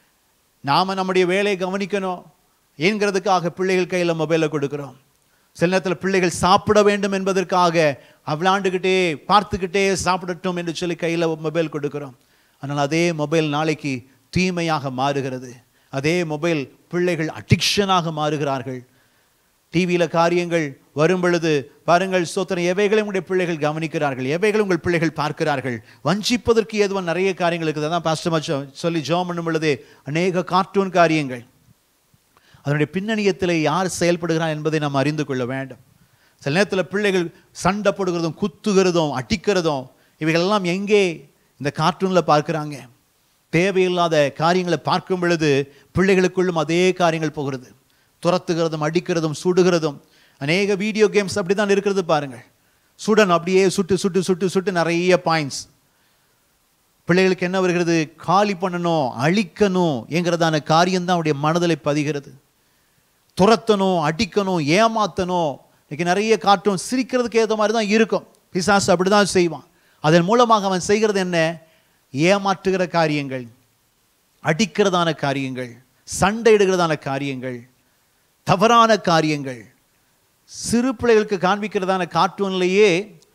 நாம நம்முடைய வேலையை கவனிக்கணும் ஏங்கிறதுக்காக பிள்ளைகள் கையில் மொபைலை கொடுக்குறோம் சில நேரத்தில் பிள்ளைகள் சாப்பிட வேண்டும் என்பதற்காக விளாண்டுக்கிட்டே பார்த்துக்கிட்டே சாப்பிடட்டும் என்று சொல்லி கையில் மொபைல் கொடுக்குறோம் ஆனால் அதே மொபைல் நாளைக்கு தீமையாக மாறுகிறது அதே மொபைல் பிள்ளைகள் அடிக்ஷனாக மாறுகிறார்கள் டிவியில் காரியங்கள் வரும் பொழுது பாருங்கள் சோத்திரம் எவைகளை உங்களுடைய பிள்ளைகள் கவனிக்கிறார்கள் எவைகளை உங்கள் பிள்ளைகள் பார்க்கிறார்கள் வஞ்சிப்பதற்கு ஏதுவான நிறைய காரியங்கள் இருக்குது அதான் பாஸ்டர் சொல்லி ஜோம் பண்ணும் பொழுதே அநேக கார்ட்டூன் காரியங்கள் அதனுடைய பின்னணியத்தில் யார் செயல்படுகிறார் என்பதை நாம் அறிந்து கொள்ள வேண்டும் சில நேரத்தில் பிள்ளைகள் சண்டை போடுகிறதும் குத்துகிறதும் அடிக்கிறதும் இவைகளெல்லாம் எங்கே இந்த கார்ட்டூனில் பார்க்குறாங்க தேவையில்லாத காரியங்களை பார்க்கும் பொழுது பிள்ளைகளுக்குள்ளும் அதே காரியங்கள் போகிறது துரத்துகிறதும் அடிக்கிறதும் சுடுகிறதும் அநேக வீடியோ கேம்ஸ் அப்படி தான் இருக்கிறது பாருங்கள் சுடன் அப்படியே சுட்டு சுட்டு சுட்டு சுட்டு நிறைய பாயிண்ட்ஸ் பிள்ளைகளுக்கு என்ன வருகிறது காலி பண்ணணும் அழிக்கணும் என்கிறதான காரியம் தான் அவருடைய மனதில் பதிகிறது துரத்தணும் அடிக்கணும் ஏமாத்தணும் இன்னைக்கு நிறைய காட்டும் சிரிக்கிறதுக்கு ஏற்ற மாதிரி தான் இருக்கும் பிசாசு அப்படி தான் செய்வான் அதன் மூலமாக அவன் செய்கிறது என்ன ஏமாற்றுகிற காரியங்கள் அடிக்கிறதான காரியங்கள் சண்டையிடுகிறதான காரியங்கள் தவறான காரியங்கள் சிறு பிள்ளைகளுக்கு காண்பிக்கிறதான கார்ட்டூன்லேயே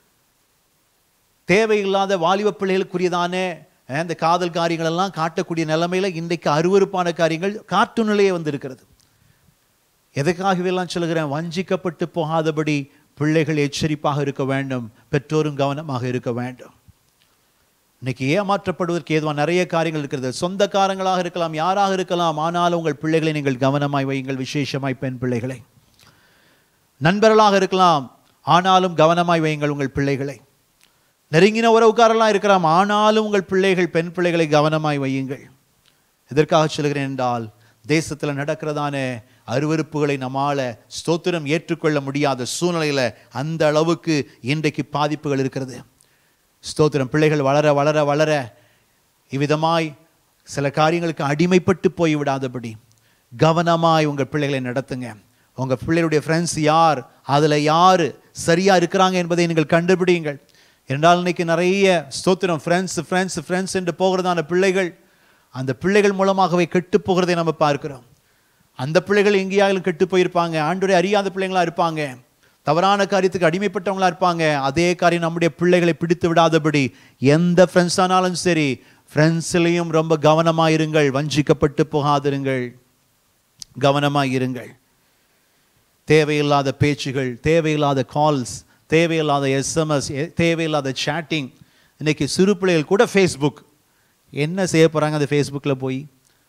தேவையில்லாத வாலிப பிள்ளைகளுக்குரியதான அஹ், இந்த காதல் காரியங்கள் எல்லாம் காட்டக்கூடிய நிலைமையில இன்றைக்கு அருவருப்பான காரியங்கள் கார்ட்டூனிலேயே வந்திருக்கிறது எதுக்காக இதெல்லாம் சொல்லுகிறேன் வஞ்சிக்கப்பட்டு போகாதபடி பிள்ளைகள் எச்சரிப்பாக இருக்க வேண்டும் பெற்றோரும் கவனமாக இருக்க வேண்டும் இன்னைக்கு ஏமாற்றப்படுவதற்கு ஏதுவான நிறைய காரியங்கள் இருக்கிறது சொந்தக்காரங்களாக இருக்கலாம் யாராக இருக்கலாம் ஆனாலும் உங்கள் பிள்ளைகளை நீங்கள் கவனமாய் வையுங்கள் விசேஷமாய் பெண் பிள்ளைகளை நண்பர்களாக இருக்கலாம் ஆனாலும் கவனமாய் வையுங்கள் உங்கள் பிள்ளைகளை நெருங்கின உறவுக்காரெல்லாம் இருக்கலாம் ஆனாலும் உங்கள் பிள்ளைகள் பெண் பிள்ளைகளை கவனமாய் வையுங்கள் எதற்காக சொல்கிறேன் என்றால் தேசத்தில் நடக்கிறதான அருவருப்புகளை நம்மால ஸ்தோத்திரம் ஏற்றுக்கொள்ள முடியாத சூழ்நிலையில் அந்த அளவுக்கு இன்றைக்கு பாதிப்புகள் இருக்கிறது ஸ்தோத்திரம் பிள்ளைகள் வளர வளர வளர இவ்விதமாய் சில காரியங்களுக்கு அடிமைப்பட்டு போய் விடாதபடி கவனமாய் உங்கள் பிள்ளைகளை நடத்துங்க உங்கள் பிள்ளைகளுடைய ஃப்ரெண்ட்ஸ் யார் அதில் யார் சரியாக இருக்கிறாங்க என்பதை நீங்கள் கண்டுபிடியுங்கள் என்றால் இன்னைக்கு நிறைய ஸ்தோத்திரம் ஃப்ரெண்ட்ஸ் ஃப்ரெண்ட்ஸ் ஃப்ரெண்ட்ஸ் என்று போகிறதான பிள்ளைகள் அந்த பிள்ளைகள் மூலமாகவே கெட்டு போகிறதை நம்ம பார்க்கிறோம் அந்த பிள்ளைகள் எங்கேயாவது கெட்டு போயிருப்பாங்க ஆண்டோரை அறியாத பிள்ளைங்களா இருப்பாங்க தவறான காரியத்துக்கு அடிமைப்பட்டவங்களா இருப்பாங்க அதே காரியம் நம்முடைய பிள்ளைகளை பிடித்து விடாதபடி எந்த ஃப்ரெண்ட்ஸ் ஆனாலும் சரி ஃப்ரெண்ட்ஸ்லையும் ரொம்ப கவனமாக இருங்கள் வஞ்சிக்கப்பட்டு போகாதிருங்கள் கவனமாக இருங்கள் தேவையில்லாத பேச்சுகள் தேவையில்லாத கால்ஸ் தேவையில்லாத எஸ்எம்எஸ் தேவையில்லாத சேட்டிங் இன்னைக்கு சிறு பிள்ளைகள் கூட ஃபேஸ்புக் என்ன செய்ய போகிறாங்க அந்த ஃபேஸ்புக்கில் போய்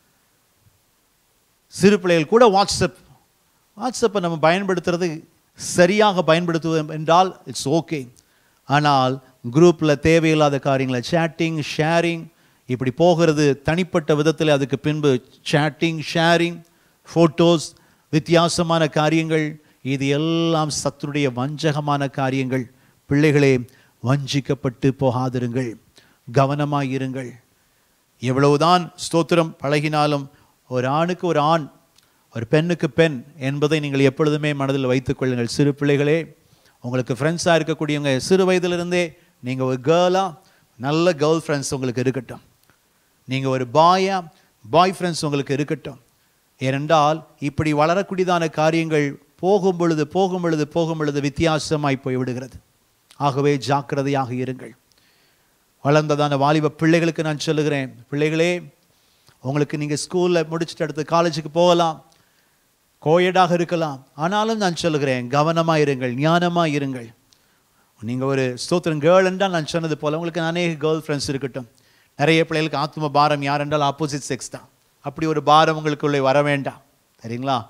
சிறு பிள்ளைகள் கூட வாட்ஸ்அப் வாட்ஸ்அப்பை நம்ம பயன்படுத்துறது சரியாக பயன்படுத்துவோம் என்றால் இட்ஸ் ஓகே ஆனால் குரூப்பில் தேவையில்லாத காரியங்களை சேட்டிங் ஷேரிங் இப்படி போகிறது தனிப்பட்ட விதத்தில் அதுக்கு பின்பு சேட்டிங் ஷேரிங் ஃபோட்டோஸ் வித்தியாசமான காரியங்கள் இது எல்லாம் சத்துருடைய வஞ்சகமான காரியங்கள் பிள்ளைகளே வஞ்சிக்கப்பட்டு போகாதிருங்கள் கவனமாய் இருங்கள் எவ்வளவுதான் ஸ்தோத்திரம் பழகினாலும் ஒரு ஆணுக்கு ஒரு ஆண் ஒரு பெண்ணுக்கு பெண் என்பதை நீங்கள் எப்பொழுதுமே மனதில் வைத்துக் கொள்ளுங்கள் சிறு பிள்ளைகளே உங்களுக்கு ஃப்ரெண்ட்ஸாக இருக்கக்கூடியவங்க சிறு வயதிலிருந்தே நீங்கள் ஒரு கேர்ளாக நல்ல கேர்ள் ஃப்ரெண்ட்ஸ் உங்களுக்கு இருக்கட்டும் நீங்கள் ஒரு பாயா பாய் ஃப்ரெண்ட்ஸ் உங்களுக்கு இருக்கட்டும் ஏனென்றால் இப்படி வளரக்கூடியதான காரியங்கள் போகும் பொழுது போகும் பொழுது போகும் பொழுது வித்தியாசமாய் போய்விடுகிறது ஆகவே ஜாக்கிரதையாக இருங்கள் வளர்ந்ததான வாலிப பிள்ளைகளுக்கு நான் சொல்லுகிறேன் பிள்ளைகளே உங்களுக்கு நீங்கள் ஸ்கூலில் முடிச்சுட்டு அடுத்து காலேஜுக்கு போகலாம் கோயடாக இருக்கலாம் ஆனாலும் நான் சொல்லுகிறேன் கவனமாக இருங்கள் ஞானமாக இருங்கள் நீங்கள் ஒரு ஸ்தோத்திரம் கேர்ள் என்றால் நான் சொன்னது போல உங்களுக்கு அநேக கேர்ள் ஃப்ரெண்ட்ஸ் இருக்கட்டும் நிறைய பிள்ளைகளுக்கு ஆத்ம பாரம் யார் என்றால் ஆப்போசிட் செக்ஸ் தான் அப்படி ஒரு பாரம் உங்களுக்குள்ளே வர வேண்டாம் சரிங்களா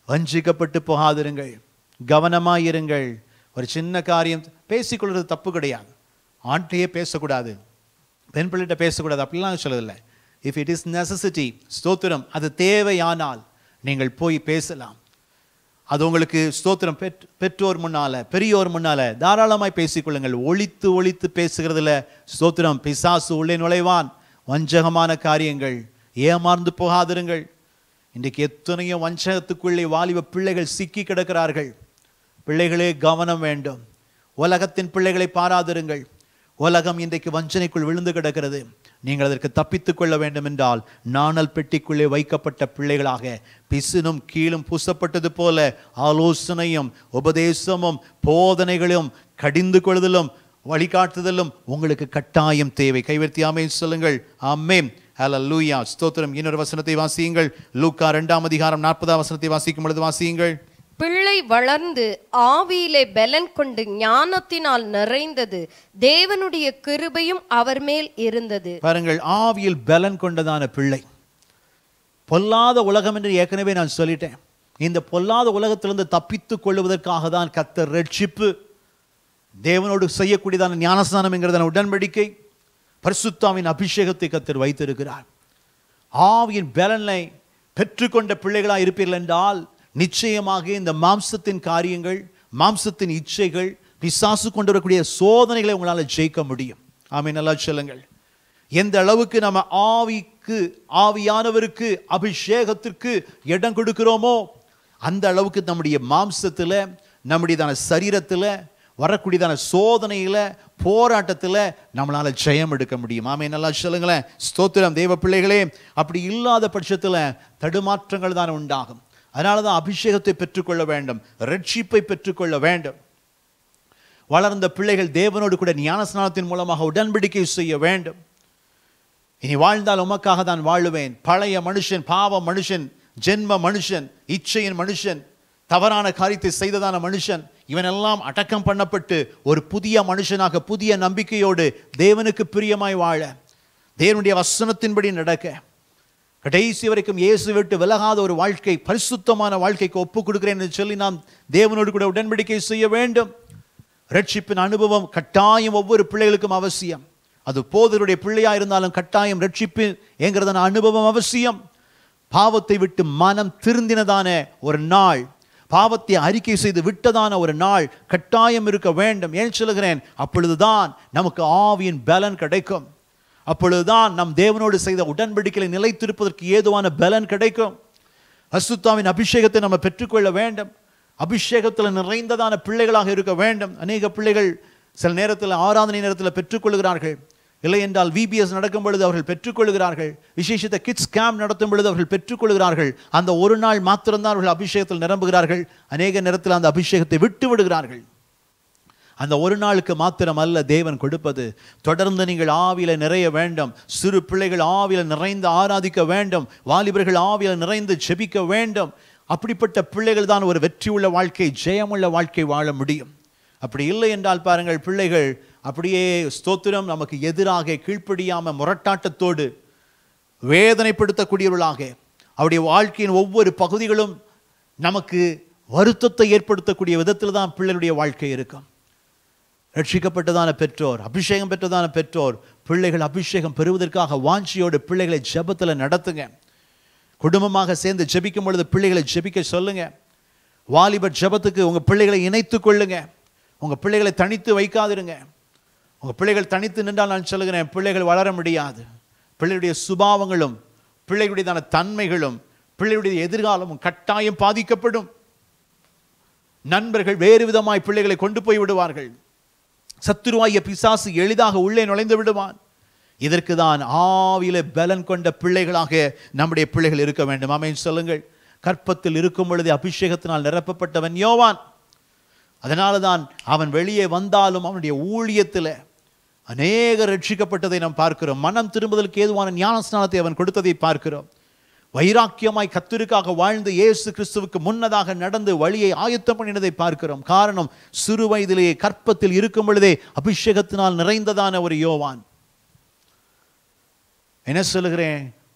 வஞ்சிக்கப்பட்டு போகாதிருங்கள் கவனமாயிருங்கள் ஒரு சின்ன காரியம் பேசிக்கொள்வது தப்பு கிடையாது ஆண்டையே பேசக்கூடாது பெண் பிள்ளைகிட்ட பேசக்கூடாது அப்படிலாம் சொல்லதில்லை இஃப் இட் இஸ் நெசசிட்டி ஸ்தோத்திரம் அது தேவையானால் நீங்கள் போய் பேசலாம் அது உங்களுக்கு ஸ்தோத்திரம் பெற் பெற்றோர் முன்னால பெரியோர் முன்னால தாராளமாய் பேசிக்கொள்ளுங்கள் ஒளித்து ஒளித்து பேசுகிறதுல ஸ்தோத்திரம் பிசாசு உள்ளே நுழைவான் வஞ்சகமான காரியங்கள் ஏமாந்து போகாதிருங்கள் இன்றைக்கு எத்தனையோ வஞ்சகத்துக்குள்ளே வாலிப பிள்ளைகள் சிக்கி கிடக்கிறார்கள் பிள்ளைகளே கவனம் வேண்டும் உலகத்தின் பிள்ளைகளை பாராதிருங்கள் உலகம் இன்றைக்கு வஞ்சனைக்குள் விழுந்து கிடக்கிறது நீங்கள் அதற்கு தப்பித்துக் கொள்ள வேண்டும் என்றால் நாணல் பெட்டிக்குள்ளே வைக்கப்பட்ட பிள்ளைகளாக பிசினும் கீழும் பூசப்பட்டது போல ஆலோசனையும் உபதேசமும் போதனைகளும் கடிந்து கொள்ளுதலும் வழிகாட்டுதலும் உங்களுக்கு கட்டாயம் தேவை கைவர்த்தி ஆமேன் சொல்லுங்கள் ஆமேன் ஹalleluya ஸ்தோத்திரம் இன்னொரு வசனத்தை வாசியுங்கள் லூக்கா இரண்டாம் அதிகாரம் நாற்பதாம் வசனத்தை வாசிக்கும் பொழுது வாசியுங்கள் பிள்ளை வளர்ந்து ஆவியிலே பலன் கொண்டு ஞானத்தினால் நிறைந்தது தேவனுடைய கிருபையும் அவர் மேல் இருந்தது பாருங்கள் ஆவியில் பலன் கொண்டதான பிள்ளை பொல்லாத உலகம் என்று ஏற்கனவே நான் சொல்லிட்டேன் இந்த பொல்லாத உலகத்திலிருந்து தப்பித்துக் கொள்வதற்காக தான் கத்தர் ரட்சிப்பு தேவனோடு செய்யக்கூடியதான ஞானஸ்தானம் என்கிறதான உடன்படிக்கை பரிசுத்தாவின் அபிஷேகத்தை கத்தர் வைத்திருக்கிறார் ஆவியின் பலனை பெற்றுக்கொண்ட பிள்ளைகளாக இருப்பீர்கள் என்றால் நிச்சயமாக இந்த மாம்சத்தின் காரியங்கள் மாம்சத்தின் இச்சைகள் பிசாசு கொண்டு வரக்கூடிய சோதனைகளை உங்களால் ஜெயிக்க முடியும் ஆமை நல்லா சொல்லுங்கள் எந்த அளவுக்கு நம்ம ஆவிக்கு ஆவியானவருக்கு அபிஷேகத்திற்கு இடம் கொடுக்கிறோமோ அந்த அளவுக்கு நம்முடைய மாம்சத்தில் நம்முடையதான சரீரத்தில் வரக்கூடியதான சோதனையில் போராட்டத்தில் நம்மளால் ஜெயம் எடுக்க முடியும் ஆமே நல்லா சொல்லுங்களேன் ஸ்தோத்திரம் தேவ பிள்ளைகளே அப்படி இல்லாத பட்சத்தில் தடுமாற்றங்கள் தான் உண்டாகும் அதனால தான் அபிஷேகத்தை பெற்றுக்கொள்ள வேண்டும் ரட்சிப்பை பெற்றுக்கொள்ள வேண்டும் வளர்ந்த பிள்ளைகள் தேவனோடு கூட ஞானஸ்நானத்தின் மூலமாக உடன்படிக்கை செய்ய வேண்டும் இனி வாழ்ந்தால் உமக்காக தான் வாழுவேன் பழைய மனுஷன் பாவ மனுஷன் ஜென்ம மனுஷன் இச்சையின் மனுஷன் தவறான காரியத்தை செய்ததான மனுஷன் இவனெல்லாம் அடக்கம் பண்ணப்பட்டு ஒரு புதிய மனுஷனாக புதிய நம்பிக்கையோடு தேவனுக்கு பிரியமாய் வாழ தேவனுடைய வசனத்தின்படி நடக்க கடைசி வரைக்கும் இயேசு விட்டு விலகாத ஒரு வாழ்க்கை பரிசுத்தமான வாழ்க்கைக்கு ஒப்பு கொடுக்கிறேன் என்று சொல்லி நாம் தேவனோடு கூட உடன்படிக்கை செய்ய வேண்டும் ரட்சிப்பின் அனுபவம் கட்டாயம் ஒவ்வொரு பிள்ளைகளுக்கும் அவசியம் அது போதருடைய பிள்ளையா இருந்தாலும் கட்டாயம் ரட்சிப்பு என்கிறதான அனுபவம் அவசியம் பாவத்தை விட்டு மனம் திருந்தினதான ஒரு நாள் பாவத்தை அறிக்கை செய்து விட்டதான ஒரு நாள் கட்டாயம் இருக்க வேண்டும் ஏன் சொல்லுகிறேன் அப்பொழுதுதான் நமக்கு ஆவியின் பலன் கிடைக்கும் அப்பொழுதுதான் நம் தேவனோடு செய்த உடன்படிக்கையை நிலைத்திருப்பதற்கு ஏதுவான பலன் கிடைக்கும் அசுத்தாவின் அபிஷேகத்தை நம்ம பெற்றுக்கொள்ள வேண்டும் அபிஷேகத்தில் நிறைந்ததான பிள்ளைகளாக இருக்க வேண்டும் அநேக பிள்ளைகள் சில நேரத்தில் ஆராதனை நேரத்தில் பெற்றுக்கொள்கிறார்கள் இல்லை என்றால் விபிஎஸ் நடக்கும் பொழுது அவர்கள் பெற்றுக்கொள்கிறார்கள் விசேஷத்தை கிட்ஸ் கேம்ப் நடத்தும் பொழுது அவர்கள் பெற்றுக்கொள்கிறார்கள் அந்த ஒரு நாள் மாத்திரம்தான் அவர்கள் அபிஷேகத்தில் நிரம்புகிறார்கள் அநேக நேரத்தில் அந்த அபிஷேகத்தை விட்டு விடுகிறார்கள் அந்த ஒரு நாளுக்கு மாத்திரம் அல்ல தேவன் கொடுப்பது தொடர்ந்து நீங்கள் ஆவியில நிறைய வேண்டும் சிறு பிள்ளைகள் ஆவியில நிறைந்து ஆராதிக்க வேண்டும் வாலிபர்கள் ஆவியில நிறைந்து ஜெபிக்க வேண்டும் அப்படிப்பட்ட பிள்ளைகள் தான் ஒரு வெற்றியுள்ள வாழ்க்கை ஜெயமுள்ள வாழ்க்கை வாழ முடியும் அப்படி இல்லை என்றால் பாருங்கள் பிள்ளைகள் அப்படியே ஸ்தோத்திரம் நமக்கு எதிராக கீழ்ப்படியாம முரட்டாட்டத்தோடு வேதனைப்படுத்தக்கூடியவர்களாக அவருடைய வாழ்க்கையின் ஒவ்வொரு பகுதிகளும் நமக்கு வருத்தத்தை ஏற்படுத்தக்கூடிய விதத்தில் தான் பிள்ளைகளுடைய வாழ்க்கை இருக்கும் ரட்சிக்கப்பட்டதான பெற்றோர் அபிஷேகம் பெற்றதான பெற்றோர் பிள்ளைகள் அபிஷேகம் பெறுவதற்காக வாஞ்சியோடு பிள்ளைகளை ஜெபத்தில் நடத்துங்க குடும்பமாக சேர்ந்து ஜெபிக்கும் பொழுது பிள்ளைகளை ஜெபிக்க சொல்லுங்க வாலிபர் ஜெபத்துக்கு உங்கள் பிள்ளைகளை இணைத்து கொள்ளுங்க உங்கள் பிள்ளைகளை தனித்து வைக்காதிருங்க உங்கள் பிள்ளைகள் தனித்து நின்றால் நான் சொல்லுகிறேன் பிள்ளைகள் வளர முடியாது பிள்ளைகளுடைய சுபாவங்களும் பிள்ளைகளுடையதான தன்மைகளும் பிள்ளைகளுடைய எதிர்காலமும் கட்டாயம் பாதிக்கப்படும் நண்பர்கள் வேறு விதமாய் பிள்ளைகளை கொண்டு போய் விடுவார்கள் சத்துருவாய பிசாசு எளிதாக உள்ளே நுழைந்து விடுவான் இதற்கு தான் ஆவியில பலன் கொண்ட பிள்ளைகளாக நம்முடைய பிள்ளைகள் இருக்க வேண்டும் அமைன்னு சொல்லுங்கள் கற்பத்தில் இருக்கும் பொழுது அபிஷேகத்தினால் நிரப்பப்பட்டவன் யோவான் அதனால தான் அவன் வெளியே வந்தாலும் அவனுடைய ஊழியத்தில் அநேக ரட்சிக்கப்பட்டதை நாம் பார்க்கிறோம் மனம் திரும்புதலுக்கு ஏதுவான ஞானஸ்நானத்தை அவன் கொடுத்ததை பார்க்கிறோம் வைராக்கியமாய் கத்திற்காக வாழ்ந்து இயேசு கிறிஸ்துவுக்கு முன்னதாக நடந்து வழியை ஆயத்தம் பண்ணினதை பார்க்கிறோம் காரணம் சிறு வயதிலேயே கற்பத்தில் இருக்கும் பொழுதே அபிஷேகத்தினால் நிறைந்ததான ஒரு யோவான் என்ன சொல்லுகிறேன்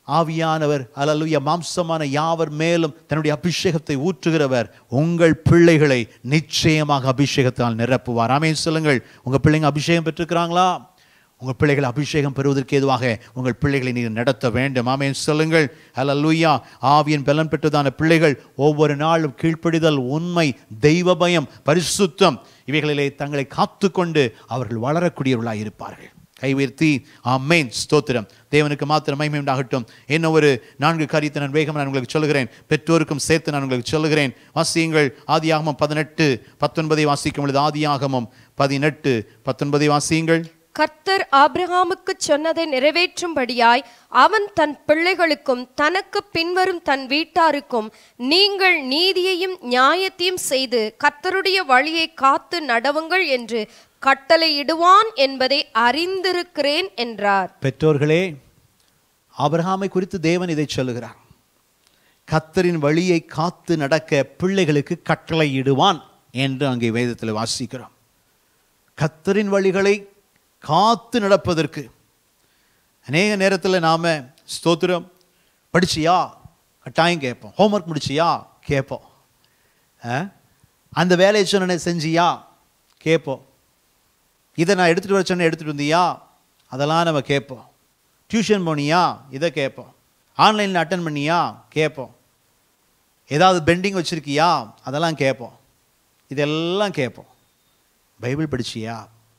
ஆவியானவர் அல்லலுய மாம்சமான யாவர் மேலும் தன்னுடைய அபிஷேகத்தை ஊற்றுகிறவர் உங்கள் பிள்ளைகளை நிச்சயமாக அபிஷேகத்தால் நிரப்புவார் ஆமென் சொல்லுங்கள் உங்க பிள்ளைங்க அபிஷேகம் பெற்றிருக்கிறாங்களா உங்கள் பிள்ளைகள் அபிஷேகம் பெறுவதற்கு ஏதுவாக உங்கள் பிள்ளைகளை நீங்கள் நடத்த வேண்டும் ஆமென் சொல்லுங்கள் அல்லலுயா ஆவியின் பலன் பெற்றதான பிள்ளைகள் ஒவ்வொரு நாளும் கீழ்ப்படிதல் உண்மை தெய்வ பயம் பரிசுத்தம் இவைகளிலே தங்களை காத்துக்கொண்டு அவர்கள் வளரக்கூடியவர்களாக இருப்பார்கள் கைவிர்த்தி ஆமேன் ஸ்தோத்திரம் தேவனுக்கு மாத்திரம் மகிமை உண்டாகட்டும் என்ன ஒரு நான்கு காரியத்தை நான் வேகம் நான் உங்களுக்கு சொல்லுகிறேன் பெற்றோருக்கும் சேர்த்து நான் உங்களுக்கு சொல்லுகிறேன் வாசியுங்கள் ஆதியாகமம் பதினெட்டு பத்தொன்பதை வாசிக்கும் பொழுது ஆதியாகமம் பதினெட்டு பத்தொன்பதை வாசியுங்கள் கர்த்தர் ஆபிரகாமுக்கு சொன்னதை நிறைவேற்றும்படியாய் அவன் தன் பிள்ளைகளுக்கும் தனக்கு பின்வரும் தன் வீட்டாருக்கும் நீங்கள் நீதியையும் நியாயத்தையும் செய்து கர்த்தருடைய வழியை காத்து நடவுங்கள் என்று கட்டளையிடுவான் என்பதை அறிந்திருக்கிறேன் என்றார் பெற்றோர்களே ஆபிரகாமை குறித்து தேவன் இதை சொல்லுகிறார் கத்தரின் வழியை காத்து நடக்க பிள்ளைகளுக்கு கட்டளையிடுவான் என்று அங்கே வேதத்தில் வாசிக்கிறோம் கத்தரின் வழிகளை காத்து நடப்பதற்கு அநேக நேரத்தில் நாம ஸ்தோத்திரம் படிச்சியா கட்டாயம் கேட்போம் ஹோம்ஒர்க் முடிச்சியா கேட்போம் ஆ? அந்த வேலையை சொன்ன செஞ்சியா கேட்போம் இதை நான் எடுத்துகிட்டு வர சொன்னேன் எடுத்துகிட்டு வந்தியா அதெல்லாம் நம்ம கேட்போம் டியூஷன் போனியா இதை கேட்போம் ஆன்லைனில் அட்டன் பண்ணியா கேட்போம் ஏதாவது பெண்டிங் வச்சுருக்கியா அதெல்லாம் கேட்போம் இதெல்லாம் கேட்போம் பைபிள் படிச்சியா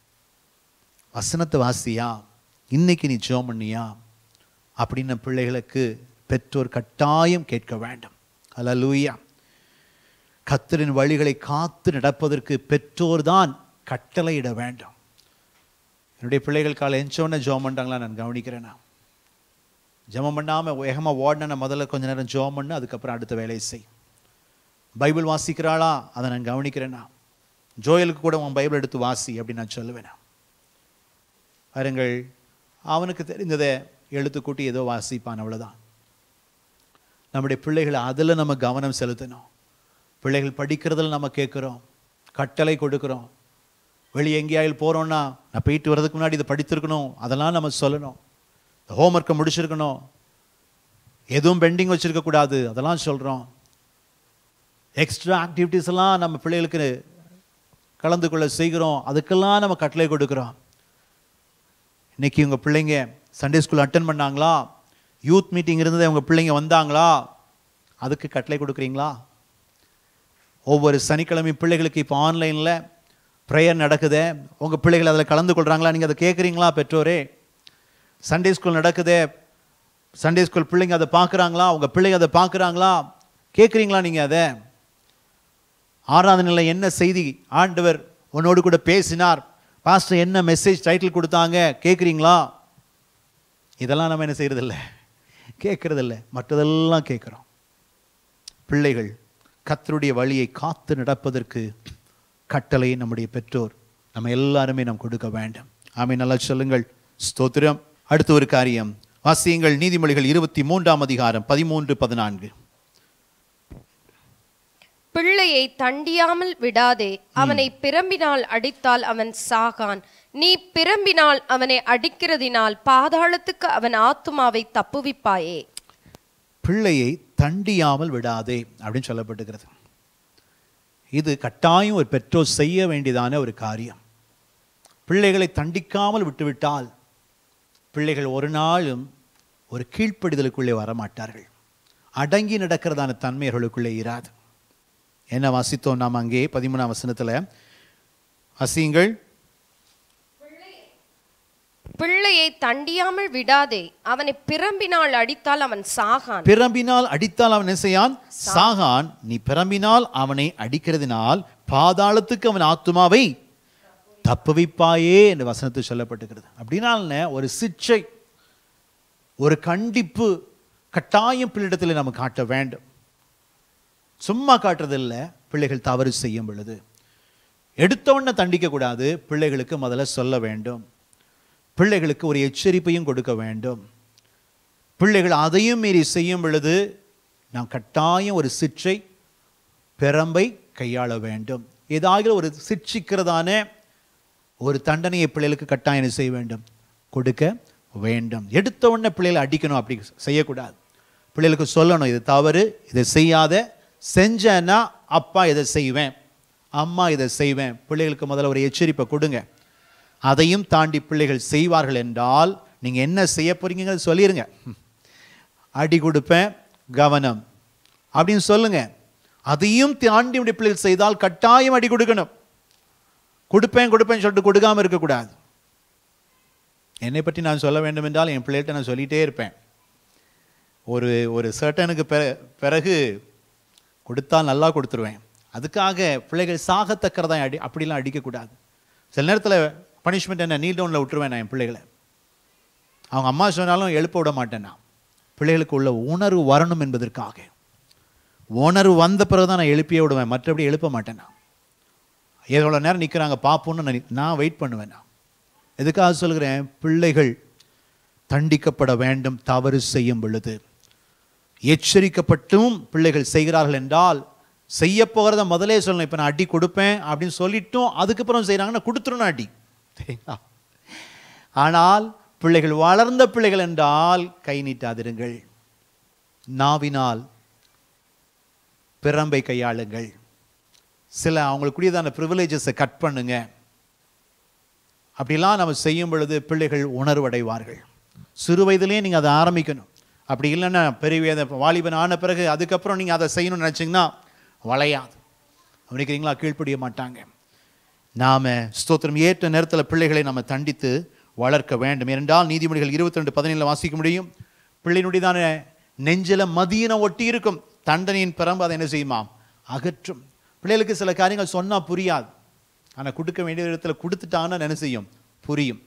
வசனத்தை வாசியா இன்னைக்கு நீ ஜெபம் பண்ணியா அப்படின்னு பிள்ளைகளுக்கு பெற்றோர் கட்டாயம் கேட்க வேண்டும் அல்லூயா கத்தரின் வழிகளை காத்து நடப்பதற்கு பெற்றோர் தான் கட்டளையிட வேண்டும் என்னுடைய பிள்ளைகள் காலை எஞ்சோடனே ஜெபம் பண்ணுறாங்களா நான் கவனிக்கிறேன் நான் ஜெபம் பண்ணாமல் வேகமாக ஓடின நான் முதல்ல கொஞ்ச நேரம் ஜெபம் பண்ணு அதுக்கப்புறம் அடுத்த வேலையை செய் பைபிள் வாசிக்கிறாளா அதை நான் கவனிக்கிறேன்னா ஜோயலுக்கு கூட உன் பைபிள் எடுத்து வாசி அப்படின்னு நான் சொல்லுவேன் பாருங்கள் அவனுக்கு தெரிந்ததை எழுத்து கூட்டி ஏதோ வாசிப்பான் அவ்வளோதான் நம்முடைய பிள்ளைகளை அதில் நம்ம கவனம் செலுத்தணும் பிள்ளைகள் படிக்கிறதுல நம்ம கேட்குறோம் கட்டளை கொடுக்குறோம் வெளியே எங்கேயாயில் போகிறோன்னா நான் போயிட்டு வர்றதுக்கு முன்னாடி இதை படித்திருக்கணும் அதெல்லாம் நம்ம சொல்லணும் ஹோம்ஒர்க்கை முடிச்சிருக்கணும் எதுவும் பெண்டிங் வச்சிருக்க கூடாது அதெல்லாம் சொல்கிறோம் எக்ஸ்ட்ரா ஆக்டிவிட்டீஸ் எல்லாம் நம்ம பிள்ளைகளுக்கு கலந்து கொள்ள செய்கிறோம் அதுக்கெல்லாம் நம்ம கட்டளை கொடுக்குறோம் இன்னைக்கு உங்கள் பிள்ளைங்க சண்டே ஸ்கூல் அட்டன் பண்ணாங்களா யூத் மீட்டிங் இருந்தது உங்கள் பிள்ளைங்க வந்தாங்களா அதுக்கு கட்டளை கொடுக்குறீங்களா ஒவ்வொரு சனிக்கிழமையும் பிள்ளைகளுக்கு இப்போ ஆன்லைனில் ப்ரேயர் நடக்குதே உங்கள் பிள்ளைகள் அதில் கலந்து கொள்கிறாங்களா நீங்கள் அதை கேட்குறீங்களா பெற்றோரே சண்டே ஸ்கூல் நடக்குதே சண்டே ஸ்கூல் பிள்ளைங்க அதை பார்க்குறாங்களா உங்கள் பிள்ளைங்க அதை பார்க்குறாங்களா கேட்குறீங்களா நீங்கள் அதை ஆராதனையில் என்ன செய்தி ஆண்டவர் உன்னோடு கூட பேசினார் பாஸ்டர் என்ன மெசேஜ் டைட்டில் கொடுத்தாங்க கேட்குறீங்களா இதெல்லாம் நம்ம என்ன செய்யறதில்ல கேட்கறதில்ல மற்றதெல்லாம் கேட்குறோம் பிள்ளைகள் கத்தருடைய வழியை காத்து நடப்பதற்கு கட்டளை நம்முடைய பெற்றோர் நம்ம எல்லாருமே நாம் கொடுக்க வேண்டும் ஆமே நல்லா சொல்லுங்கள் ஸ்தோத்திரம் அடுத்த ஒரு காரியம் வாசியங்கள் நீதிமொழிகள் இருபத்தி மூன்றாம் அதிகாரம் பதிமூன்று பதினான்கு பிள்ளையை தண்டியாமல் விடாதே அவனை பிரம்பினால் அடித்தால் அவன் சாகான் நீ பிரம்பினால் அவனை அடிக்கிறதினால் பாதாளத்துக்கு அவன் ஆத்துமாவை தப்புவிப்பாயே பிள்ளையை தண்டியாமல் விடாதே அப்படின்னு சொல்லப்பட்டுகிறது இது கட்டாயம் ஒரு பெற்றோர் செய்ய வேண்டியதான ஒரு காரியம் பிள்ளைகளை தண்டிக்காமல் விட்டுவிட்டால் பிள்ளைகள் ஒரு நாளும் ஒரு கீழ்ப்படிதலுக்குள்ளே வரமாட்டார்கள் அடங்கி நடக்கிறதான தன்மை அவர்களுக்குள்ளே இராது என்ன வாசித்தோம் நாம் அங்கே பதிமூணாம் வசனத்தில் வாசியுங்கள் பிள்ளையை தண்டியாமல் விடாதே அவனை பிரம்பினால் அடித்தால் அவன் சாகான் பிரம்பினால் அடித்தால் அவன் என்ன செய்யான் சாகான் நீ பிரம்பினால் அவனை அடிக்கிறதினால் பாதாளத்துக்கு அவன் ஆத்துமாவை தப்புவிப்பாயே என்று வசனத்தில் சொல்லப்பட்டுகிறது அப்படின்னா என்ன? ஒரு சிக்ஷை ஒரு கண்டிப்பு கட்டாயம் பிள்ளையிடத்தில் நம்ம காட்ட வேண்டும் சும்மா காட்டுறதில்ல பிள்ளைகள் தவறு செய்யும் பொழுது எடுத்தவொடனே தண்டிக்க கூடாது பிள்ளைகளுக்கு முதல்ல சொல்ல வேண்டும் பிள்ளைகளுக்கு ஒரு எச்சரிப்பையும் கொடுக்க வேண்டும் பிள்ளைகள் அதையும் மீறி செய்யும் பொழுது நாம் கட்டாயம் ஒரு சிற்றை பெரம்பை கையாள வேண்டும் ஏதாவது ஒரு சிற்சிக்கிறதான ஒரு தண்டனையை பிள்ளைகளுக்கு கட்டாயம் என்ன செய்ய வேண்டும் கொடுக்க வேண்டும் எடுத்த உடனே பிள்ளைகளை அடிக்கணும் அப்படி செய்யக்கூடாது பிள்ளைகளுக்கு சொல்லணும் இது தவறு இதை செய்யாத செஞ்சேன்னா அப்பா இதை செய்வேன் அம்மா இதை செய்வேன் பிள்ளைகளுக்கு முதல்ல ஒரு எச்சரிப்பை கொடுங்க அதையும் தாண்டி பிள்ளைகள் செய்வார்கள் என்றால் நீங்கள் என்ன செய்ய போறீங்கிறத சொல்லிடுங்க அடி கொடுப்பேன் கவனம் அப்படின்னு சொல்லுங்க அதையும் தாண்டி உடைய பிள்ளைகள் செய்தால் கட்டாயம் அடி கொடுக்கணும் கொடுப்பேன் கொடுப்பேன்னு சொல்லிட்டு கொடுக்காம இருக்கக்கூடாது என்னை பற்றி நான் சொல்ல வேண்டும் என்றால் என் பிள்ளைகிட்ட நான் சொல்லிகிட்டே இருப்பேன் ஒரு ஒரு சர்டனுக்கு பிற பிறகு கொடுத்தால் நல்லா கொடுத்துருவேன் அதுக்காக பிள்ளைகள் சாகத்தக்கறதா அடி அப்படிலாம் அடிக்கக்கூடாது சில நேரத்தில் பனிஷ்மெண்ட் என்ன நீல் டவுனில் விட்டுருவேன் நான் என் பிள்ளைகளை அவங்க அம்மா சொன்னாலும் எழுப்ப விட மாட்டேன் நான் பிள்ளைகளுக்கு உள்ள உணர்வு வரணும் என்பதற்காக உணர்வு வந்த பிறகு தான் நான் எழுப்பியே விடுவேன் மற்றபடி எழுப்ப மாட்டேன் நான் எவ்வளோ நேரம் நிற்கிறாங்க பார்ப்போன்னு நான் நி- நான் வெயிட் பண்ணுவேன் நான் எதுக்காக சொல்கிறேன் பிள்ளைகள் தண்டிக்கப்பட வேண்டும் தவறு செய்யும் பொழுது எச்சரிக்கப்பட்டும் பிள்ளைகள் செய்கிறார்கள் என்றால் செய்ய போகிறத முதலே சொல்லணும் இப்போ நான் அடி கொடுப்பேன் அப்படின்னு சொல்லிட்டும் அதுக்கப்புறம் செய்கிறாங்கன்னா கொடுத்துருணும் அடி சரிங்களா ஆனால் பிள்ளைகள் வளர்ந்த பிள்ளைகள் என்றால் கை நீட்டாதிருங்கள் நாவினால் பிறம்பை கையாளுங்கள் சில அவங்களுக்குரியதான ப்ரிவிலேஜஸை கட் பண்ணுங்க அப்படிலாம் நம்ம செய்யும் பொழுது பிள்ளைகள் உணர்வடைவார்கள் சிறு வயதிலே நீங்கள் அதை ஆரம்பிக்கணும் அப்படி இல்லைன்னா பெரிய வயது வாலிபன் ஆன பிறகு அதுக்கப்புறம் நீங்கள் அதை செய்யணும்னு நினச்சிங்கன்னா வளையாது கவனிக்கிறீங்களா கீழ்ப்படிய மாட்டாங்க நாம் ஸ்தோத்திரம் ஏற்ற நேரத்தில் பிள்ளைகளை நம்ம தண்டித்து வளர்க்க வேண்டும் ஏனென்றால் நீதிமொழிகள் இருபத்தி ரெண்டு பதினேழில் வாசிக்க முடியும் பிள்ளையினுடையதான நெஞ்சில மதியின ஒட்டி இருக்கும் தண்டனையின் பிறம்பு அதை என்ன செய்யுமா அகற்றும் பிள்ளைகளுக்கு சில காரியங்கள் சொன்னால் புரியாது ஆனால் கொடுக்க வேண்டிய இடத்துல கொடுத்துட்டாங்கன்னா என்ன செய்யும் புரியும்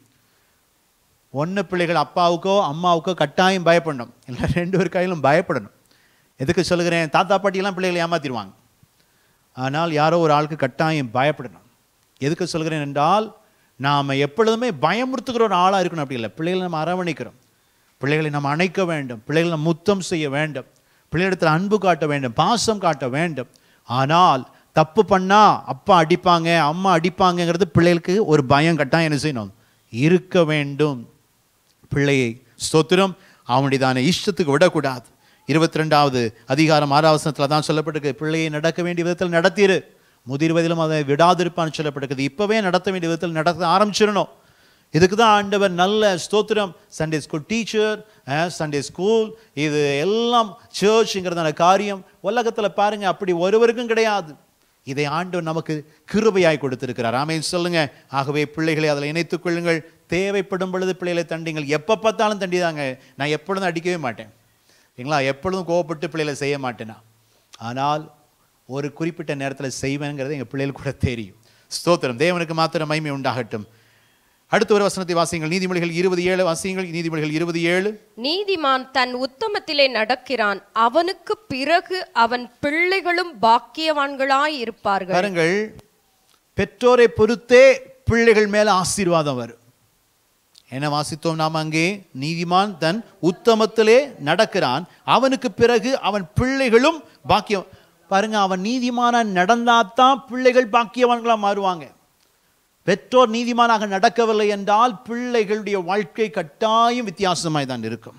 ஒன்று பிள்ளைகள் அப்பாவுக்கோ அம்மாவுக்கோ கட்டாயம் பயப்படணும் இல்லை ரெண்டு பேர் கையிலும் பயப்படணும் எதுக்கு சொல்லுகிறேன் தாத்தா பாட்டியெல்லாம் பிள்ளைகளை ஏமாத்திடுவாங்க ஆனால் யாரோ ஒரு ஆளுக்கு கட்டாயம் பயப்படணும் எதுக்கு சொல்கிறேன் என்றால் நாம் எப்பொழுதுமே பயமுறுத்துகிற ஒரு ஆளாக இருக்கணும் அப்படி இல்லை பிள்ளைகளை நம்ம அரவணைக்கிறோம் பிள்ளைகளை நம்ம அணைக்க வேண்டும் பிள்ளைகளை நம்ம முத்தம் செய்ய வேண்டும் பிள்ளைகளிடத்தில் அன்பு காட்ட வேண்டும் பாசம் காட்ட வேண்டும் ஆனால் தப்பு பண்ணா அப்பா அடிப்பாங்க அம்மா அடிப்பாங்கங்கிறது பிள்ளைகளுக்கு ஒரு பயம் கட்டாயம் என்ன செய்யணும் இருக்க வேண்டும் பிள்ளையை ஸ்தோத்திரம் அவனுடையதான இஷ்டத்துக்கு விடக்கூடாது இருபத்தி ரெண்டாவது அதிகாரம் ஆறாவசனத்தில் தான் சொல்லப்பட்டிருக்கு பிள்ளையை நடக்க வேண்டிய விதத்தில் நடத்திரு முதிர் வயதிலும் அதை விடாதிருப்பான்னு சொல்லப்பட்டிருக்குது இப்போவே நடத்த வேண்டிய விதத்தில் நடத்த ஆரம்பிச்சிடணும் இதுக்கு தான் ஆண்டவர் நல்ல ஸ்தோத்திரம் Sunday school teacher Sunday school இது எல்லாம் சர்ச்ங்கிறதான காரியம் உலகத்தில் பாருங்க அப்படி ஒருவருக்கும் கிடையாது இதை ஆண்டவர் நமக்கு கிருபையாய் கொடுத்திருக்கிறார் ஆமென் சொல்லுங்க ஆகவே பிள்ளைகளை அதில் இணைத்துக் கொள்ளுங்கள் தேவைப்படும் பொழுது பிள்ளைகளை தண்டிங்கள் எப்போ பார்த்தாலும் தண்டிதாங்க நான் எப்பொழுதும் அடிக்கவே மாட்டேன் சரிங்களா எப்பொழுதும் கோவப்பட்டு பிள்ளைகளை செய்ய மாட்டேனா ஆனால் ஒரு குறிப்பிட்ட நேரத்தில் செய்வேங்கிறது எங்கள் பிள்ளைகளுக்கு கூட தெரியும் ஸ்தோத்திரம் தேவனுக்கு மாத்திரம் மகிமை உண்டாகட்டும் அடுத்த ஒரு வசனத்தை வாசியுங்கள் நீதிமொழிகள் இருபது ஏழு வாசியுங்கள் நீதிமொழிகள் இருபது ஏழு நீதிமான் தன் உத்தமத்திலே நடக்கிறான் அவனுக்கு பிறகு அவன் பிள்ளைகளும் பாக்கியவான்களாய் இருப்பார்கள் பாருங்கள் பெற்றோரை பொறுத்தே பிள்ளைகள் மேல ஆசீர்வாதம் வரும் என்ன வாசித்தோம் நாம் அங்கே நீதிமான் தன் உத்தமத்திலே நடக்கிறான் அவனுக்கு பிறகு அவன் பிள்ளைகளும் பாக்கியம் பாருங்க அவன் நீதிமானா நடந்தாதான் பிள்ளைகள் பாக்கியவான்களா மாறுவாங்க பெற்றோர் நீதிமானாக நடக்கவில்லை என்றால் பிள்ளைகளுடைய வாழ்க்கை கட்டாயம் வித்தியாசமாய் தான் இருக்கும்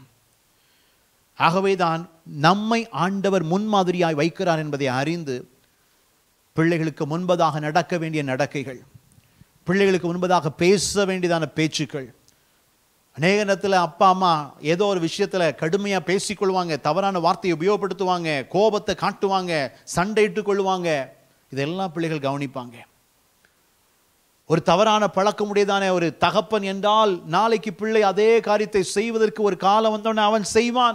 ஆகவே தான் நம்மை ஆண்டவர் முன்மாதிரியாய் வைக்கிறார் என்பதை அறிந்து பிள்ளைகளுக்கு முன்பதாக நடக்க வேண்டிய நடக்கைகள் பிள்ளைகளுக்கு முன்பதாக பேச வேண்டியதான பேச்சுக்கள் அநேக நேரத்தில் அப்பா அம்மா ஏதோ ஒரு விஷயத்தில் கடுமையாக பேசிக்கொள்வாங்க தவறான வார்த்தையை உபயோகப்படுத்துவாங்க கோபத்தை காட்டுவாங்க சண்டையிட்டு கொள்வாங்க இதெல்லாம் பிள்ளைகள் கவனிப்பாங்க ஒரு தவறான பழக்கமுடையதான ஒரு தகப்பன் என்றால் நாளைக்கு பிள்ளை அதே காரியத்தை செய்வதற்கு ஒரு காலம் வந்தோடனே அவன் செய்வான்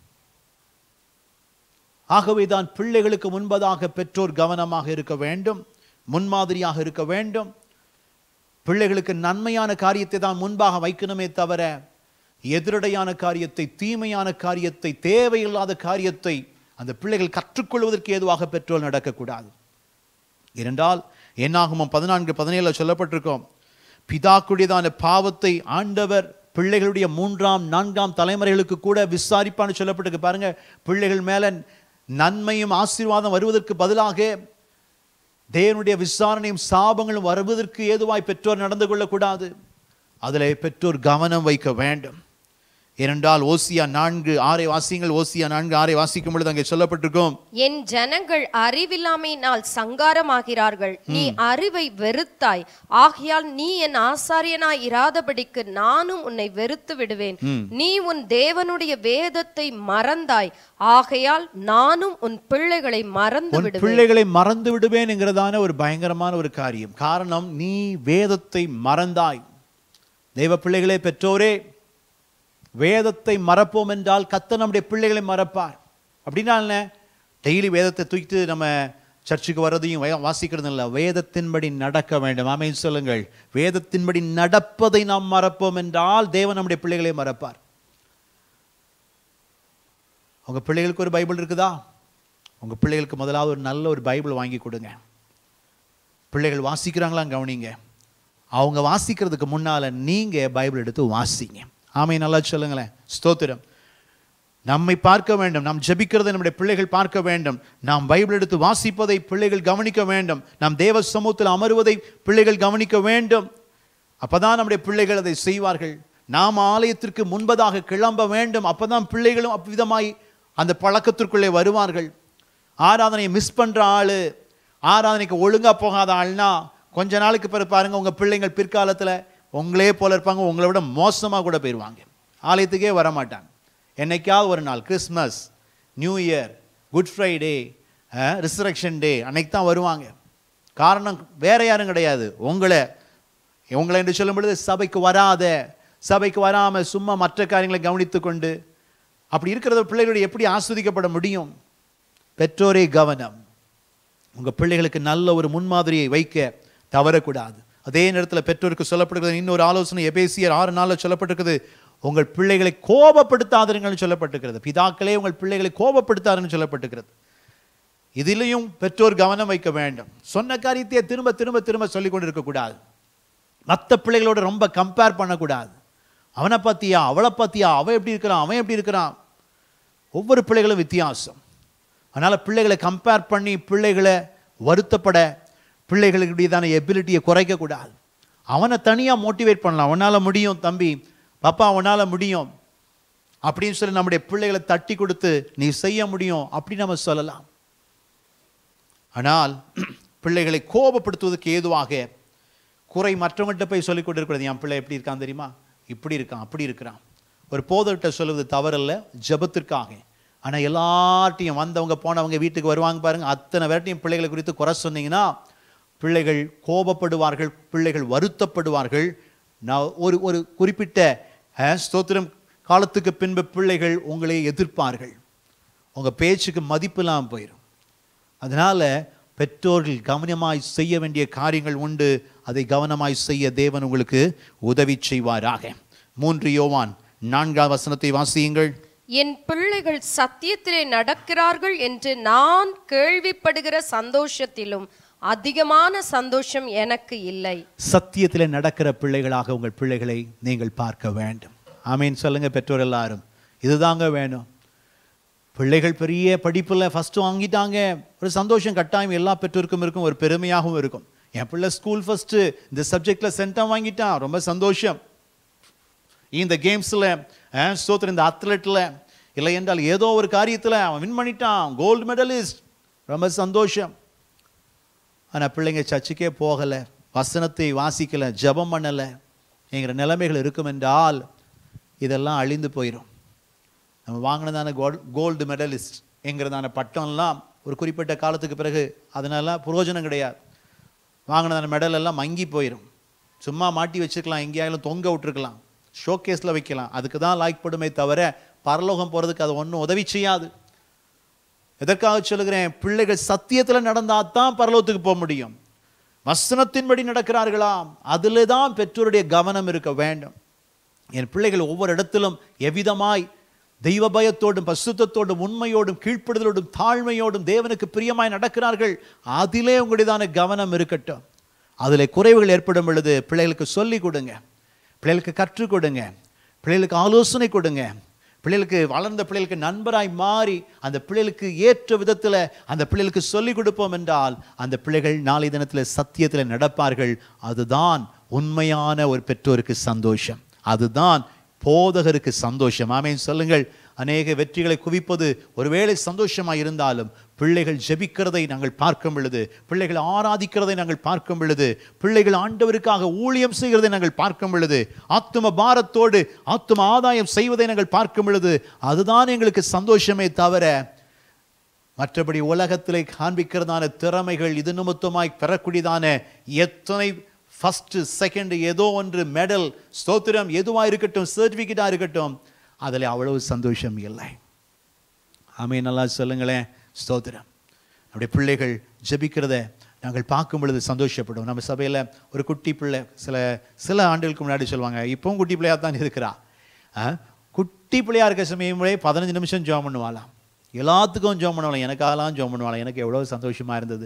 ஆகவே தான் பிள்ளைகளுக்கு முன்பதாக பெற்றோர் கவனமாக இருக்க வேண்டும் முன்மாதிரியாக இருக்க வேண்டும் பிள்ளைகளுக்கு நன்மையான காரியத்தை தான் முன்பாக வைக்கணுமே தவிர எதிரடையான காரியத்தை தீமையான காரியத்தை தேவையில்லாத காரியத்தை அந்த பிள்ளைகள் கற்றுக்கொள்வதற்கு ஏதுவாக பெற்றோர் நடக்கக்கூடாது ஏனென்றால் என்னாகுமோ பதினான்கு பதினேழுல சொல்லப்பட்டிருக்கோம் பிதாக்குடையதான பாவத்தை ஆண்டவர் பிள்ளைகளுடைய மூன்றாம் நான்காம் தலைமுறைகளுக்கு கூட விசாரிப்பான்னு சொல்லப்பட்டிருக்கு பாருங்க பிள்ளைகள் மேல நன்மையும் ஆசீர்வாதம் வருவதற்கு பதிலாக தேவனுடைய விசாரணையும் சாபங்களும் வருவதற்கு ஏதுவாய் பெற்றோர் நடந்து கொள்ளக்கூடாது அதில் பெற்றோர் கவனம் வைக்க வேண்டும் ஏனென்றால் ஓசியா நான்கு ஆறை வாசியங்கள் ஓசியா நான்கு ஆறை வாசிக்கும் பொழுது அங்கே சொல்லப்பட்டிருக்கும் என் ஜனங்கள் அறிவில்லாமையினால் சங்காரமாகிறார்கள் நீ அறிவை வெறுத்தாய் ஆகையால் நீ என் ஆசாரியனாய் இராதபடிக்கு நானும் உன்னை வெறுத்து விடுவேன் நீ உன் தேவனுடைய வேதத்தை மறந்தாய் ஆகையால் நானும் உன் பிள்ளைகளை மறந்து உன் விடுவேன் பிள்ளைகளை மறந்து விடுவேன் என்கிறதான ஒரு பயங்கரமான ஒரு காரியம் காரணம் நீ வேதத்தை மறந்தாய் தெய்வ பிள்ளைகளே பெற்றோரே வேதத்தை மறப்போம் என்றால் கத்த நம்முடைய பிள்ளைகளை மறப்பார் அப்படின்னா என்ன டெய்லி வேதத்தை தூக்கிட்டு நம்ம சர்ச்சுக்கு வர்றதையும் வே- வாசிக்கிறதும் இல்லை வேதத்தின்படி நடக்க வேண்டும் ஆமென் சொல்லுங்கள் வேதத்தின்படி நடப்பதை நாம் மறப்போம் என்றால் தேவன் நம்முடைய பிள்ளைகளை மறப்பார் உங்க பிள்ளைகளுக்கு ஒரு பைபிள் இருக்குதா உங்க பிள்ளைகளுக்கு முதலாவது ஒரு நல்ல ஒரு பைபிள் வாங்கி கொடுங்க பிள்ளைகள் வாசிக்கிறாங்களா கவனிங்க அவங்க வாசிக்கிறதுக்கு முன்னால நீங்க பைபிள் எடுத்து வாசிங்க ஆமை நல்லா சொல்லுங்களேன் ஸ்தோத்திரம் நம்மை பார்க்க வேண்டும் நாம் ஜெபிக்கிறதை நம்முடைய பிள்ளைகள் பார்க்க வேண்டும் நாம் பைபிள் எடுத்து வாசிப்பதை பிள்ளைகள் கவனிக்க வேண்டும் நாம் தேவ சமூகத்தில் அமருவதை பிள்ளைகள் கவனிக்க வேண்டும் அப்பதான் நம்முடைய பிள்ளைகள் அதை செய்வார்கள் நாம் ஆலயத்திற்கு முன்பதாக கிளம்ப வேண்டும் அப்பதான் பிள்ளைகளும் அவ்விதமாய் அந்த பழக்கத்திற்குள்ளே வருவார்கள் ஆராதனையை மிஸ் பண்ற ஆளு ஆராதனைக்கு ஒழுங்கா போகாத ஆள்னா கொஞ்ச நாளுக்கு பிறகு பாருங்க உங்க பிள்ளைங்கள் பிற்காலத்துல உங்களே போல இருப்பாங்க உங்களை விட மோசமா கூட போயிடுவாங்க ஆலயத்துக்கே வர மாட்டாங்க என்னைக்காவது ஒரு நாள் Christmas new year good Friday resurrection day அன்னைக்கு தான் வருவாங்க காரணம் வேற யாரும் கிடையாது உங்களை உங்களை என்று சொல்லும் பொழுது சபைக்கு வராத சபைக்கு வராம சும்மா மற்ற காரியங்களை கவனித்துக் கொண்டு அப்படி இருக்கிறத பிள்ளைகளுடைய எப்படி ஆஸ்வதிக்கப்பட முடியும் பெற்றோரே கவனம் உங்க பிள்ளைகளுக்கு நல்ல ஒரு முன்மாதிரியை வைக்க தவறக்கூடாது அதே நேரத்தில் பெற்றோருக்கு சொல்லப்படுகிறது இன்னொரு ஆலோசனை எபேசியர் ஆறு நாளில் சொல்லப்பட்டிருக்கிறது உங்கள் பிள்ளைகளை கோபப்படுத்தாதீர்கள்னு சொல்லப்பட்டிருக்கிறது பிதாக்களே உங்கள் பிள்ளைகளை கோபப்படுத்தாருன்னு சொல்லப்பட்டிருக்கிறது இதிலையும் பெற்றோர் கவனம் வைக்க வேண்டும் சொன்ன காரியத்தையே திரும்ப திரும்ப திரும்ப சொல்லிக் கொண்டிருக்கக்கூடாது மற்ற பிள்ளைகளோட ரொம்ப கம்பேர் பண்ணக்கூடாது அவனை பார்த்தியா அவளை பார்த்தியா அவன் எப்படி இருக்கிறான் அவன் எப்படி இருக்கிறான் ஒவ்வொரு பிள்ளைகளும் வித்தியாசம் அதனால் பிள்ளைகளை கம்பேர் பண்ணி பிள்ளைகளை வருத்தப்பட பிள்ளைகளுக்குடையதான எபிலிட்டியை குறைக்கக்கூடாது அவனை தனியாக மோட்டிவேட் பண்ணலாம் அவனால் முடியும் தம்பி பாப்பா அவனால் முடியும் அப்படின்னு சொல்லி நம்முடைய பிள்ளைகளை தட்டி கொடுத்து நீ செய்ய முடியும் அப்படின்னு நம்ம சொல்லலாம் ஆனால் பிள்ளைகளை கோபப்படுத்துவதற்கு ஏதுவாக குறை மற்றவங்கள்ட்ட போய் சொல்லிக் கொண்டிருக்கிறது என் பிள்ளை எப்படி இருக்கான் தெரியுமா இப்படி இருக்கான் அப்படி இருக்கிறான் ஒரு போதர்கிட்ட சொல்லுவது தவறல்ல ஜெபத்திற்காக ஆனால் எல்லார்ட்டையும் வந்தவங்க போனவங்க வீட்டுக்கு வருவாங்க பாருங்க அத்தனை பேர்ட்டையும் பிள்ளைகளை குறித்து குறை சொன்னீங்கன்னா பிள்ளைகள் கோபப்படுவார்கள் பிள்ளைகள் வருத்தப்படுவார்கள் நான் ஒரு ஒரு குறிப்பிட்ட அஹ், ஸ்தோத்திரம் காலத்துக்கு பின்பு பிள்ளைகள் உங்களை எதிர்ப்பார்கள் உங்கள் பேச்சுக்கு மதிப்பு இல்லாமல் போயிடும் அதனால பெற்றோர்கள் கவனமாய் செய்ய வேண்டிய காரியங்கள் உண்டு அதை கவனமாய் செய்ய தேவன் உங்களுக்கு உதவி செய்வாராக மூன்று யோவான் நான்காம் வசனத்தை வாசியுங்கள் என் பிள்ளைகள் சத்தியத்திலே நடக்கிறார்கள் என்று நான் கேள்விப்படுகிற சந்தோஷத்திலும் அதிகமான சந்தோஷம் எனக்கு இல்லை சத்தியத்திலே நடக்கிற பிள்ளைகளாக உங்கள் பிள்ளைகளை நீங்கள் பார்க்க வேண்டும் ஆமீன் சொல்லுங்க பெற்றோர் எல்லாரும் இதுதாங்க வேணும் பிள்ளைகள் பெரிய படிப்பில் ஃபஸ்ட்டு வாங்கிட்டாங்க ஒரு சந்தோஷம் கட்டாயம் எல்லா பெற்றோருக்கும் இருக்கும் ஒரு பெருமையாகவும் இருக்கும் என் பிள்ளை ஸ்கூல் ஃபஸ்ட்டு இந்த சப்ஜெக்டில் சென்டம் வாங்கிட்டான் ரொம்ப சந்தோஷம் இந்த கேம்ஸில் ஸ்தோத்திரம் இந்த அத்லெட்டில் இல்லை என்றால் ஏதோ ஒரு காரியத்தில் அவன் வின் பண்ணிட்டான் கோல்டு மெடலிஸ்ட் ரொம்ப சந்தோஷம் ஆனால் பிள்ளைங்க சர்ச்சுக்கே போகலை வசனத்தை வாசிக்கலை ஜெபம் பண்ணலை என்கிற நிலைமைகள் இருக்கும் என்றால் இதெல்லாம் அழிந்து போயிடும் நம்ம வாங்கினதான கோல் கோல்டு மெடலிஸ்ட் என்கிறதான பட்டம்லாம் ஒரு குறிப்பிட்ட காலத்துக்கு பிறகு அதனால பிரயோஜனம் கிடையாது வாங்கினதான மெடல் எல்லாம் மங்கி போயிடும் சும்மா மாட்டி வச்சுக்கலாம் எங்கேயாலும் தொங்க விட்டுருக்கலாம் ஷோகேஸில் வைக்கலாம் அதுக்கு தான் லாய்க் படுமே தவிர பரலோகம் போகிறதுக்கு அது ஒன்றும் உதவி செய்யாது எதற்காக சொல்லுகிறேன் பிள்ளைகள் சத்தியத்தில் நடந்தால் தான் பரலோகத்துக்கு போக முடியும் வசனத்தின்படி நடக்கிறார்களா அதில் தான் பெற்றோருடைய கவனம் இருக்க வேண்டும் என் பிள்ளைகள் ஒவ்வொரு இடத்திலும் எவ்விதமாய் தெய்வ பயத்தோடும் பசுத்தத்தோடும் உண்மையோடும் கீழ்ப்படுதலோடும் தாழ்மையோடும் தேவனுக்கு பிரியமாய் நடக்கிறார்கள் அதிலே உங்களுடையதான கவனம் இருக்கட்டும் அதில் குறைவுகள் ஏற்படும் பொழுது பிள்ளைகளுக்கு சொல்லிக் கொடுங்க பிள்ளைகளுக்கு கற்றுக் கொடுங்க பிள்ளைகளுக்கு ஆலோசனை கொடுங்க பிள்ளைகளுக்கு வளர்ந்த பிள்ளைகளுக்கு நண்பராய் மாறி அந்த பிள்ளைகளுக்கு ஏற்ற விதத்தில் அந்த பிள்ளைகளுக்கு சொல்லிக் கொடுப்போம் என்றால் அந்த பிள்ளைகள் நாளை தினத்தில் சத்தியத்தில் நடப்பார்கள் அதுதான் உண்மையான ஒரு பெற்றோருக்கு சந்தோஷம் அதுதான் போதகருக்கு சந்தோஷம் ஆமென் சொல்லுங்கள் அநேக வெற்றிகளை குவிப்பது ஒருவேளை சந்தோஷமாக இருந்தாலும் பிள்ளைகள் ஜெபிக்கிறதை நாங்கள் பார்க்கும் பொழுது பிள்ளைகள் ஆராதிக்கிறதை நாங்கள் பார்க்கும் பொழுது பிள்ளைகள் ஆண்டவருக்காக ஊழியம் செய்கிறதை நாங்கள் பார்க்கும் பொழுது ஆத்தும பாரத்தோடு ஆத்தும ஆதாயம் செய்வதை நாங்கள் பார்க்கும் பொழுது அதுதான் எங்களுக்கு சந்தோஷமே தவிர மற்றபடி உலகத்திலே காண்பிக்கிறதான திறமைகள் இது நிமித்தமாய் பெறக்கூடியதான எத்தனை ஃபஸ்ட்டு செகண்ட் ஏதோ ஒன்று மெடல் ஸ்தோத்திரம் எதுவாக இருக்கட்டும் சர்டிஃபிகேட்டாக இருக்கட்டும் அதில் அவ்வளவு சந்தோஷம் இல்லை ஆமே நல்லா சொல்லுங்களேன் ஸ்தோத்திரம் நம்முடைய பிள்ளைகள் ஜெபிக்கிறத நாங்கள் பார்க்கும் பொழுது சந்தோஷப்படுவோம் நம்ம சபையில் ஒரு குட்டி பிள்ளை சில சில ஆண்டுகளுக்கு முன்னாடி சொல்லுவாங்க இப்போவும் குட்டி பிள்ளையாக தான் இருக்கிறா ஆ, குட்டி பிள்ளையா இருக்க சமயங்களே பதினஞ்சு நிமிஷம் ஜோம் பண்ணுவாளாம் எல்லாத்துக்கும் ஜோம் பண்ணுவாளாம் எனக்காகலாம் ஜோம் பண்ணுவாளாம் எனக்கு எவ்வளோ சந்தோஷமாக இருந்தது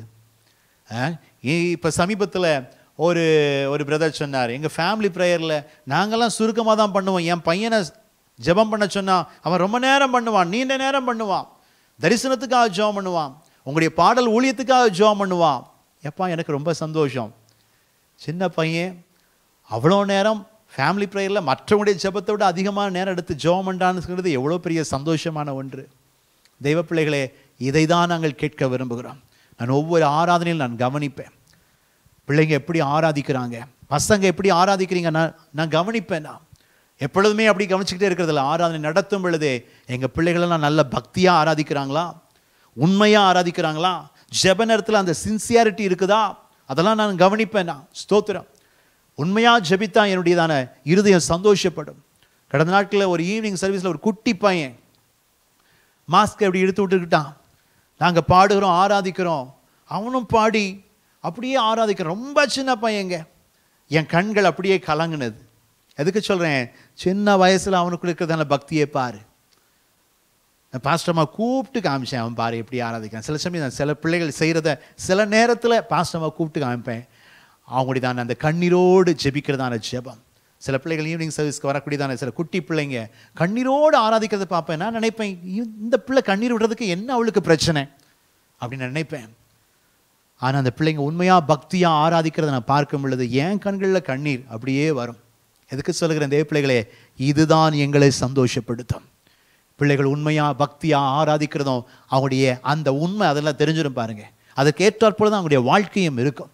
இப்போ சமீபத்தில் ஒரு ஒரு பிரதர் சொன்னார் எங்கள் ஃபேமிலி ப்ரேயரில் நாங்கள்லாம் சுருக்கமாக தான் பண்ணுவோம் என் பையனை ஜெபம் பண்ண சொன்னா அவன் ரொம்ப நேரம் பண்ணுவான் நீண்ட நேரம் பண்ணுவான் தரிசனத்துக்காக ஜெபம் பண்ணுவான் உங்களுடைய பாடல் ஊழியத்துக்காக ஜெபம் பண்ணுவான் எப்பா எனக்கு ரொம்ப சந்தோஷம் சின்ன பையன் அவ்வளோ நேரம் ஃபேமிலி ப்ரேயரில் மற்றவங்களுடைய ஜெபத்தை விட அதிகமான நேரம் எடுத்து ஜெபம் பண்ணான்னு சொல்கிறது எவ்வளோ பெரிய சந்தோஷமான ஒன்று தெய்வ பிள்ளைகளே இதை தான் நாங்கள் கேட்க விரும்புகிறோம் நான் ஒவ்வொரு ஆராதனையில் நான் கவனிப்பேன் பிள்ளைங்க எப்படி ஆராதிக்கிறாங்க பசங்க எப்படி ஆராதிக்கிறீங்க நான் நான் கவனிப்பேன் நான் எப்பொழுதுமே அப்படி கவனிச்சுக்கிட்டே இருக்கிறதில்ல ஆராதனை நடத்தும் பொழுதே எங்கள் பிள்ளைகளெல்லாம் நல்ல பக்தியாக ஆராதிக்கிறாங்களா உண்மையாக ஆராதிக்கிறாங்களா ஜெப நேரத்தில் அந்த சின்சியாரிட்டி இருக்குதா அதெல்லாம் நான் கவனிப்பேன் நான் ஸ்தோத்திரம் உண்மையாக ஜெபித்தா என்னுடையதான இருதயம் சந்தோஷப்படும் கடந்த நாட்களில் ஒரு ஈவினிங் சர்வீஸில் ஒரு குட்டி பையன் மாஸ்க் அப்படி எடுத்து விட்டுக்கிட்டான் நாங்கள் பாடுகிறோம் ஆராதிக்கிறோம் அவனும் பாடி அப்படியே ஆராதிக்கிறோம் ரொம்ப சின்ன பையங்க என் கண்கள் அப்படியே கலங்குனது எதுக்கு சொல்கிறேன் சின்ன வயசில் அவனுக்குள்ள இருக்கிறதான பக்தியை பாரு பாஸ்டம்மா கூப்பிட்டு காமிச்சேன் அவன் பாரு எப்படி ஆராதிக்கிறான் சில சமயம் நான் சில பிள்ளைகள் செய்கிறத சில நேரத்தில் பாஸ்டம்மா கூப்பிட்டு காமிப்பேன் அவங்களுடையதான அந்த கண்ணீரோடு ஜெபிக்கிறதான ஜெபம் சில பிள்ளைகள் ஈவினிங் சர்வீஸ்க்கு வரக்கூடியதான சில குட்டி பிள்ளைங்க கண்ணீரோடு ஆராதிக்கிறத பார்ப்பேன் நான் நினைப்பேன் இந்த பிள்ளை கண்ணீர் விடுறதுக்கு என்ன அவளுக்கு பிரச்சனை அப்படின்னு நினைப்பேன் ஆனால் அந்த பிள்ளைங்க உண்மையாக பக்தியாக ஆராதிக்கிறத நான் பார்க்கும் பொழுது என் கண்களில் கண்ணீர் அப்படியே வரும் எதுக்கு சொல்லுகிறேன் தேவ பிள்ளைகளே இதுதான் எங்களை சந்தோஷப்படுத்தும் பிள்ளைகள் உண்மையாக பக்தியாக ஆராதிக்கிறதும் அவங்களுடைய அந்த உண்மை அதெல்லாம் தெரிஞ்சிடும் பாருங்க அதுக்கு ஏற்றாற்போல தான் அவங்களுடைய வாழ்க்கையும் இருக்கும்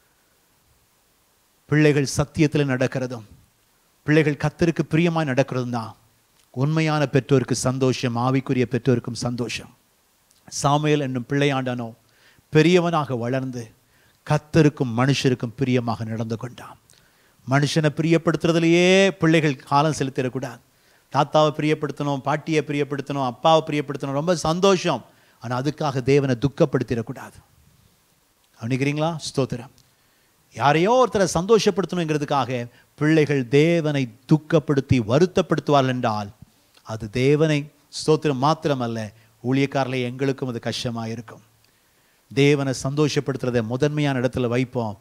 பிள்ளைகள் சத்தியத்தில் நடக்கிறதும் பிள்ளைகள் கத்தருக்கு பிரியமாய் நடக்கிறதும் தான் உண்மையான பெற்றோருக்கு சந்தோஷம் ஆவிக்குரிய பெற்றோருக்கும் சந்தோஷம் சாமுவேல் என்னும் பிள்ளையாண்டனோ பெரியவனாக வளர்ந்து கத்தருக்கும் மனுஷருக்கும் பிரியமாக நடந்து கொண்டான் மனுஷனை பிரியப்படுத்துறதுலையே பிள்ளைகள் காலம் செலுத்திடக்கூடாது தாத்தாவை பிரியப்படுத்தணும் பாட்டியை பிரியப்படுத்தணும் அப்பாவை பிரியப்படுத்தணும் ரொம்ப சந்தோஷம் ஆனால் அதுக்காக தேவனை துக்கப்படுத்திடக்கூடாது கவனிக்கிறீங்களா ஸ்தோத்திரம் யாரையோ ஒருத்தரை சந்தோஷப்படுத்தணுங்கிறதுக்காக பிள்ளைகள் தேவனை துக்கப்படுத்தி வருத்தப்படுத்துவார்கள் என்றால் அது தேவனை ஸ்தோத்திரம் மாத்திரமல்ல ஊழியக்காரர்களை எங்களுக்கும் அது கஷ்டமாக இருக்கும் தேவனை சந்தோஷப்படுத்துறதை முதன்மையான இடத்துல வைப்போம்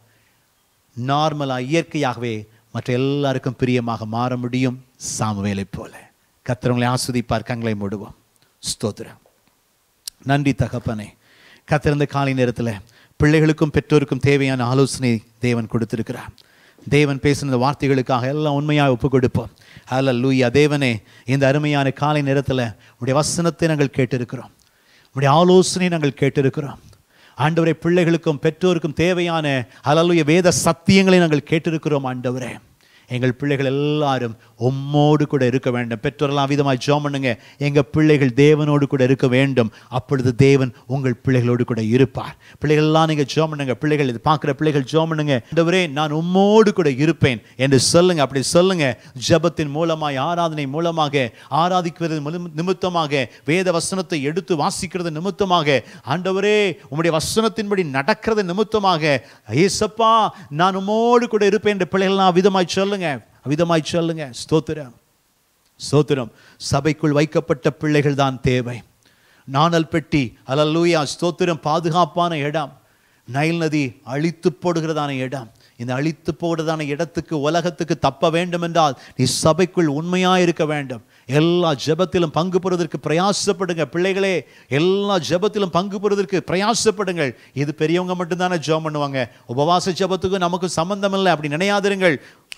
நார்மலாக இயற்கையாகவே மற்ற எல்லாருக்கும் பிரியமாக மாற முடியும் சாமுவேலை போல கத்திரவங்களை ஆஸ்வதிப்பார் கங்களை மூடுவோம் ஸ்தோத்திரம் நன்றி தகப்பனே கத்திருந்த காலை நேரத்தில் பிள்ளைகளுக்கும் பெற்றோருக்கும் தேவையான ஆலோசனை தேவன் கொடுத்திருக்கிறார் தேவன் பேசின வார்த்தைகளுக்காக எல்லாம் உண்மையாக ஒப்பு கொடுப்போம் அல்ல லூயா தேவனே இந்த அருமையான காலை நேரத்தில் உடைய வசனத்தை நாங்கள் கேட்டிருக்கிறோம் உடைய ஆலோசனை நாங்கள் கேட்டிருக்கிறோம் ஆண்டவரை பிள்ளைகளுக்கும் பெற்றோருக்கும் தேவையான அலலுய வேத சத்தியங்களை நாங்கள் கேட்டிருக்கிறோம் ஆண்டவரே எங்கள் பிள்ளைகள் எல்லாரும் உம்மோடு கூட இருக்க வேண்டும் பெற்றோரெல்லாம் விதமாக ஜோம் பண்ணுங்க எங்கள் பிள்ளைகள் தேவனோடு கூட இருக்க வேண்டும் அப்பொழுது தேவன் உங்கள் பிள்ளைகளோடு கூட இருப்பார் பிள்ளைகள்லாம் நீங்கள் ஜோம் பண்ணுங்க பிள்ளைகள் இது பார்க்குற பிள்ளைகள் ஜோம் பண்ணுங்க ஆண்டவரே நான் உம்மோடு கூட இருப்பேன் என்று சொல்லுங்க அப்படி சொல்லுங்க ஜெபத்தின் மூலமாய் ஆராதனை மூலமாக ஆராதிக்கிறது முழு- நிமித்தமாக வேத வசனத்தை எடுத்து வாசிக்கிறது நிமித்தமாக ஆண்டவரே உம்முடைய வசனத்தின்படி நடக்கிறது நிமித்தமாக ஏசப்பா நான் உம்மோடு கூட இருப்பேன் என்று பிள்ளைகள்லாம் விதமாய் சொல்லுங்க விதமாய் சொல்லுங்க ஸ்தோத்திரம் ஸ்தோத்திரம் சபைக்குள் வைக்கப்பட்ட பிள்ளைகள் தான் தேவை நாணல் பெட்டி அலல்லூயா ஸ்தோத்திரம் பாதுகாப்பான இடம் நைல் நதி அழித்து போடுகிறதான இடம் இந்த அழித்து போடுறதான இடத்துக்கு உலகத்துக்கு தப்ப வேண்டும் என்றால் நீ சபைக்குள் உண்மையாக இருக்க வேண்டும் எல்லா ஜெபத்திலும் பங்கு பெறுவதற்கு பிரயாசப்படுங்க பிள்ளைகளே எல்லா ஜெபத்திலும் பங்கு பெறுவதற்கு பிரயாசப்படுங்கள் இது பெரியவங்க மட்டும்தானே ஜெபம் பண்ணுவாங்க உபவாச ஜெபத்துக்கும் நமக்கு சம்பந்தம் இல்லை அப்படி நினையாதிருங்கள்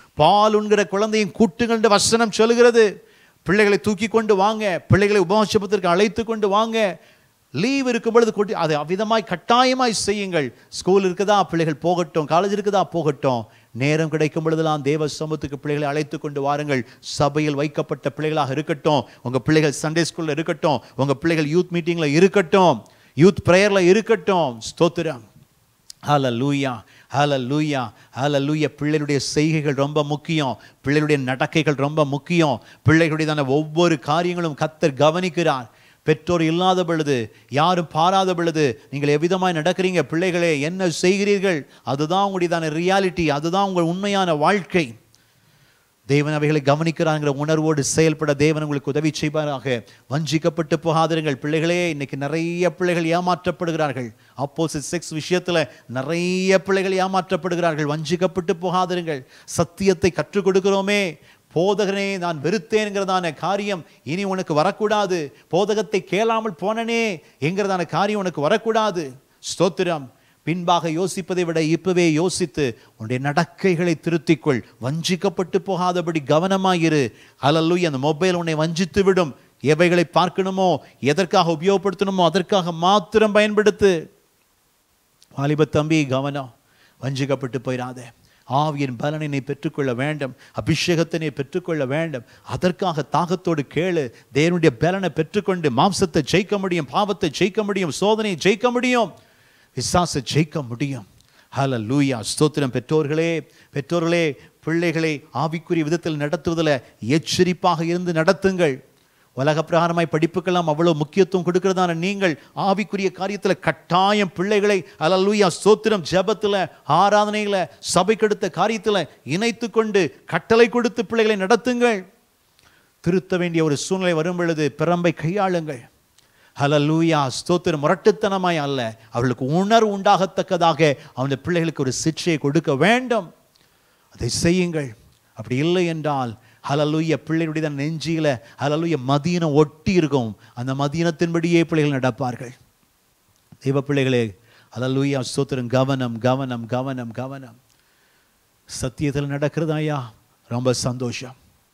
பால் உண்கிற குழந்தையும் கூட்டுங்கள் என்று வசனம் சொல்லுகிறது பிள்ளைகளை தூக்கி கொண்டு வாங்க பிள்ளைகளை உபவாசபத்திற்கு அழைத்து கொண்டு வாங்க லீவ் இருக்கும் பொழுது கூட்டி அதை அவ்விதமாய் கட்டாயமாய் செய்யுங்கள் ஸ்கூல் இருக்குதா பிள்ளைகள் போகட்டும் காலேஜ் இருக்குதா போகட்டும் நேரம் கிடைக்கும் பொழுதெல்லாம் தேவ சமூகத்துக்கு பிள்ளைகளை அழைத்து கொண்டு வாருங்கள் சபையில் வைக்கப்பட்ட பிள்ளைகளாக இருக்கட்டும் உங்க பிள்ளைகள் சண்டே ஸ்கூல்ல இருக்கட்டும் உங்க பிள்ளைகள் யூத் மீட்டிங்ல இருக்கட்டும் யூத் பிரேயர்ல இருக்கட்டும் ஸ்தோத்திரம் ஹalleluya ஹalleluya ஹalleluya பிள்ளைகளுடைய செய்கைகள் ரொம்ப முக்கியம் பிள்ளைகளுடைய நடக்கைகள் ரொம்ப முக்கியம் பிள்ளைகளுடையதான ஒவ்வொரு காரியங்களும் கத்தர் கவனிக்கிறார் பெற்றோர் இல்லாத பொழுது யாரும் பாராத பொழுது நீங்கள் எவ்விதமாய் நடக்கிறீங்க பிள்ளைகளே என்ன செய்கிறீர்கள் அதுதான் உங்களுடையதான ரியாலிட்டி அதுதான் உங்கள் உண்மையான வாழ்க்கை தேவன் அவைகளை கவனிக்கிறாங்கிற உணர்வோடு செயல்பட தேவன் உங்களுக்கு உதவி செய்வாராக வஞ்சிக்கப்பட்டு போகாதிருங்கள் பிள்ளைகளே இன்னைக்கு நிறைய பிள்ளைகள் ஏமாற்றப்படுகிறார்கள் அப்போசிட் செக்ஸ் விஷயத்துல நிறைய பிள்ளைகள் ஏமாற்றப்படுகிறார்கள் வஞ்சிக்கப்பட்டு போகாதிருங்கள் சத்தியத்தை கற்றுக் கொடுக்கிறோமே போதகனே நான் வெறுத்தேன்கிறதான காரியம் இனி உனக்கு வரக்கூடாது போதகத்தை கேளாமல் போனனே என்கிறதான காரியம் உனக்கு வரக்கூடாது ஸ்தோத்திரம் பின்பாக யோசிப்பதை விட இப்பவே யோசித்து உன்னுடைய நடக்கைகளை திருத்திக்கொள் வஞ்சிக்கப்பட்டு போகாதபடி கவனமாயிரு அல்லல்லுய் அந்த மொபைல் உன்னை வஞ்சித்து விடும் எவைகளை பார்க்கணுமோ எதற்காக உபயோகப்படுத்தணுமோ அதற்காக மாத்திரம் பயன்படுத்து வாலிப தம்பி கவனம் வஞ்சிக்கப்பட்டு போயிடாதே ஆவியின் பலனை நீ பெற்றுக்கொள்ள வேண்டும் அபிஷேகத்தை நீ பெற்றுக்கொள்ள வேண்டும் அதற்காக தாகத்தோடு கேளு தேவனுடைய பலனை பெற்றுக்கொண்டு மாம்சத்தை ஜெயிக்க முடியும் பாவத்தை ஜெயிக்க முடியும் சோதனையை ஜெயிக்க முடியும் விசாசை ஜெயிக்க முடியும் ஹல லூயா ஸ்தோத்திரம் பெற்றோர்களே பெற்றோர்களே பிள்ளைகளை ஆவிக்குரிய விதத்தில் நடத்துவதில் எச்சரிப்பாக இருந்து நடத்துங்கள் உலக பிரகாரமாய் படிப்புக்கெல்லாம் அவ்வளவு முக்கியத்துவம் கொடுக்கிறதான நீங்கள் ஆவிக்குரிய காரியத்தில் கட்டாயம் பிள்ளைகளை அல்லூயா ஸ்தோத்திரம் ஜெபத்தில் ஆராதனையில சபைக்கெடுத்த காரியத்தில் இணைத்து கொண்டு கட்டளை கொடுத்து பிள்ளைகளை நடத்துங்கள் திருத்த வேண்டிய ஒரு சூழ்நிலை வரும் பொழுது பிறம்பை கையாளுங்கள் ஹலலூயா ஸ்தோத்திரம் முரட்டுத்தனமாய் அல்ல அவர்களுக்கு உணர்வு உண்டாகத்தக்கதாக அவனுடைய பிள்ளைகளுக்கு ஒரு சிற்றையை கொடுக்க வேண்டும் அதை செய்யுங்கள் அப்படி இல்லை என்றால் ஹலலூய பிள்ளைகளுடைய நெஞ்சியில ஹலலூய மதீனம் ஒட்டி இருக்கும் அந்த மதீனத்தின்படியே பிள்ளைகள் நடப்பார்கள் தெய்வ பிள்ளைகளே ஹலலூயா ஸ்தோத்திரம் கவனம் கவனம் கவனம் கவனம் சத்தியத்தில் நடக்கிறதாயா ரொம்ப சந்தோஷம்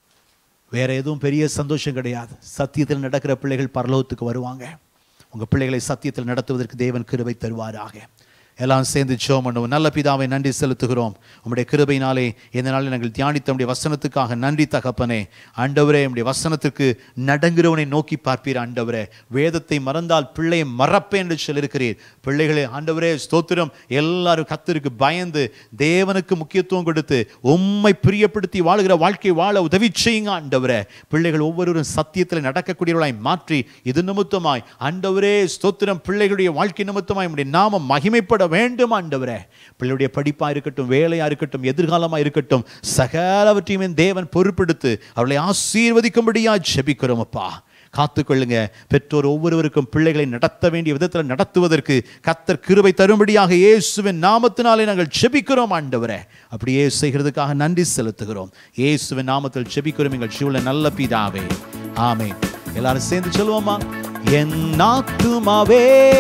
வேற எதுவும் பெரிய சந்தோஷம் கிடையாது சத்தியத்தில் நடக்கிற பிள்ளைகள் பரலோகத்துக்கு வருவாங்க உங்க பிள்ளைகளை சத்தியத்தில் நடத்துவதற்கு தேவன் கிருபை தருவாராக எல்லாம் சேர்ந்து ஜெபம் பண்ணுவோம் நல்ல பிதாவை நன்றி செலுத்துகிறோம் உம்முடைய கிருபையினாலே இந்த நாளில் நாங்கள் தியானித்த உம்முடைய வசனத்துக்காக நன்றி தகப்பனே ஆண்டவரே உம்முடைய வசனத்துக்கு நடங்குகிறவனை நோக்கி பார்ப்பீர் ஆண்டவரே வேதத்தை மறந்தால் பிள்ளையை மறப்பேன் என்று சொல்லியிருக்கிறீர் பிள்ளைகளே ஆண்டவரே ஸ்தோத்திரம் எல்லாரும் கத்தருக்கு பயந்து தேவனுக்கு முக்கியத்துவம் கொடுத்து உம்மை பிரியப்படுத்தி வாழுகிற வாழ்க்கை வாழ உதவி செய்யுங்க ஆண்டவரே பிள்ளைகள் ஒவ்வொருவரும் சத்தியத்தில் நடக்கக்கூடியவர்களாய் மாற்றி இது நிமித்தமாய் ஆண்டவரே ஸ்தோத்திரம் பிள்ளைகளுடைய வாழ்க்கை நிமித்தமாய் உம்முடைய நாமம் மகிமைப்பட வேண்டும் ஆண்டவரே பிள்ளையுடைய படிப்பா இருக்கட்டும் வேலையா இருக்கட்டும் எதிர்காலமா இருக்கட்டும் சகலவற்றையுமே தேவன் பொறுப்பெடுத்து அவர்களை ஆசீர்வதிக்கும்படியா ஜெபிக்கிறோம் அப்பா காத்துக்கொள்ளுங்க பெற்றோர் ஒவ்வொருவருக்கும் பிள்ளைகளை நடத்த வேண்டிய விதத்தில் நடத்துவதற்கு கத்தர் கிருபை தரும்படியாக இயேசுவின் நாமத்தினாலே நாங்கள் ஜெபிக்கிறோம் ஆண்டவரே அப்படியே செய்கிறதுக்காக நன்றி செலுத்துகிறோம் இயேசுவின் நாமத்தில் ஜெபிக்கிறோம் எங்கள் ஜீவன நல்ல பிதாவே ஆமென் எல்லாரும் சேர்ந்து சொல்லுவோமா என் ஆத்துமாவே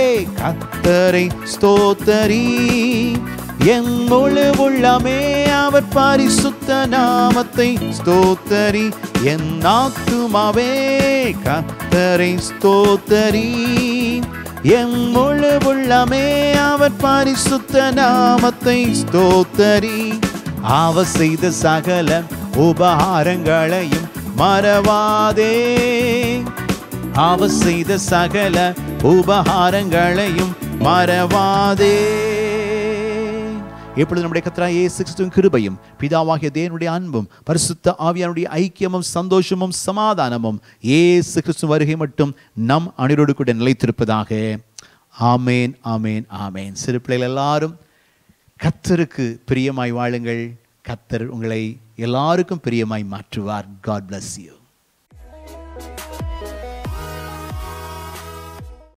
கத்தரை ஸ்தோத்தரி என் முழு உள்ளமே அவர் பரிசுத்த நாமத்தை ஸ்தோத்தரி என் ஆத்துமாவே கத்தரை ஸ்தோத்தரி என் முழு உள்ளமே அவர் பரிசுத்த நாமத்தை ஸ்தோத்தரி அவ செய்த சகல உபகாரங்களையும் மறவாதே அவ செய்த சகல உபகாரங்களையும் மறவாதே எப்பொழுது நம்முடைய கத்ரா இயேசு கிறிஸ்துவின் கிருபையும் பிதாவாகிய தேவனுடைய அன்பும் பரிசுத்த ஆவியானுடைய ஐக்கியமும் சந்தோஷமும் சமாதானமும் இயேசு கிறிஸ்து வருகை மட்டும் நம் அணிரோடு கூட நிலைத்திருப்பதாக ஆமேன் ஆமேன் ஆமேன் சிறு பிள்ளைகள் எல்லாரும் கத்தருக்கு பிரியமாய் வாழுங்கள் கத்தர் உங்களை எல்லாருக்கும் பிரியமாய் மாற்றுவார் காட் bless you